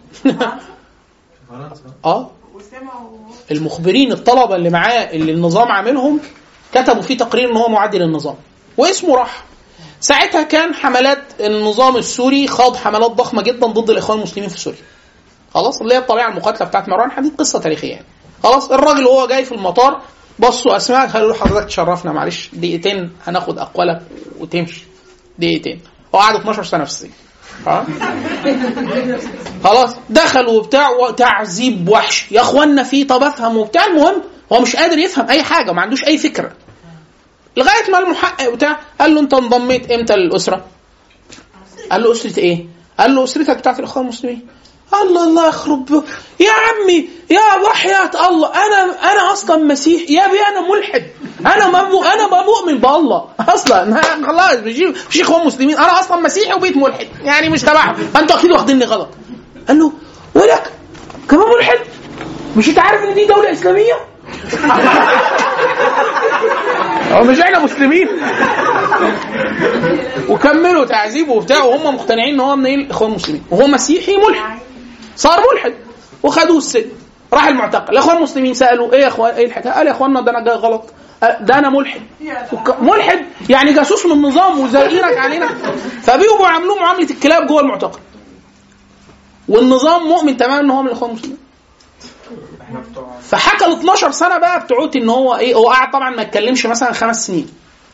اه وسمعوا المخبرين الطلبه اللي معاه اللي النظام عاملهم كتبوا فيه تقرير ان هو معادي للنظام واسمه راح ساعتها كان حملات النظام السوري خاض حملات ضخمه جدا ضد الاخوان المسلمين في سوريا خلاص اللي هي الطبيعه المقاتله بتاعت مروان حديد قصه تاريخيه يعني خلاص الراجل وهو جاي في المطار بصوا اسماء قالوا له حضرتك تشرفنا معلش دقيقتين هناخد اقوالك وتمشي دقيقتين هو قعد 12 سنه في السجن ها؟ خلاص دخل وبتاع وتعذيب وحش يا اخوانا في طب افهم وبتاع المهم هو مش قادر يفهم اي حاجه ما عندوش اي فكره لغايه ما المحقق بتاع قال له انت انضميت امتى للاسره؟ قال له اسره ايه؟ قال له اسرتك بتاعت الاخوان المسلمين الله الله يخرب بي- يا عمي يا وحياة الله انا انا اصلا مسيح يا بي انا ملحد انا ما بو انا ما بؤمن بالله اصلا ما- خلاص مش مش اخوان مسلمين انا اصلا مسيحي وبيت ملحد يعني مش تبعهم انتوا اكيد واخديني غلط قال له ولك كمان ملحد مش انت عارف ان دي دوله اسلاميه هو مش احنا مسلمين وكملوا تعذيبه وبتاع وهم مقتنعين ان هو من ايه الاخوان المسلمين وهو مسيحي ملحد صار ملحد وخدوه السجن راح المعتقل الاخوان المسلمين سالوا ايه يا اخوان ايه الحكايه قال يا اخوانا ده انا جاي غلط قال ده انا ملحد وك- ملحد يعني جاسوس من النظام وزائرك علينا فبيقوا بيعاملوه معامله الكلاب جوه المعتقل والنظام مؤمن تماما ان هو من الاخوان المسلمين فحكى ال 12 سنه بقى بتوعت ان هو ايه هو قعد طبعا ما يتكلمش مثلا خمس سنين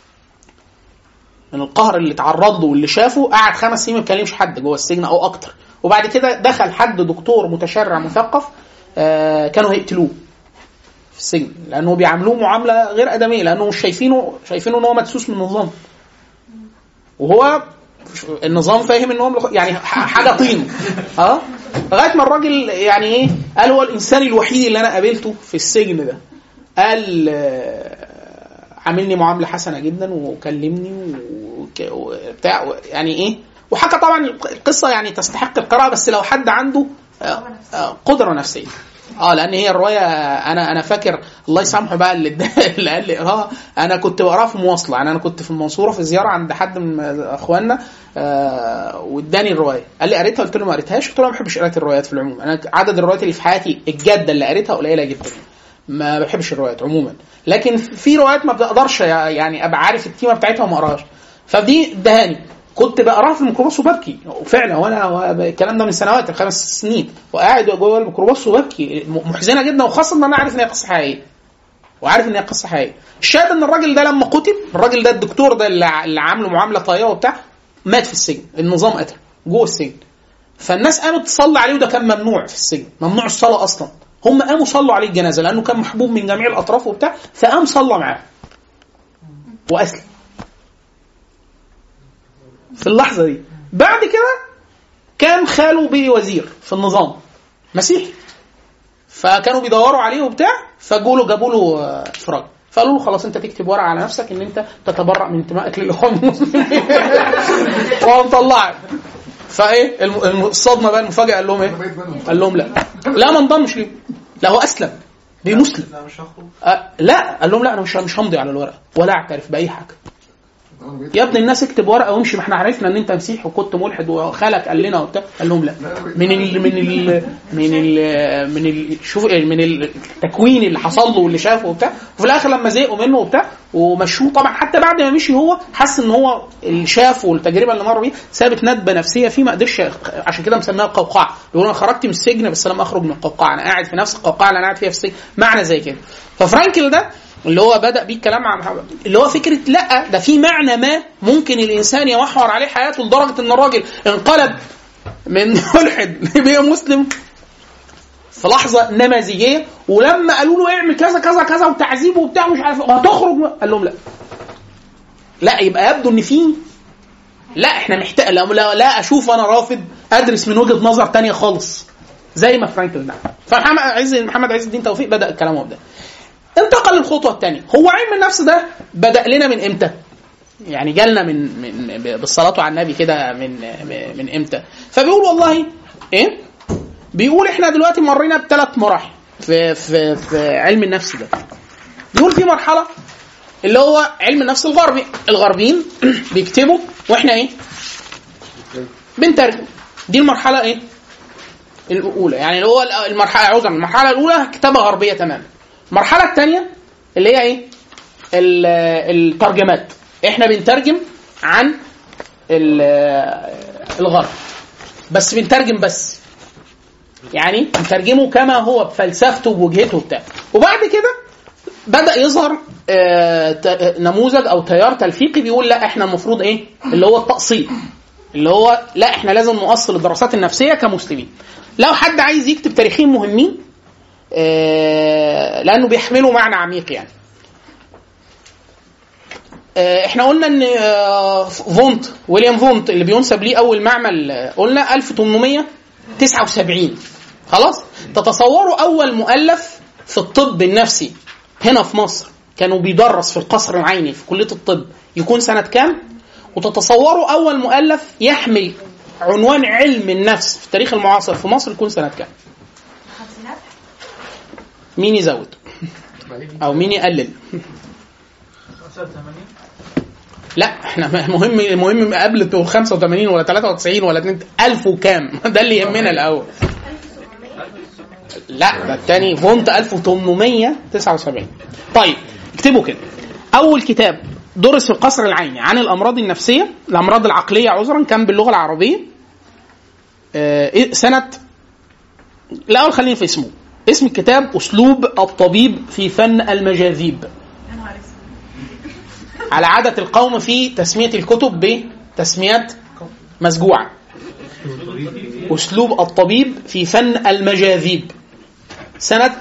من القهر اللي اتعرض له واللي شافه قعد خمس سنين ما بيكلمش حد جوه السجن او اكتر وبعد كده دخل حد دكتور متشرع مثقف آه كانوا هيقتلوه في السجن لانه بيعاملوه معامله غير ادميه لانه مش شايفينه شايفينه ان هو مدسوس من النظام وهو النظام فاهم ان هو يعني ح- حاجه طين اه لغايه ما الراجل يعني ايه قال هو الانسان الوحيد اللي انا قابلته في السجن ده قال آه، عاملني معامله حسنه جدا وكلمني وك- وبتاع يعني ايه وحكى طبعا القصه يعني تستحق القراءه بس لو حد عنده آه، آه، قدره نفسيه اه لان هي الروايه انا انا فاكر الله يسامحه بقى اللي اداها- اللي قال لي اه انا كنت بقراها في مواصله يعني انا كنت في المنصوره في زياره عند حد من اخواننا آه واداني الروايه قال لي قريتها قلت له ما قريتهاش قلت له ما بحبش قراءه الروايات في العموم انا عدد الروايات اللي في حياتي الجاده اللي قريتها قليله جدا ما بحبش الروايات عموما لكن في روايات ما بقدرش يعني ابقى عارف التيمه بتاعتها وما اقراهاش فدي ادهاني كنت بقراها في الميكروباص وببكي وفعلا وانا الكلام ده من سنوات خمس سنين وقاعد جوه الميكروباص وببكي محزنه جدا وخاصه ان انا عارف ان هي قصه حقيقيه وعارف ان هي قصه حقيقيه الشاهد ان الراجل ده لما قتل الراجل ده الدكتور ده اللي ع- اللي عامله معامله طايره وبتاع مات في السجن النظام قتله جوه السجن فالناس قامت تصلي عليه وده كان ممنوع في السجن ممنوع الصلاه اصلا هم قاموا صلوا عليه الجنازه لانه كان محبوب من جميع الاطراف وبتاع فقام صلى معاه واسلم في اللحظه دي بعد كده كان خاله بيه وزير في النظام مسيحي فكانوا بيدوروا عليه وبتاع فجوا له جابوا له آه، افراج فقالوا له خلاص انت تكتب ورقه على نفسك ان انت تتبرأ من انتمائك للاخوان المسلمين ومطلعك فايه الم- الم- الصدمه بقى المفاجاه قال لهم ايه؟ قال لهم لا لا ما انضمش ليه لا هو اسلم دي مسلم لا مش هخرج أه لا قال لهم لا انا مش مش همضي على الورقه ولا اعترف باي حاجه يا ابن الناس اكتب ورقه وامشي ما احنا عرفنا ان انت مسيحي وكنت ملحد وخالك قال لنا وبتاع قال لهم لا من ال من ال من ال من ال شوف من التكوين اللي حصل له واللي شافه وبتاع وفي الاخر لما زهقوا منه وبتاع ومشوه طبعا حتى بعد ما مشي هو حس ان هو اللي شافه والتجربه اللي مر بيها سابت ندبه نفسيه فيه ما قدرش عشان كده مسميها القوقعه بيقول انا خرجت من السجن بس لم اخرج من القوقعه انا قاعد في نفس القوقعه اللي انا قاعد فيها في السجن معنى زي كده ففرانكل ده اللي هو بدا بيه الكلام مع محمد اللي هو فكره لا ده في معنى ما ممكن الانسان يمحور عليه حياته لدرجه ان الراجل انقلب من ملحد لبقى مسلم في لحظه نماذجيه ولما قالوا له اعمل كذا كذا كذا وتعذيب وبتاع مش عارف وهتخرج قال لهم لا لا يبقى يبدو ان في لا احنا محتاج لا, لا, لا اشوف انا رافض ادرس من وجهه نظر تانية خالص زي ما فرانكل ده فمحمد عز محمد عز الدين توفيق بدا كلامه ده انتقل للخطوه الثانيه هو علم النفس ده بدا لنا من امتى يعني جالنا من من بالصلاه على النبي كده من من امتى فبيقول والله ايه بيقول احنا دلوقتي مرينا بثلاث مراحل في في في علم النفس ده بيقول في مرحله اللي هو علم النفس الغربي الغربيين بيكتبوا واحنا ايه بنترجم دي المرحله ايه الاولى يعني اللي هو المرحله عذرا المرحله الاولى كتابه غربيه تماما المرحله الثانيه اللي هي ايه ال- الترجمات احنا بنترجم عن ال- الغرب بس بنترجم بس يعني بنترجمه كما هو بفلسفته بوجهته بتاع وبعد كده بدا يظهر آه، ت- نموذج او تيار تلفيقي بيقول لا احنا المفروض ايه اللي هو التاصيل اللي هو لا احنا لازم نؤصل الدراسات النفسيه كمسلمين لو حد عايز يكتب تاريخين مهمين آه، لانه بيحملوا معنى عميق يعني آه، احنا قلنا ان آه، فونت ويليام فونت اللي بينسب ليه اول معمل آه، قلنا 1879 خلاص تتصوروا اول مؤلف في الطب النفسي هنا في مصر كانوا بيدرس في القصر العيني في كليه الطب يكون سنه كام وتتصوروا اول مؤلف يحمل عنوان علم النفس في التاريخ المعاصر في مصر يكون سنه كام؟ الخمسينات مين يزود؟ او مين يقلل؟ 85 لا احنا مهم مهم قبل تقول 85 ولا 93 ولا 2 1000 وكام ده اللي يهمنا الاول لا ده الثاني فونت 1879 طيب اكتبوا كده اول كتاب درس في القصر العيني عن الامراض النفسيه الامراض العقليه عذرا كان باللغه العربيه آه، إيه- سنه الاول خلينا في اسمه اسم الكتاب اسلوب الطبيب في فن المجاذيب يا نهار اسود على عادة القوم في تسمية الكتب بتسميات مسجوعة أسلوب الطبيب في فن المجاذيب سنة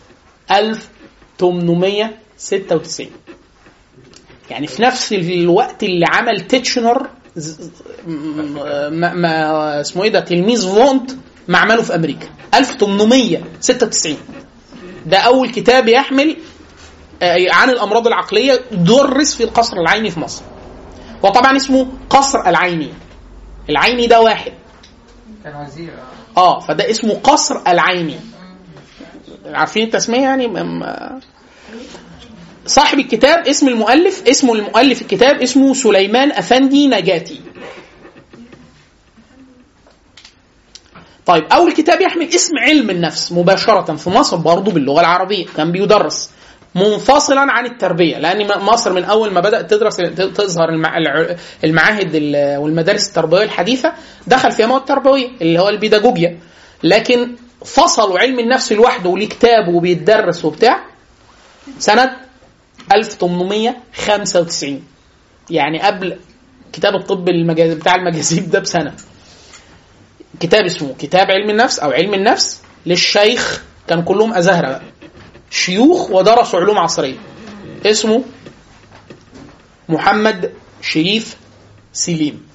1896 يعني في نفس الوقت اللي عمل تيتشنر ز- ما, ما اسمه ايه ده تلميذ فونت ما عمله في امريكا 1896 ده اول كتاب يحمل آه، عن الامراض العقليه درس في القصر العيني في مصر وطبعا اسمه قصر العيني العيني ده واحد كان وزير اه فده اسمه قصر العيني عارفين التسميه يعني م- م- صاحب الكتاب اسم المؤلف اسمه المؤلف الكتاب اسمه سليمان افندي نجاتي طيب اول كتاب يحمل اسم علم النفس مباشره في مصر برضه باللغه العربيه كان بيدرس منفصلا عن التربيه لان م- مصر من اول ما بدات تدرس ت- تظهر المع- الع- المعاهد ال- والمدارس التربويه الحديثه دخل فيها مواد تربويه اللي هو البيداجوجيا لكن فصلوا علم النفس لوحده وليه كتاب وبيتدرس وبتاع سنه 1895 يعني قبل كتاب الطب المجاز بتاع المجاذيب ده بسنه كتاب اسمه كتاب علم النفس او علم النفس للشيخ كان كلهم ازهره بقى شيوخ ودرسوا علوم عصريه اسمه محمد شريف سليم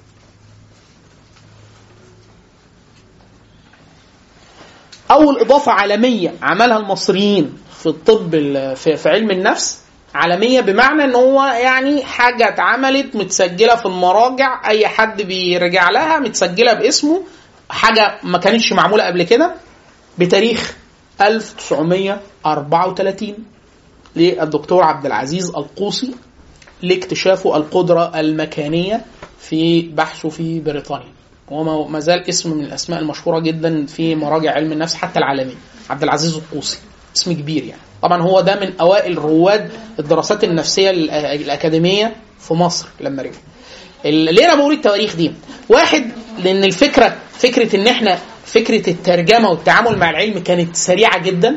اول اضافه عالميه عملها المصريين في الطب ال- في, في علم النفس عالميه بمعنى ان هو يعني حاجه اتعملت متسجله في المراجع اي حد بيرجع لها متسجله باسمه حاجه ما كانتش معموله قبل كده بتاريخ 1934 للدكتور عبد العزيز القوسي لاكتشافه القدرة المكانية في بحثه في بريطانيا هو ما- ما زال اسم من الأسماء المشهورة جدا في مراجع علم النفس حتى العالمية عبد العزيز القوسي اسم كبير يعني طبعا هو ده من أوائل رواد الدراسات النفسية الأ- الأكاديمية في مصر لما رجع ال- ليه انا بقول التواريخ دي؟ واحد لان الفكره فكره ان احنا فكره الترجمه والتعامل مع العلم كانت سريعه جدا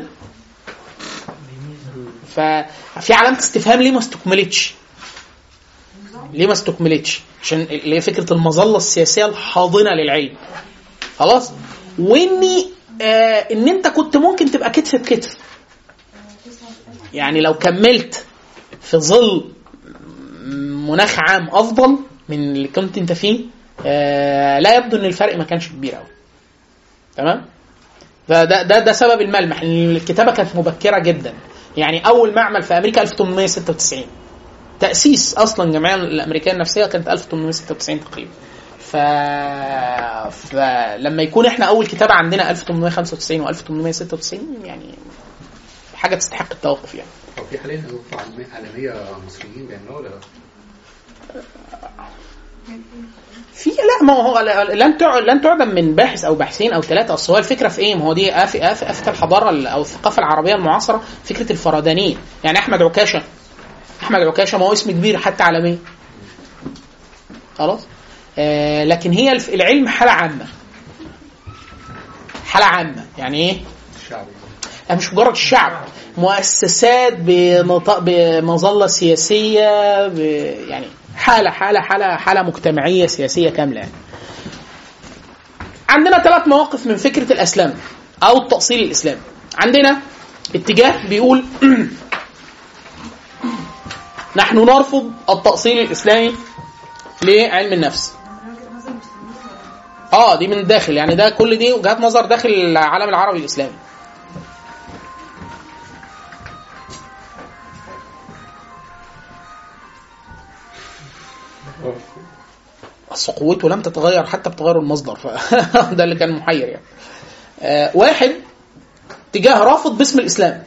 ففي علامه استفهام ليه ما استكملتش؟ ليه ما استكملتش؟ عشان اللي هي فكره المظله السياسيه الحاضنه للعلم. خلاص؟ واني آه ان انت كنت ممكن تبقى كتف بكتف. يعني لو كملت في ظل مناخ عام افضل من اللي كنت انت فيه آه لا يبدو ان الفرق ما كانش كبير قوي تمام فده ده ده سبب الملمح ان الكتابه كانت مبكره جدا يعني اول معمل في امريكا 1896 تاسيس اصلا الجمعيه الامريكيه النفسيه كانت 1896 تقريبا ف... فلما يكون احنا اول كتابه عندنا 1895 و1896 يعني حاجه تستحق التوقف يعني هو في حاليا دكتور عالمية- عالمية مصريين بيعملوها ولا لا؟ في لا ما هو لن تع- لن تعدم من باحث او باحثين او ثلاثه اصل هو الفكره في ايه؟ ما هو دي آف آف آفة الحضاره ال- او الثقافه العربيه المعاصره فكره الفردانيه يعني احمد عكاشه احمد عكاشه ما هو اسم كبير حتى عالميا خلاص آه لكن هي الف- العلم حاله عامه حاله عامه يعني ايه؟ الشعب يعني مش مجرد الشعب مؤسسات بنط- بمظله سياسيه ب... يعني حاله حاله حاله حاله مجتمعيه سياسيه كامله يعني. عندنا ثلاث مواقف من فكره الاسلام او التاصيل الاسلامي عندنا اتجاه بيقول نحن نرفض التاصيل الاسلامي لعلم النفس اه دي من الداخل يعني ده كل دي وجهات نظر داخل العالم العربي الاسلامي اصل قوته لم تتغير حتى بتغير المصدر فده اللي كان محير يعني آه واحد تجاه رافض باسم الاسلام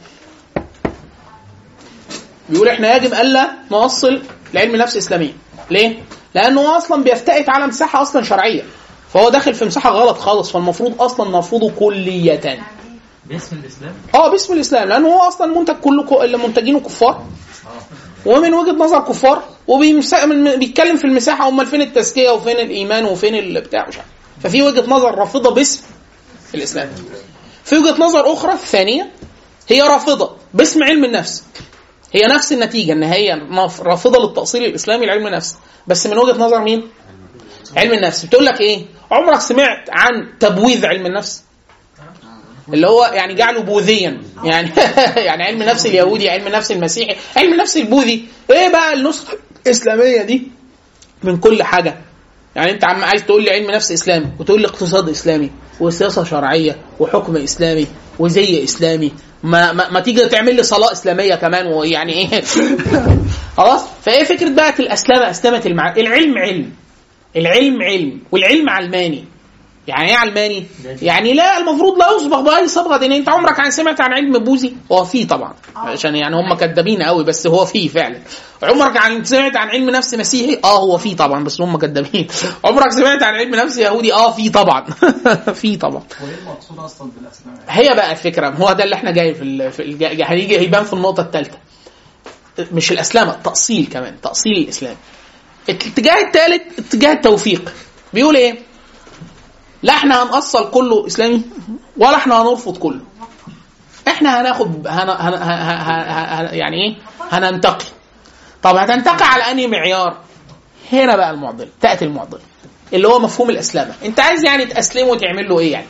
بيقول احنا يجب الا نوصل لعلم نفس اسلامي ليه؟ لانه هو اصلا بيفتئت على مساحه اصلا شرعيه فهو داخل في مساحه غلط خالص فالمفروض اصلا نرفضه كلية باسم الاسلام اه باسم الاسلام لانه هو اصلا المنتج كله ك- اللي منتجينه كفار ومن وجهه نظر كفار وبيتكلم في المساحه امال فين التزكيه وفين الايمان وفين البتاع مش عارف ففي وجهه نظر رافضه باسم الاسلام في وجهه نظر اخرى ثانيه هي رافضه باسم علم النفس هي نفس النتيجه ان هي نف- رافضه للتاصيل الاسلامي لعلم النفس بس من وجهه نظر مين؟ علم النفس بتقول لك ايه؟ عمرك سمعت عن تبويذ علم النفس؟ اللي هو يعني جعله بوذيا يعني يعني علم النفس اليهودي علم النفس المسيحي علم النفس البوذي ايه بقى النسخه الاسلاميه دي من كل حاجه يعني انت عم عايز تقول لي علم نفس اسلامي وتقول لي اقتصاد اسلامي وسياسه شرعيه وحكم اسلامي وزي اسلامي ما ما, ما تيجي تعمل لي صلاه اسلاميه كمان ويعني ايه خلاص فايه فكره بقى الاسلامه اسلمه المع... العلم علم العلم علم والعلم علماني يعني ايه علماني؟ يعني لا المفروض لا يصبغ باي صبغه دينيه، انت عمرك عن سمعت عن علم بوذي؟ هو فيه طبعا عشان يعني هم كدابين قوي بس هو فيه فعلا. عمرك عن سمعت عن علم نفس مسيحي؟ اه هو فيه طبعا بس هم كدابين. عمرك سمعت عن علم نفس يهودي؟ اه فيه طبعا. فيه طبعا. وايه المقصود اصلا بالاسلام هي بقى الفكره هو ده اللي احنا جاي في, ال... في الج... هنيجي هيبان في النقطه الثالثه. مش الاسلامه التاصيل كمان تاصيل الاسلام. الاتجاه الثالث اتجاه التوفيق. بيقول ايه؟ لا احنا هنأصل كله اسلامي ولا احنا هنرفض كله احنا هناخد هن... هن... هن... هن... هن... يعني ايه هننتقي طب هتنتقي على انهي معيار هنا بقى المعضله تاتي المعضله اللي هو مفهوم الاسلامه انت عايز يعني تاسلمه وتعمل له ايه يعني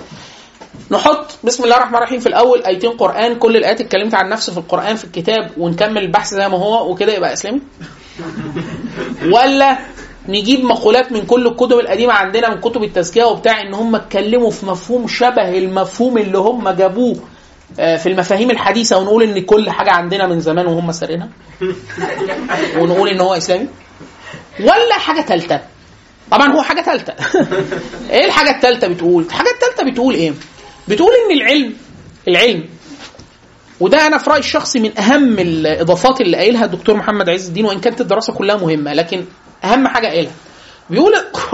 نحط بسم الله الرحمن الرحيم في الاول ايتين قران كل الايات اتكلمت عن نفس في القران في الكتاب ونكمل البحث زي ما هو وكده يبقى اسلامي ولا نجيب مقولات من كل الكتب القديمه عندنا من كتب التزكيه وبتاع ان هم اتكلموا في مفهوم شبه المفهوم اللي هم جابوه آه، في المفاهيم الحديثه ونقول ان كل حاجه عندنا من زمان وهم سارقينها ونقول ان هو اسلامي ولا حاجه ثالثه طبعا هو حاجه ثالثه ايه الحاجه الثالثه بتقول الحاجه الثالثه بتقول ايه بتقول ان العلم العلم وده انا في رايي الشخصي من اهم الاضافات اللي قايلها الدكتور محمد عز الدين وان كانت الدراسه كلها مهمه لكن اهم حاجه قايلها بيقول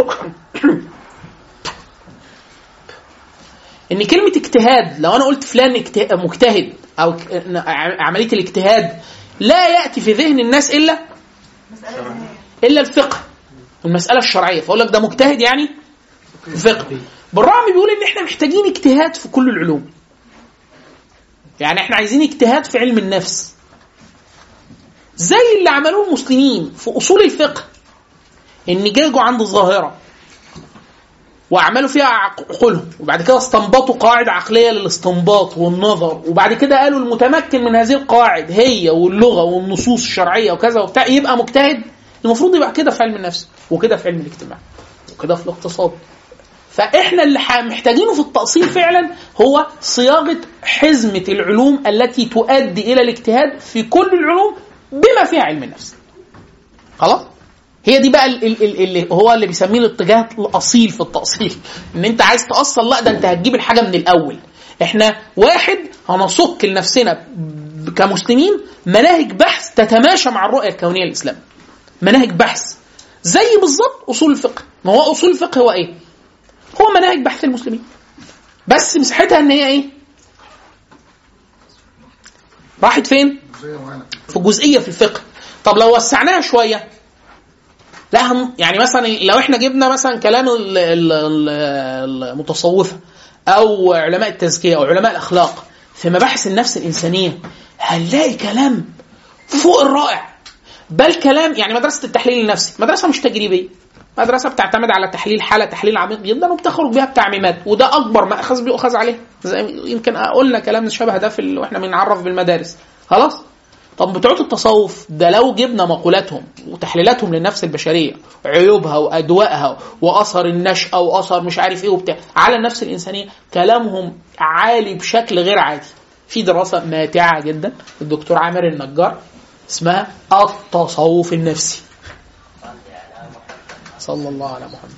ان كلمه اجتهاد لو انا قلت فلان اجت- مجتهد او ك- عمليه الاجتهاد لا ياتي في ذهن الناس الا الا الفقه المساله الشرعيه فاقول لك ده مجتهد يعني فقه بالرغم بيقول ان احنا محتاجين اجتهاد في كل العلوم يعني احنا عايزين اجتهاد في علم النفس زي اللي عملوه المسلمين في اصول الفقه ان جاجوا عند ظاهره واعملوا فيها عقولهم وبعد كده استنبطوا قواعد عقليه للاستنباط والنظر وبعد كده قالوا المتمكن من هذه القواعد هي واللغه والنصوص الشرعيه وكذا وبتاع يبقى مجتهد المفروض يبقى كده في علم النفس وكده في علم الاجتماع وكده في الاقتصاد فاحنا اللي ح- محتاجينه في التأصيل فعلا هو صياغه حزمه العلوم التي تؤدي الى الاجتهاد في كل العلوم بما فيها علم النفس. خلاص؟ هي دي بقى ال- ال- ال- اللي هو اللي بيسميه الاتجاه الاصيل في التأصيل ان انت عايز تأصل لا ده انت هتجيب الحاجه من الاول. احنا واحد هنصك لنفسنا ب- كمسلمين مناهج بحث تتماشى مع الرؤيه الكونيه الاسلاميه. مناهج بحث زي بالظبط اصول الفقه، ما هو اصول الفقه هو ايه؟ هو مناهج بحث المسلمين بس مساحتها ان هي ايه راحت فين في جزئيه في الفقه طب لو وسعناها شويه لا هم يعني مثلا لو احنا جبنا مثلا كلام ال- ال- ال- المتصوفه او علماء التزكيه او علماء الاخلاق في مباحث النفس الانسانيه هنلاقي كلام فوق الرائع بل كلام يعني مدرسه التحليل النفسي مدرسه مش تجريبيه مدرسه بتعتمد على تحليل حاله تحليل عميق جدا وبتخرج بيها بتعميمات وده اكبر ماخذ بيؤخذ عليه زي يمكن قلنا كلام شبه ده في ال... واحنا بنعرف بالمدارس خلاص طب بتوع التصوف ده لو جبنا مقولاتهم وتحليلاتهم للنفس البشريه عيوبها وادوائها واثر النشأه واثر مش عارف ايه وبتاع على النفس الانسانيه كلامهم عالي بشكل غير عادي في دراسه ماتعه جدا الدكتور عامر النجار اسمها التصوف النفسي صلى الله على محمد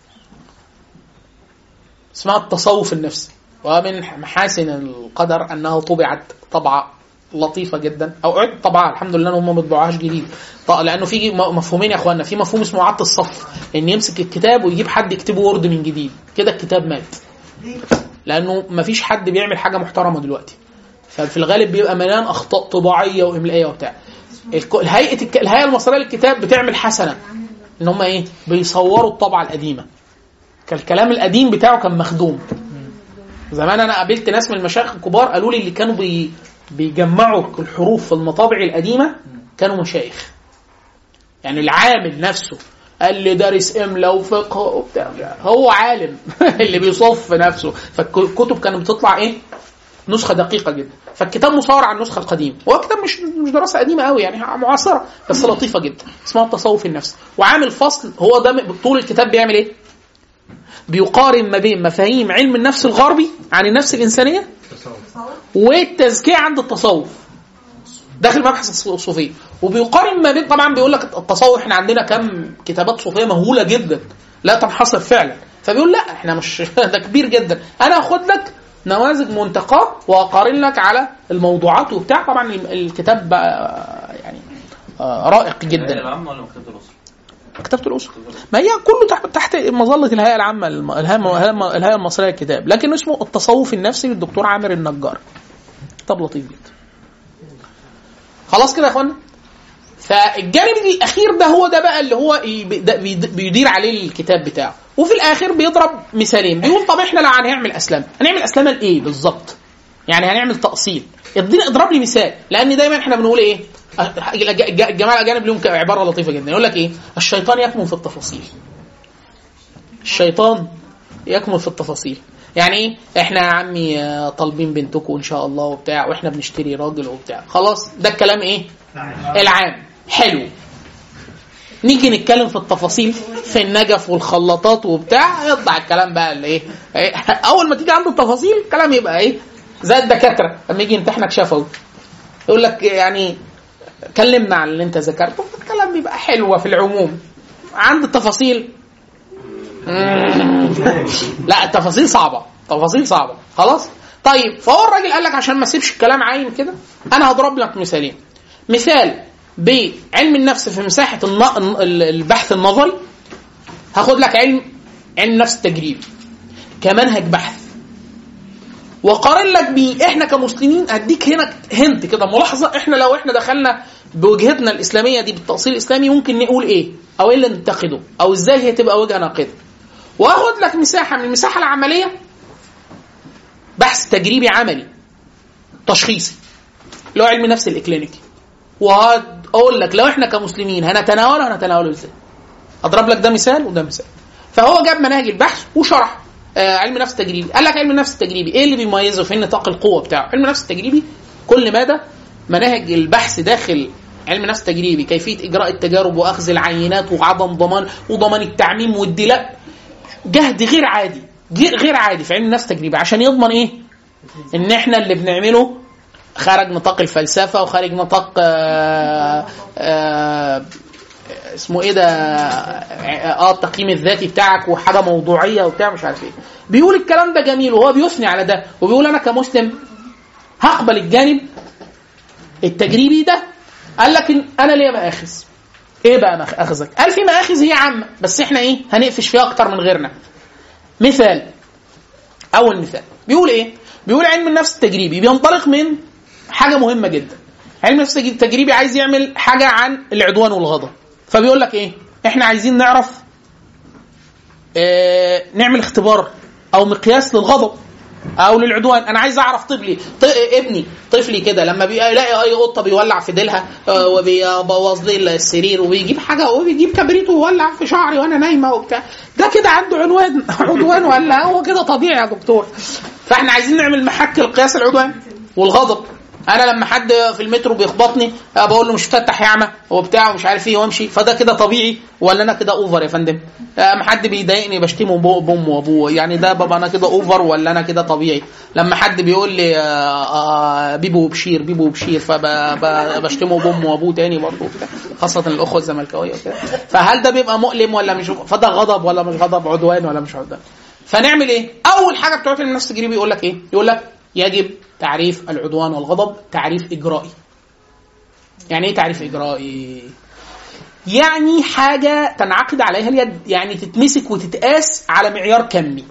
اسمها التصوف النفسي ومن محاسن القدر انها طبعت طبعه لطيفه جدا او عد طبعها الحمد لله ان هم ما بيطبعوهاش جديد ط- لانه في م- مفهومين يا اخوانا في مفهوم اسمه عط الصف ان يمسك الكتاب ويجيب حد يكتبه وورد من جديد كده الكتاب مات لانه ما فيش حد بيعمل حاجه محترمه دلوقتي ففي الغالب بيبقى مليان اخطاء طباعيه واملائيه وبتاع الك- الهيئه الك- الهيئه المصريه للكتاب بتعمل حسنه ان هم ايه بيصوروا الطبعه القديمه كان الكلام القديم بتاعه كان مخدوم زمان انا قابلت ناس من المشايخ الكبار قالوا لي اللي كانوا بي بيجمعوا الحروف في المطابع القديمه كانوا مشايخ يعني العامل نفسه قال لي دارس املا وفقه وبتاع هو عالم اللي بيصف نفسه فالكتب كانت بتطلع ايه نسخه دقيقه جدا فالكتاب مصور على النسخه القديمه هو كتاب مش مش دراسه قديمه قوي يعني معاصره بس لطيفه جدا اسمها التصوف النفسي وعامل فصل هو ده طول الكتاب بيعمل ايه بيقارن ما بين مفاهيم علم النفس الغربي عن النفس الانسانيه والتزكيه عند التصوف داخل مبحث الصوفيه وبيقارن ما بين طبعا بيقول لك التصوف احنا عندنا كم كتابات صوفيه مهوله جدا لا تنحصر فعلا فبيقول لا احنا مش ده كبير جدا انا هاخد لك نماذج منتقاه واقارن لك على الموضوعات وبتاع طبعا الكتاب بقى يعني آه، رائق جدا العامة ولا مكتبة الأسرة؟ مكتبة الأسرة ما هي كله تحت تحت مظلة الهيئة العامة الم- الهيئة الهيئة المصرية للكتاب لكن اسمه التصوف النفسي للدكتور عامر النجار كتاب لطيف جدا خلاص كده يا اخوانا فالجانب الاخير ده هو ده بقى اللي هو ي- ده بيد- بيدير عليه الكتاب بتاعه وفي الاخر بيضرب مثالين بيقول طب احنا لو هنعمل اسلام هنعمل اسلام لايه بالظبط يعني هنعمل تاصيل اديني اضرب لي مثال لان دايما احنا بنقول ايه الج- الج- الجماعه الاجانب لهم عباره لطيفه جدا يقول لك ايه الشيطان يكمن في التفاصيل الشيطان يكمن في التفاصيل يعني ايه احنا يا عمي آه، طالبين بنتكم ان شاء الله وبتاع واحنا بنشتري راجل وبتاع خلاص ده الكلام ايه العام حلو نيجي نتكلم في التفاصيل في النجف والخلاطات وبتاع يطلع الكلام بقى اللي ايه إيه، اول ما تيجي عند التفاصيل الكلام يبقى ايه زي الدكاتره لما يجي يمتحنك شفوي يقول لك يعني كلمنا عن اللي انت ذكرته الكلام بيبقى حلو في العموم عند التفاصيل مم. لا التفاصيل صعبه تفاصيل صعبه خلاص طيب فهو الراجل قال لك عشان ما اسيبش الكلام عايم كده انا هضرب لك مثالين مثال بعلم النفس في مساحه الن- ال- البحث النظري هاخد لك علم علم النفس التجريبي كمنهج بحث وقارن لك بيه احنا كمسلمين هديك هنا هنت كده ملاحظه احنا لو احنا دخلنا بوجهتنا الاسلاميه دي بالتاصيل الاسلامي ممكن نقول ايه او ايه اللي ننتقده او ازاي هي تبقى وجهه ناقده واخد لك مساحه من المساحه العمليه بحث تجريبي عملي تشخيصي اللي هو علم النفس الاكلينيكي واقول لك لو احنا كمسلمين هنتناوله هنتناوله ازاي اضرب لك ده مثال وده مثال فهو جاب مناهج البحث وشرح آه علم النفس التجريبي قال لك علم النفس التجريبي ايه اللي بيميزه في نطاق القوه بتاعه علم النفس التجريبي كل ماده مناهج البحث داخل علم النفس التجريبي كيفيه اجراء التجارب واخذ العينات وعدم ضمان وضمان التعميم والدلاء جهد غير عادي غير غير عادي في علم النفس التجريبي عشان يضمن ايه ان احنا اللي بنعمله خارج نطاق الفلسفه وخارج نطاق آه آه اسمه ايه ده اه التقييم الذاتي بتاعك وحاجه موضوعيه وبتاع مش عارف ايه بيقول الكلام ده جميل وهو بيثني على ده وبيقول انا كمسلم هقبل الجانب التجريبي ده قال لك إن انا ليا مآخذ ايه بقى مآخذك؟ قال في مآخذ هي عامه بس احنا ايه هنقفش فيها اكتر من غيرنا مثال اول مثال بيقول ايه بيقول علم النفس التجريبي بينطلق من حاجه مهمه جدا علم النفس التجريبي عايز يعمل حاجه عن العدوان والغضب فبيقول لك ايه احنا عايزين نعرف اه نعمل اختبار او مقياس للغضب او للعدوان انا عايز اعرف طفلي ط... ابني طفلي كده لما بيلاقي اي قطه بيولع في ديلها آه، وبيبوظ لي السرير وبيجيب حاجه وبيجيب كبريت ويولع في شعري وانا نايمه وبتاع ده كده عنده عنوان عدوان ولا هو كده طبيعي يا دكتور فاحنا عايزين نعمل محك لقياس العدوان والغضب انا لما حد في المترو بيخبطني آه، بقول له مش فتح يعمى وبتاع ومش عارف ايه وامشي فده كده طبيعي ولا انا كده اوفر يا فندم آه، اما حد بيضايقني بشتمه بو- بامه وابوه يعني ده بابا انا كده اوفر ولا انا كده طبيعي لما حد بيقول لي آه، آه، بيبو وبشير بيبو وبشير فبشتمه بامه وابوه تاني برضه وبتاع. خاصه الاخوه الزملكاويه وكده فهل ده بيبقى مؤلم ولا مش فده غضب ولا مش غضب عدوان ولا مش عدوان فنعمل ايه اول حاجه بتوع علم النفس التجريبي يقول لك ايه يقول لك يجب تعريف العدوان والغضب تعريف اجرائي يعني ايه تعريف اجرائي يعني حاجه تنعقد عليها اليد يعني تتمسك وتتقاس على معيار كمي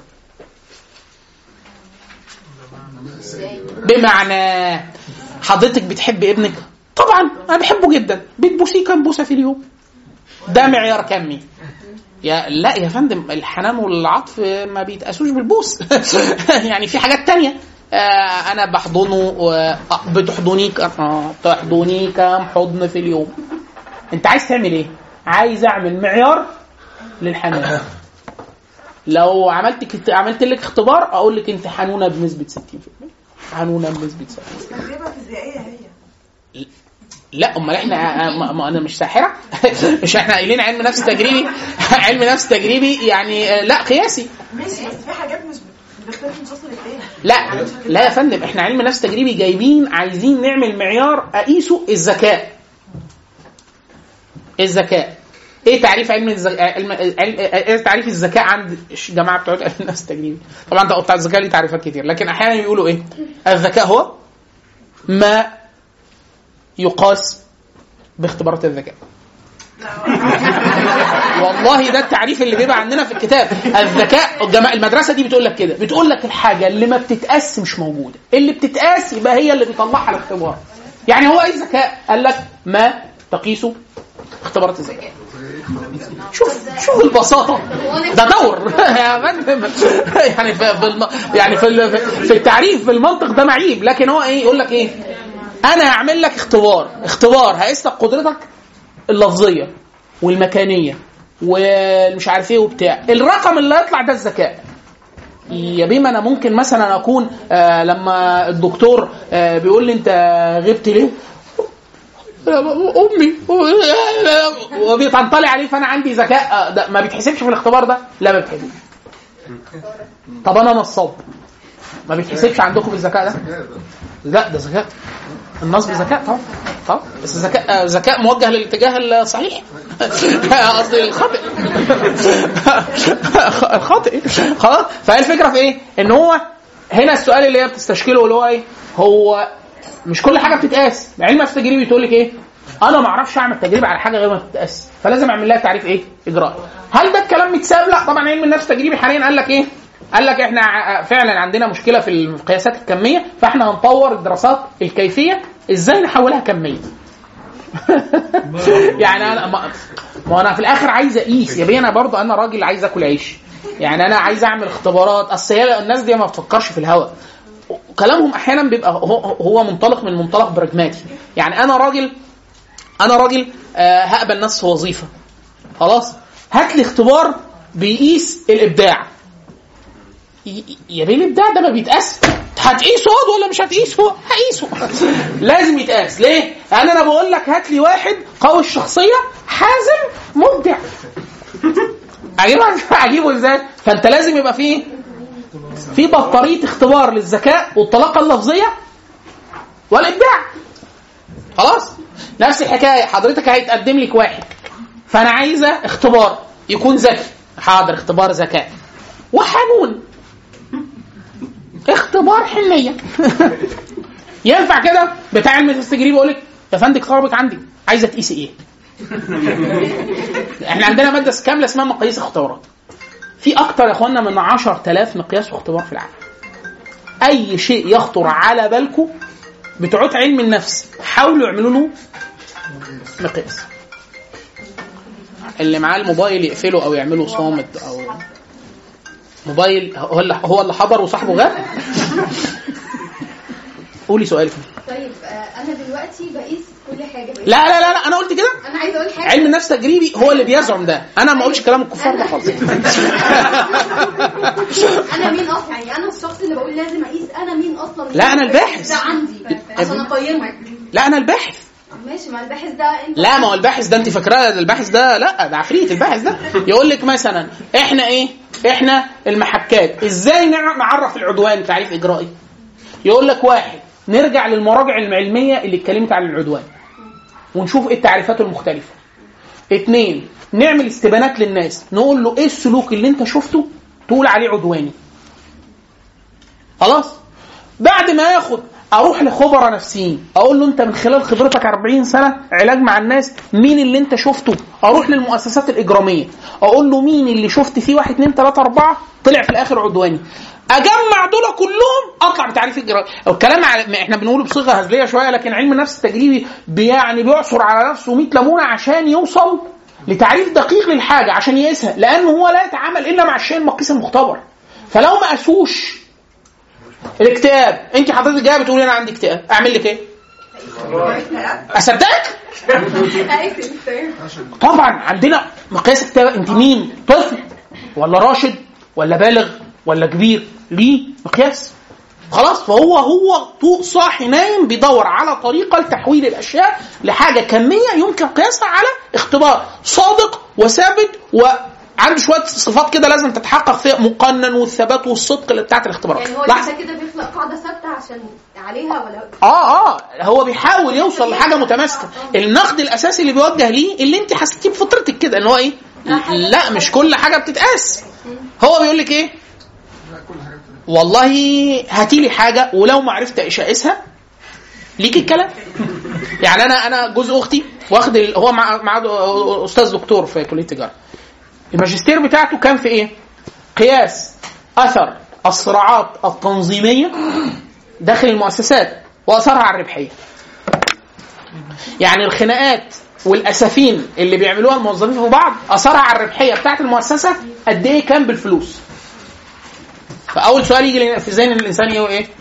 بمعنى حضرتك بتحب ابنك طبعا انا بحبه جدا بتبوسيه كام بوسه في اليوم ده معيار كمي يا لا يا فندم الحنان والعطف ما بيتقاسوش بالبوس يعني في حاجات تانية آه انا بحضنه و- آه، بتحضني كام آه بتحضني كام حضن في اليوم انت عايز تعمل ايه عايز اعمل معيار للحنان لو عملت كت... عملت لك اختبار اقول لك انت حنونه بنسبه 60% حنونه بنسبه 70% تجربه فيزيائيه هي لا امال احنا ما ما انا مش ساحره مش احنا قايلين علم نفس تجريبي علم نفس تجريبي يعني آه، لا قياسي ماشي بس في حاجات مش بتختلف من شخص للتاني لا لا يا فندم احنا علم نفس تجريبي جايبين عايزين نعمل معيار اقيسه الذكاء الذكاء ايه تعريف علم الذكاء علم... علم... ايه تعريف الذكاء عند الجماعه بتوع علم النفس التجريبي طبعا ده بتاع الذكاء ليه تعريفات كتير لكن احيانا بيقولوا ايه الذكاء هو ما يقاس باختبارات الذكاء والله ده التعريف اللي بيبقى عندنا في الكتاب الذكاء الجماعة المدرسه دي بتقول لك كده بتقول لك الحاجه اللي ما بتتقاس مش موجوده اللي بتتقاس يبقى هي اللي بيطلعها الاختبار يعني هو ايه الذكاء قال لك ما تقيسه اختبارات الذكاء شوف شوف البساطه ده دور يا فندم يعني في بالم... يعني في ال- في التعريف بالمنطق ده معيب لكن هو ايه يقول لك ايه انا هعمل لك اختبار اختبار هيقيس لك قدرتك اللفظيه والمكانيه ومش عارف ايه وبتاع الرقم اللي هيطلع ده الذكاء يا بيما انا ممكن مثلا اكون آه لما الدكتور آه بيقول لي انت غبت ليه امي وبيطلع عليه فانا عندي ذكاء آه، ده ما بيتحسبش في الاختبار ده لا ما بيتحسبش طب انا نصاب ما بيتحسبش عندكم الذكاء ده لا ده ذكاء النصب ذكاء طبعا طبعا بس ذكاء آه، ذكاء موجه للاتجاه الصحيح قصدي الخاطئ الخاطئ خلاص فهي الفكره في ايه؟ ان هو هنا السؤال اللي هي بتستشكله اللي هو ايه؟ هو مش كل حاجه بتتقاس علم النفس التجريبي تقول لك ايه؟ انا ما اعرفش اعمل تجربه على حاجه غير ما تتقاس فلازم اعمل لها تعريف ايه؟ اجرائي هل ده الكلام متساب؟ لا طبعا علم النفس التجريبي حاليا قال لك ايه؟ قال لك احنا ع- فعلا عندنا مشكله في القياسات الكميه فاحنا هنطور الدراسات الكيفيه ازاي نحولها كميه يعني انا ما, ما انا في الاخر عايز اقيس يا بيه انا برضو انا راجل عايز اكل عيش يعني انا عايز اعمل اختبارات اصل هي الناس دي ما بتفكرش في الهواء كلامهم احيانا بيبقى هو, هو منطلق من منطلق براجماتي يعني انا راجل انا راجل آه هقبل نفس وظيفه خلاص هات لي اختبار بيقيس الابداع ي- يا بيه الابداع ده ما بيتقاس هتقيسه هو ولا مش هتقيسه هقيسه لازم يتقاس ليه يعني انا بقول لك هات لي واحد قوي الشخصيه حازم مبدع اجيبه اجيبه ازاي فانت لازم يبقى فيه في بطاريه اختبار للذكاء والطلاقه اللفظيه والابداع خلاص نفس الحكايه حضرتك هيتقدم لك واحد فانا عايزه اختبار يكون ذكي حاضر اختبار ذكاء وحنون اختبار حنيه ينفع كده بتاع علم التجريب يقول لك يا فندم طلبك عندي عايزه تقيسي ايه؟ احنا عندنا ماده كامله اسمها مقاييس اختبارات في اكتر يا اخوانا من 10000 مقياس واختبار في العالم اي شيء يخطر على بالكم بتوع علم النفس حاولوا يعملوا له مقياس اللي معاه الموبايل يقفله او يعمله صامت او موبايل هو اللي هو اللي حضر وصاحبه غاب قولي سؤالك طيب آه، انا دلوقتي بقيس كل حاجه بقيس لا لا لا لا انا قلت كده انا عايزه اقول حاجه علم النفس تجريبي هو اللي بيزعم ده انا ما اقولش كلام الكفار ده خالص انا مين اصلا يعني انا الشخص اللي بقول لازم اقيس انا مين اصلا لا، أنا الباحث. ده عندي عشان اقيمك لا انا الباحث ماشي ما الباحث ده انت لا ما هو الباحث ده انت فاكراه ده الباحث ده لا ده عفريت الباحث ده يقول لك مثلا احنا ايه احنا المحكات ازاي نع- نعرف العدوان تعريف اجرائي يقول لك واحد نرجع للمراجع العلميه اللي اتكلمت عن العدوان ونشوف ايه التعريفات المختلفه اتنين نعمل استبانات للناس نقول له ايه السلوك اللي انت شفته تقول عليه عدواني خلاص بعد ما ياخد اروح لخبراء نفسيين اقول له انت من خلال خبرتك 40 سنه علاج مع الناس مين اللي انت شفته اروح للمؤسسات الاجراميه اقول له مين اللي شفت فيه واحد اتنين تلاته اربعه طلع في الاخر عدواني اجمع دول كلهم اطلع بتعريف اجرامي الكلام على احنا بنقوله بصيغه هزليه شويه لكن علم النفس التجريبي بي- يعني بيعصر على نفسه 100 ليمونه عشان يوصل لتعريف دقيق للحاجه عشان يقيسها لانه هو لا يتعامل الا مع الشيء المقيس المختبر فلو ما قاسوش الاكتئاب انت حضرتك جايه بتقولي انا عندي اكتئاب اعمل لك ايه اصدقك طبعا عندنا مقياس اكتئاب انت مين طفل ولا راشد ولا بالغ ولا كبير ليه مقياس خلاص فهو هو طوق صاحي نايم بيدور على طريقه لتحويل الاشياء لحاجه كميه يمكن قياسها على اختبار صادق وثابت وعنده شويه صفات كده لازم تتحقق فيها مقنن والثبات والصدق اللي بتاعت الاختبارات يعني هو لحظه لسه كده بيخلق قاعده ثابته عشان عليها ولا اه اه هو بيحاول يوصل لحاجه متماسكه النقد الاساسي اللي بيوجه ليه اللي انت حسيتيه بفطرتك كده ان هو ايه لا مش كل حاجه بتتقاس هو بيقول لك ايه والله هاتي لي حاجه ولو ما عرفت ايش اقيسها ليك الكلام يعني انا انا جوز اختي واخد ال- هو مع مع استاذ دكتور في كليه التجاره الماجستير بتاعته كان في ايه قياس اثر الصراعات التنظيميه داخل المؤسسات واثرها على الربحيه يعني الخناقات والاسفين اللي بيعملوها الموظفين في بعض اثرها على الربحيه بتاعت المؤسسه قد ايه كان بالفلوس فاول سؤال يجي في ذهن الانسان هو ايه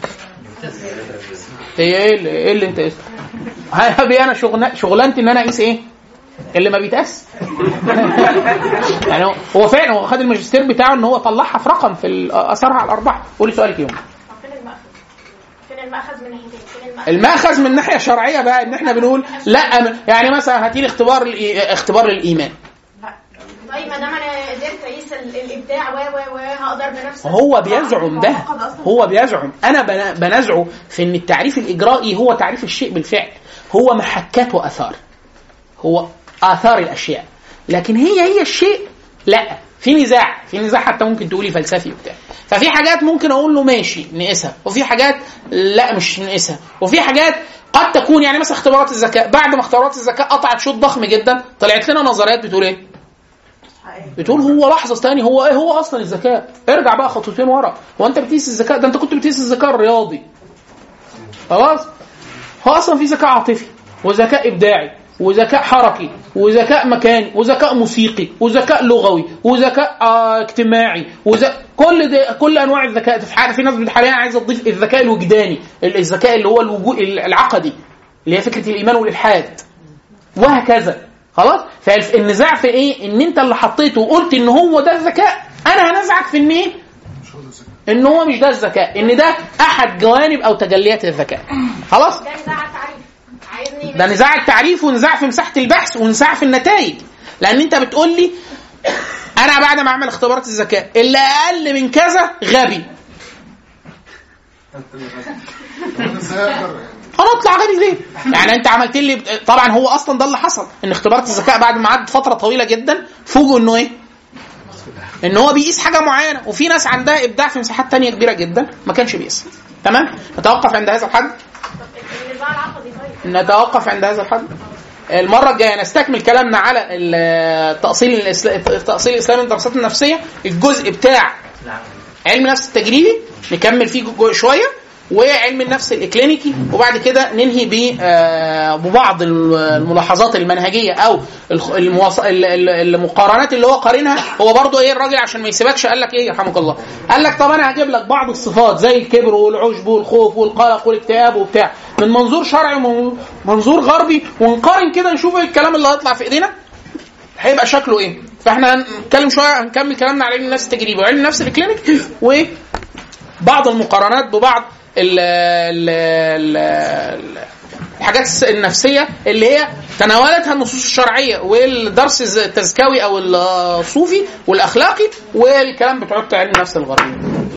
هي ايه اللي, إيه اللي انت قيسته هبي انا شغل شغلانتي ان انا اقيس ايه اللي ما بيتقاس يعني هو- هو فعلا هو خد الماجستير بتاعه ان هو طلعها في رقم في ال- اثرها على الارباح قولي سؤالك يوم فين المأخذ؟ فين المأخذ من ناحيتين؟ فين المأخذ؟ المأخذ من ناحيه شرعيه بقى ان احنا بنقول لا م- يعني مثلا هاتي لي اختبار الإي- اختبار الايمان طيب ما دام انا قدرت اقيس ال- الابداع و و و هقدر بنفس هو بيزعم ده هو بيزعم انا بن- بنزعه في ان التعريف الاجرائي هو تعريف الشيء بالفعل هو محكات واثار هو اثار الاشياء لكن هي هي الشيء لا في نزاع في نزاع حتى ممكن تقولي فلسفي وبتاع ففي حاجات ممكن اقول له ماشي نقيسها وفي حاجات لا مش نقيسها وفي حاجات قد تكون يعني مثلا اختبارات الذكاء بعد ما اختبارات الذكاء قطعت شوط ضخم جدا طلعت لنا نظريات بتقول ايه بتقول هو لحظه ثاني هو ايه هو اصلا الذكاء ارجع بقى خطوتين ورا هو انت بتقيس الذكاء ده انت كنت بتقيس الذكاء الرياضي خلاص هو اصلا في ذكاء عاطفي وذكاء ابداعي وذكاء حركي وذكاء مكاني وذكاء موسيقي وذكاء لغوي وذكاء آه اجتماعي وذكاء كل ده كل انواع الذكاء في حاجه في ناس حاليا عايزه تضيف الذكاء الوجداني ال- الذكاء اللي هو الوجود العقدي اللي هي فكره الايمان والالحاد وهكذا خلاص فالنزاع في ايه ان انت اللي حطيته وقلت ان هو ده الذكاء انا هنزعك في ان ايه ان هو مش ده الذكاء ان ده احد جوانب او تجليات الذكاء خلاص ده نزاع التعريف عايزني ده نزاع التعريف ونزاع في مساحه البحث ونزاع في النتائج لان انت بتقول لي انا بعد ما اعمل اختبارات الذكاء اللي اقل من كذا غبي هنطلع غبي ليه؟ يعني انت عملت لي طبعا هو اصلا ده اللي حصل ان اختبارات الذكاء بعد ما عدت فتره طويله جدا فوجئوا انه ايه؟ ان هو بيقيس حاجه معينه وفي ناس عندها ابداع في مساحات تانية كبيره جدا ما كانش بيقيسها تمام؟ نتوقف عند هذا الحد النزاع العقدي طيب نتوقف عند هذا الحد المرة الجاية نستكمل كلامنا على التأصيل الإسلا- التأصيل الإسلامي للدراسات النفسية الجزء بتاع علم النفس التجريبي نكمل فيه جو- شوية وعلم النفس الإكلينيكي وبعد كده ننهي ب- آه، ببعض الملاحظات المنهجية أو الخ- المواص- ال- ال- المقارنات اللي هو قارنها هو برضه إيه الراجل عشان ما يسيبكش قال لك إيه يرحمك الله قال لك طب أنا هجيب لك بعض الصفات زي الكبر والعجب والخوف والقلق والاكتئاب وبتاع من منظور شرعي ومنظور غربي ونقارن كده نشوف إيه الكلام اللي هيطلع في إيدينا هيبقى شكله ايه فاحنا هنتكلم شويه هنكمل كلامنا على علم النفس التجريبي وعلم النفس الكلينيك وبعض المقارنات ببعض ال ال ال ال- الحاجات الس- النفسيه اللي هي تناولتها النصوص الشرعيه والدرس الز- التزكوي او الصوفي والاخلاقي والكلام بتوع علم النفس الغربي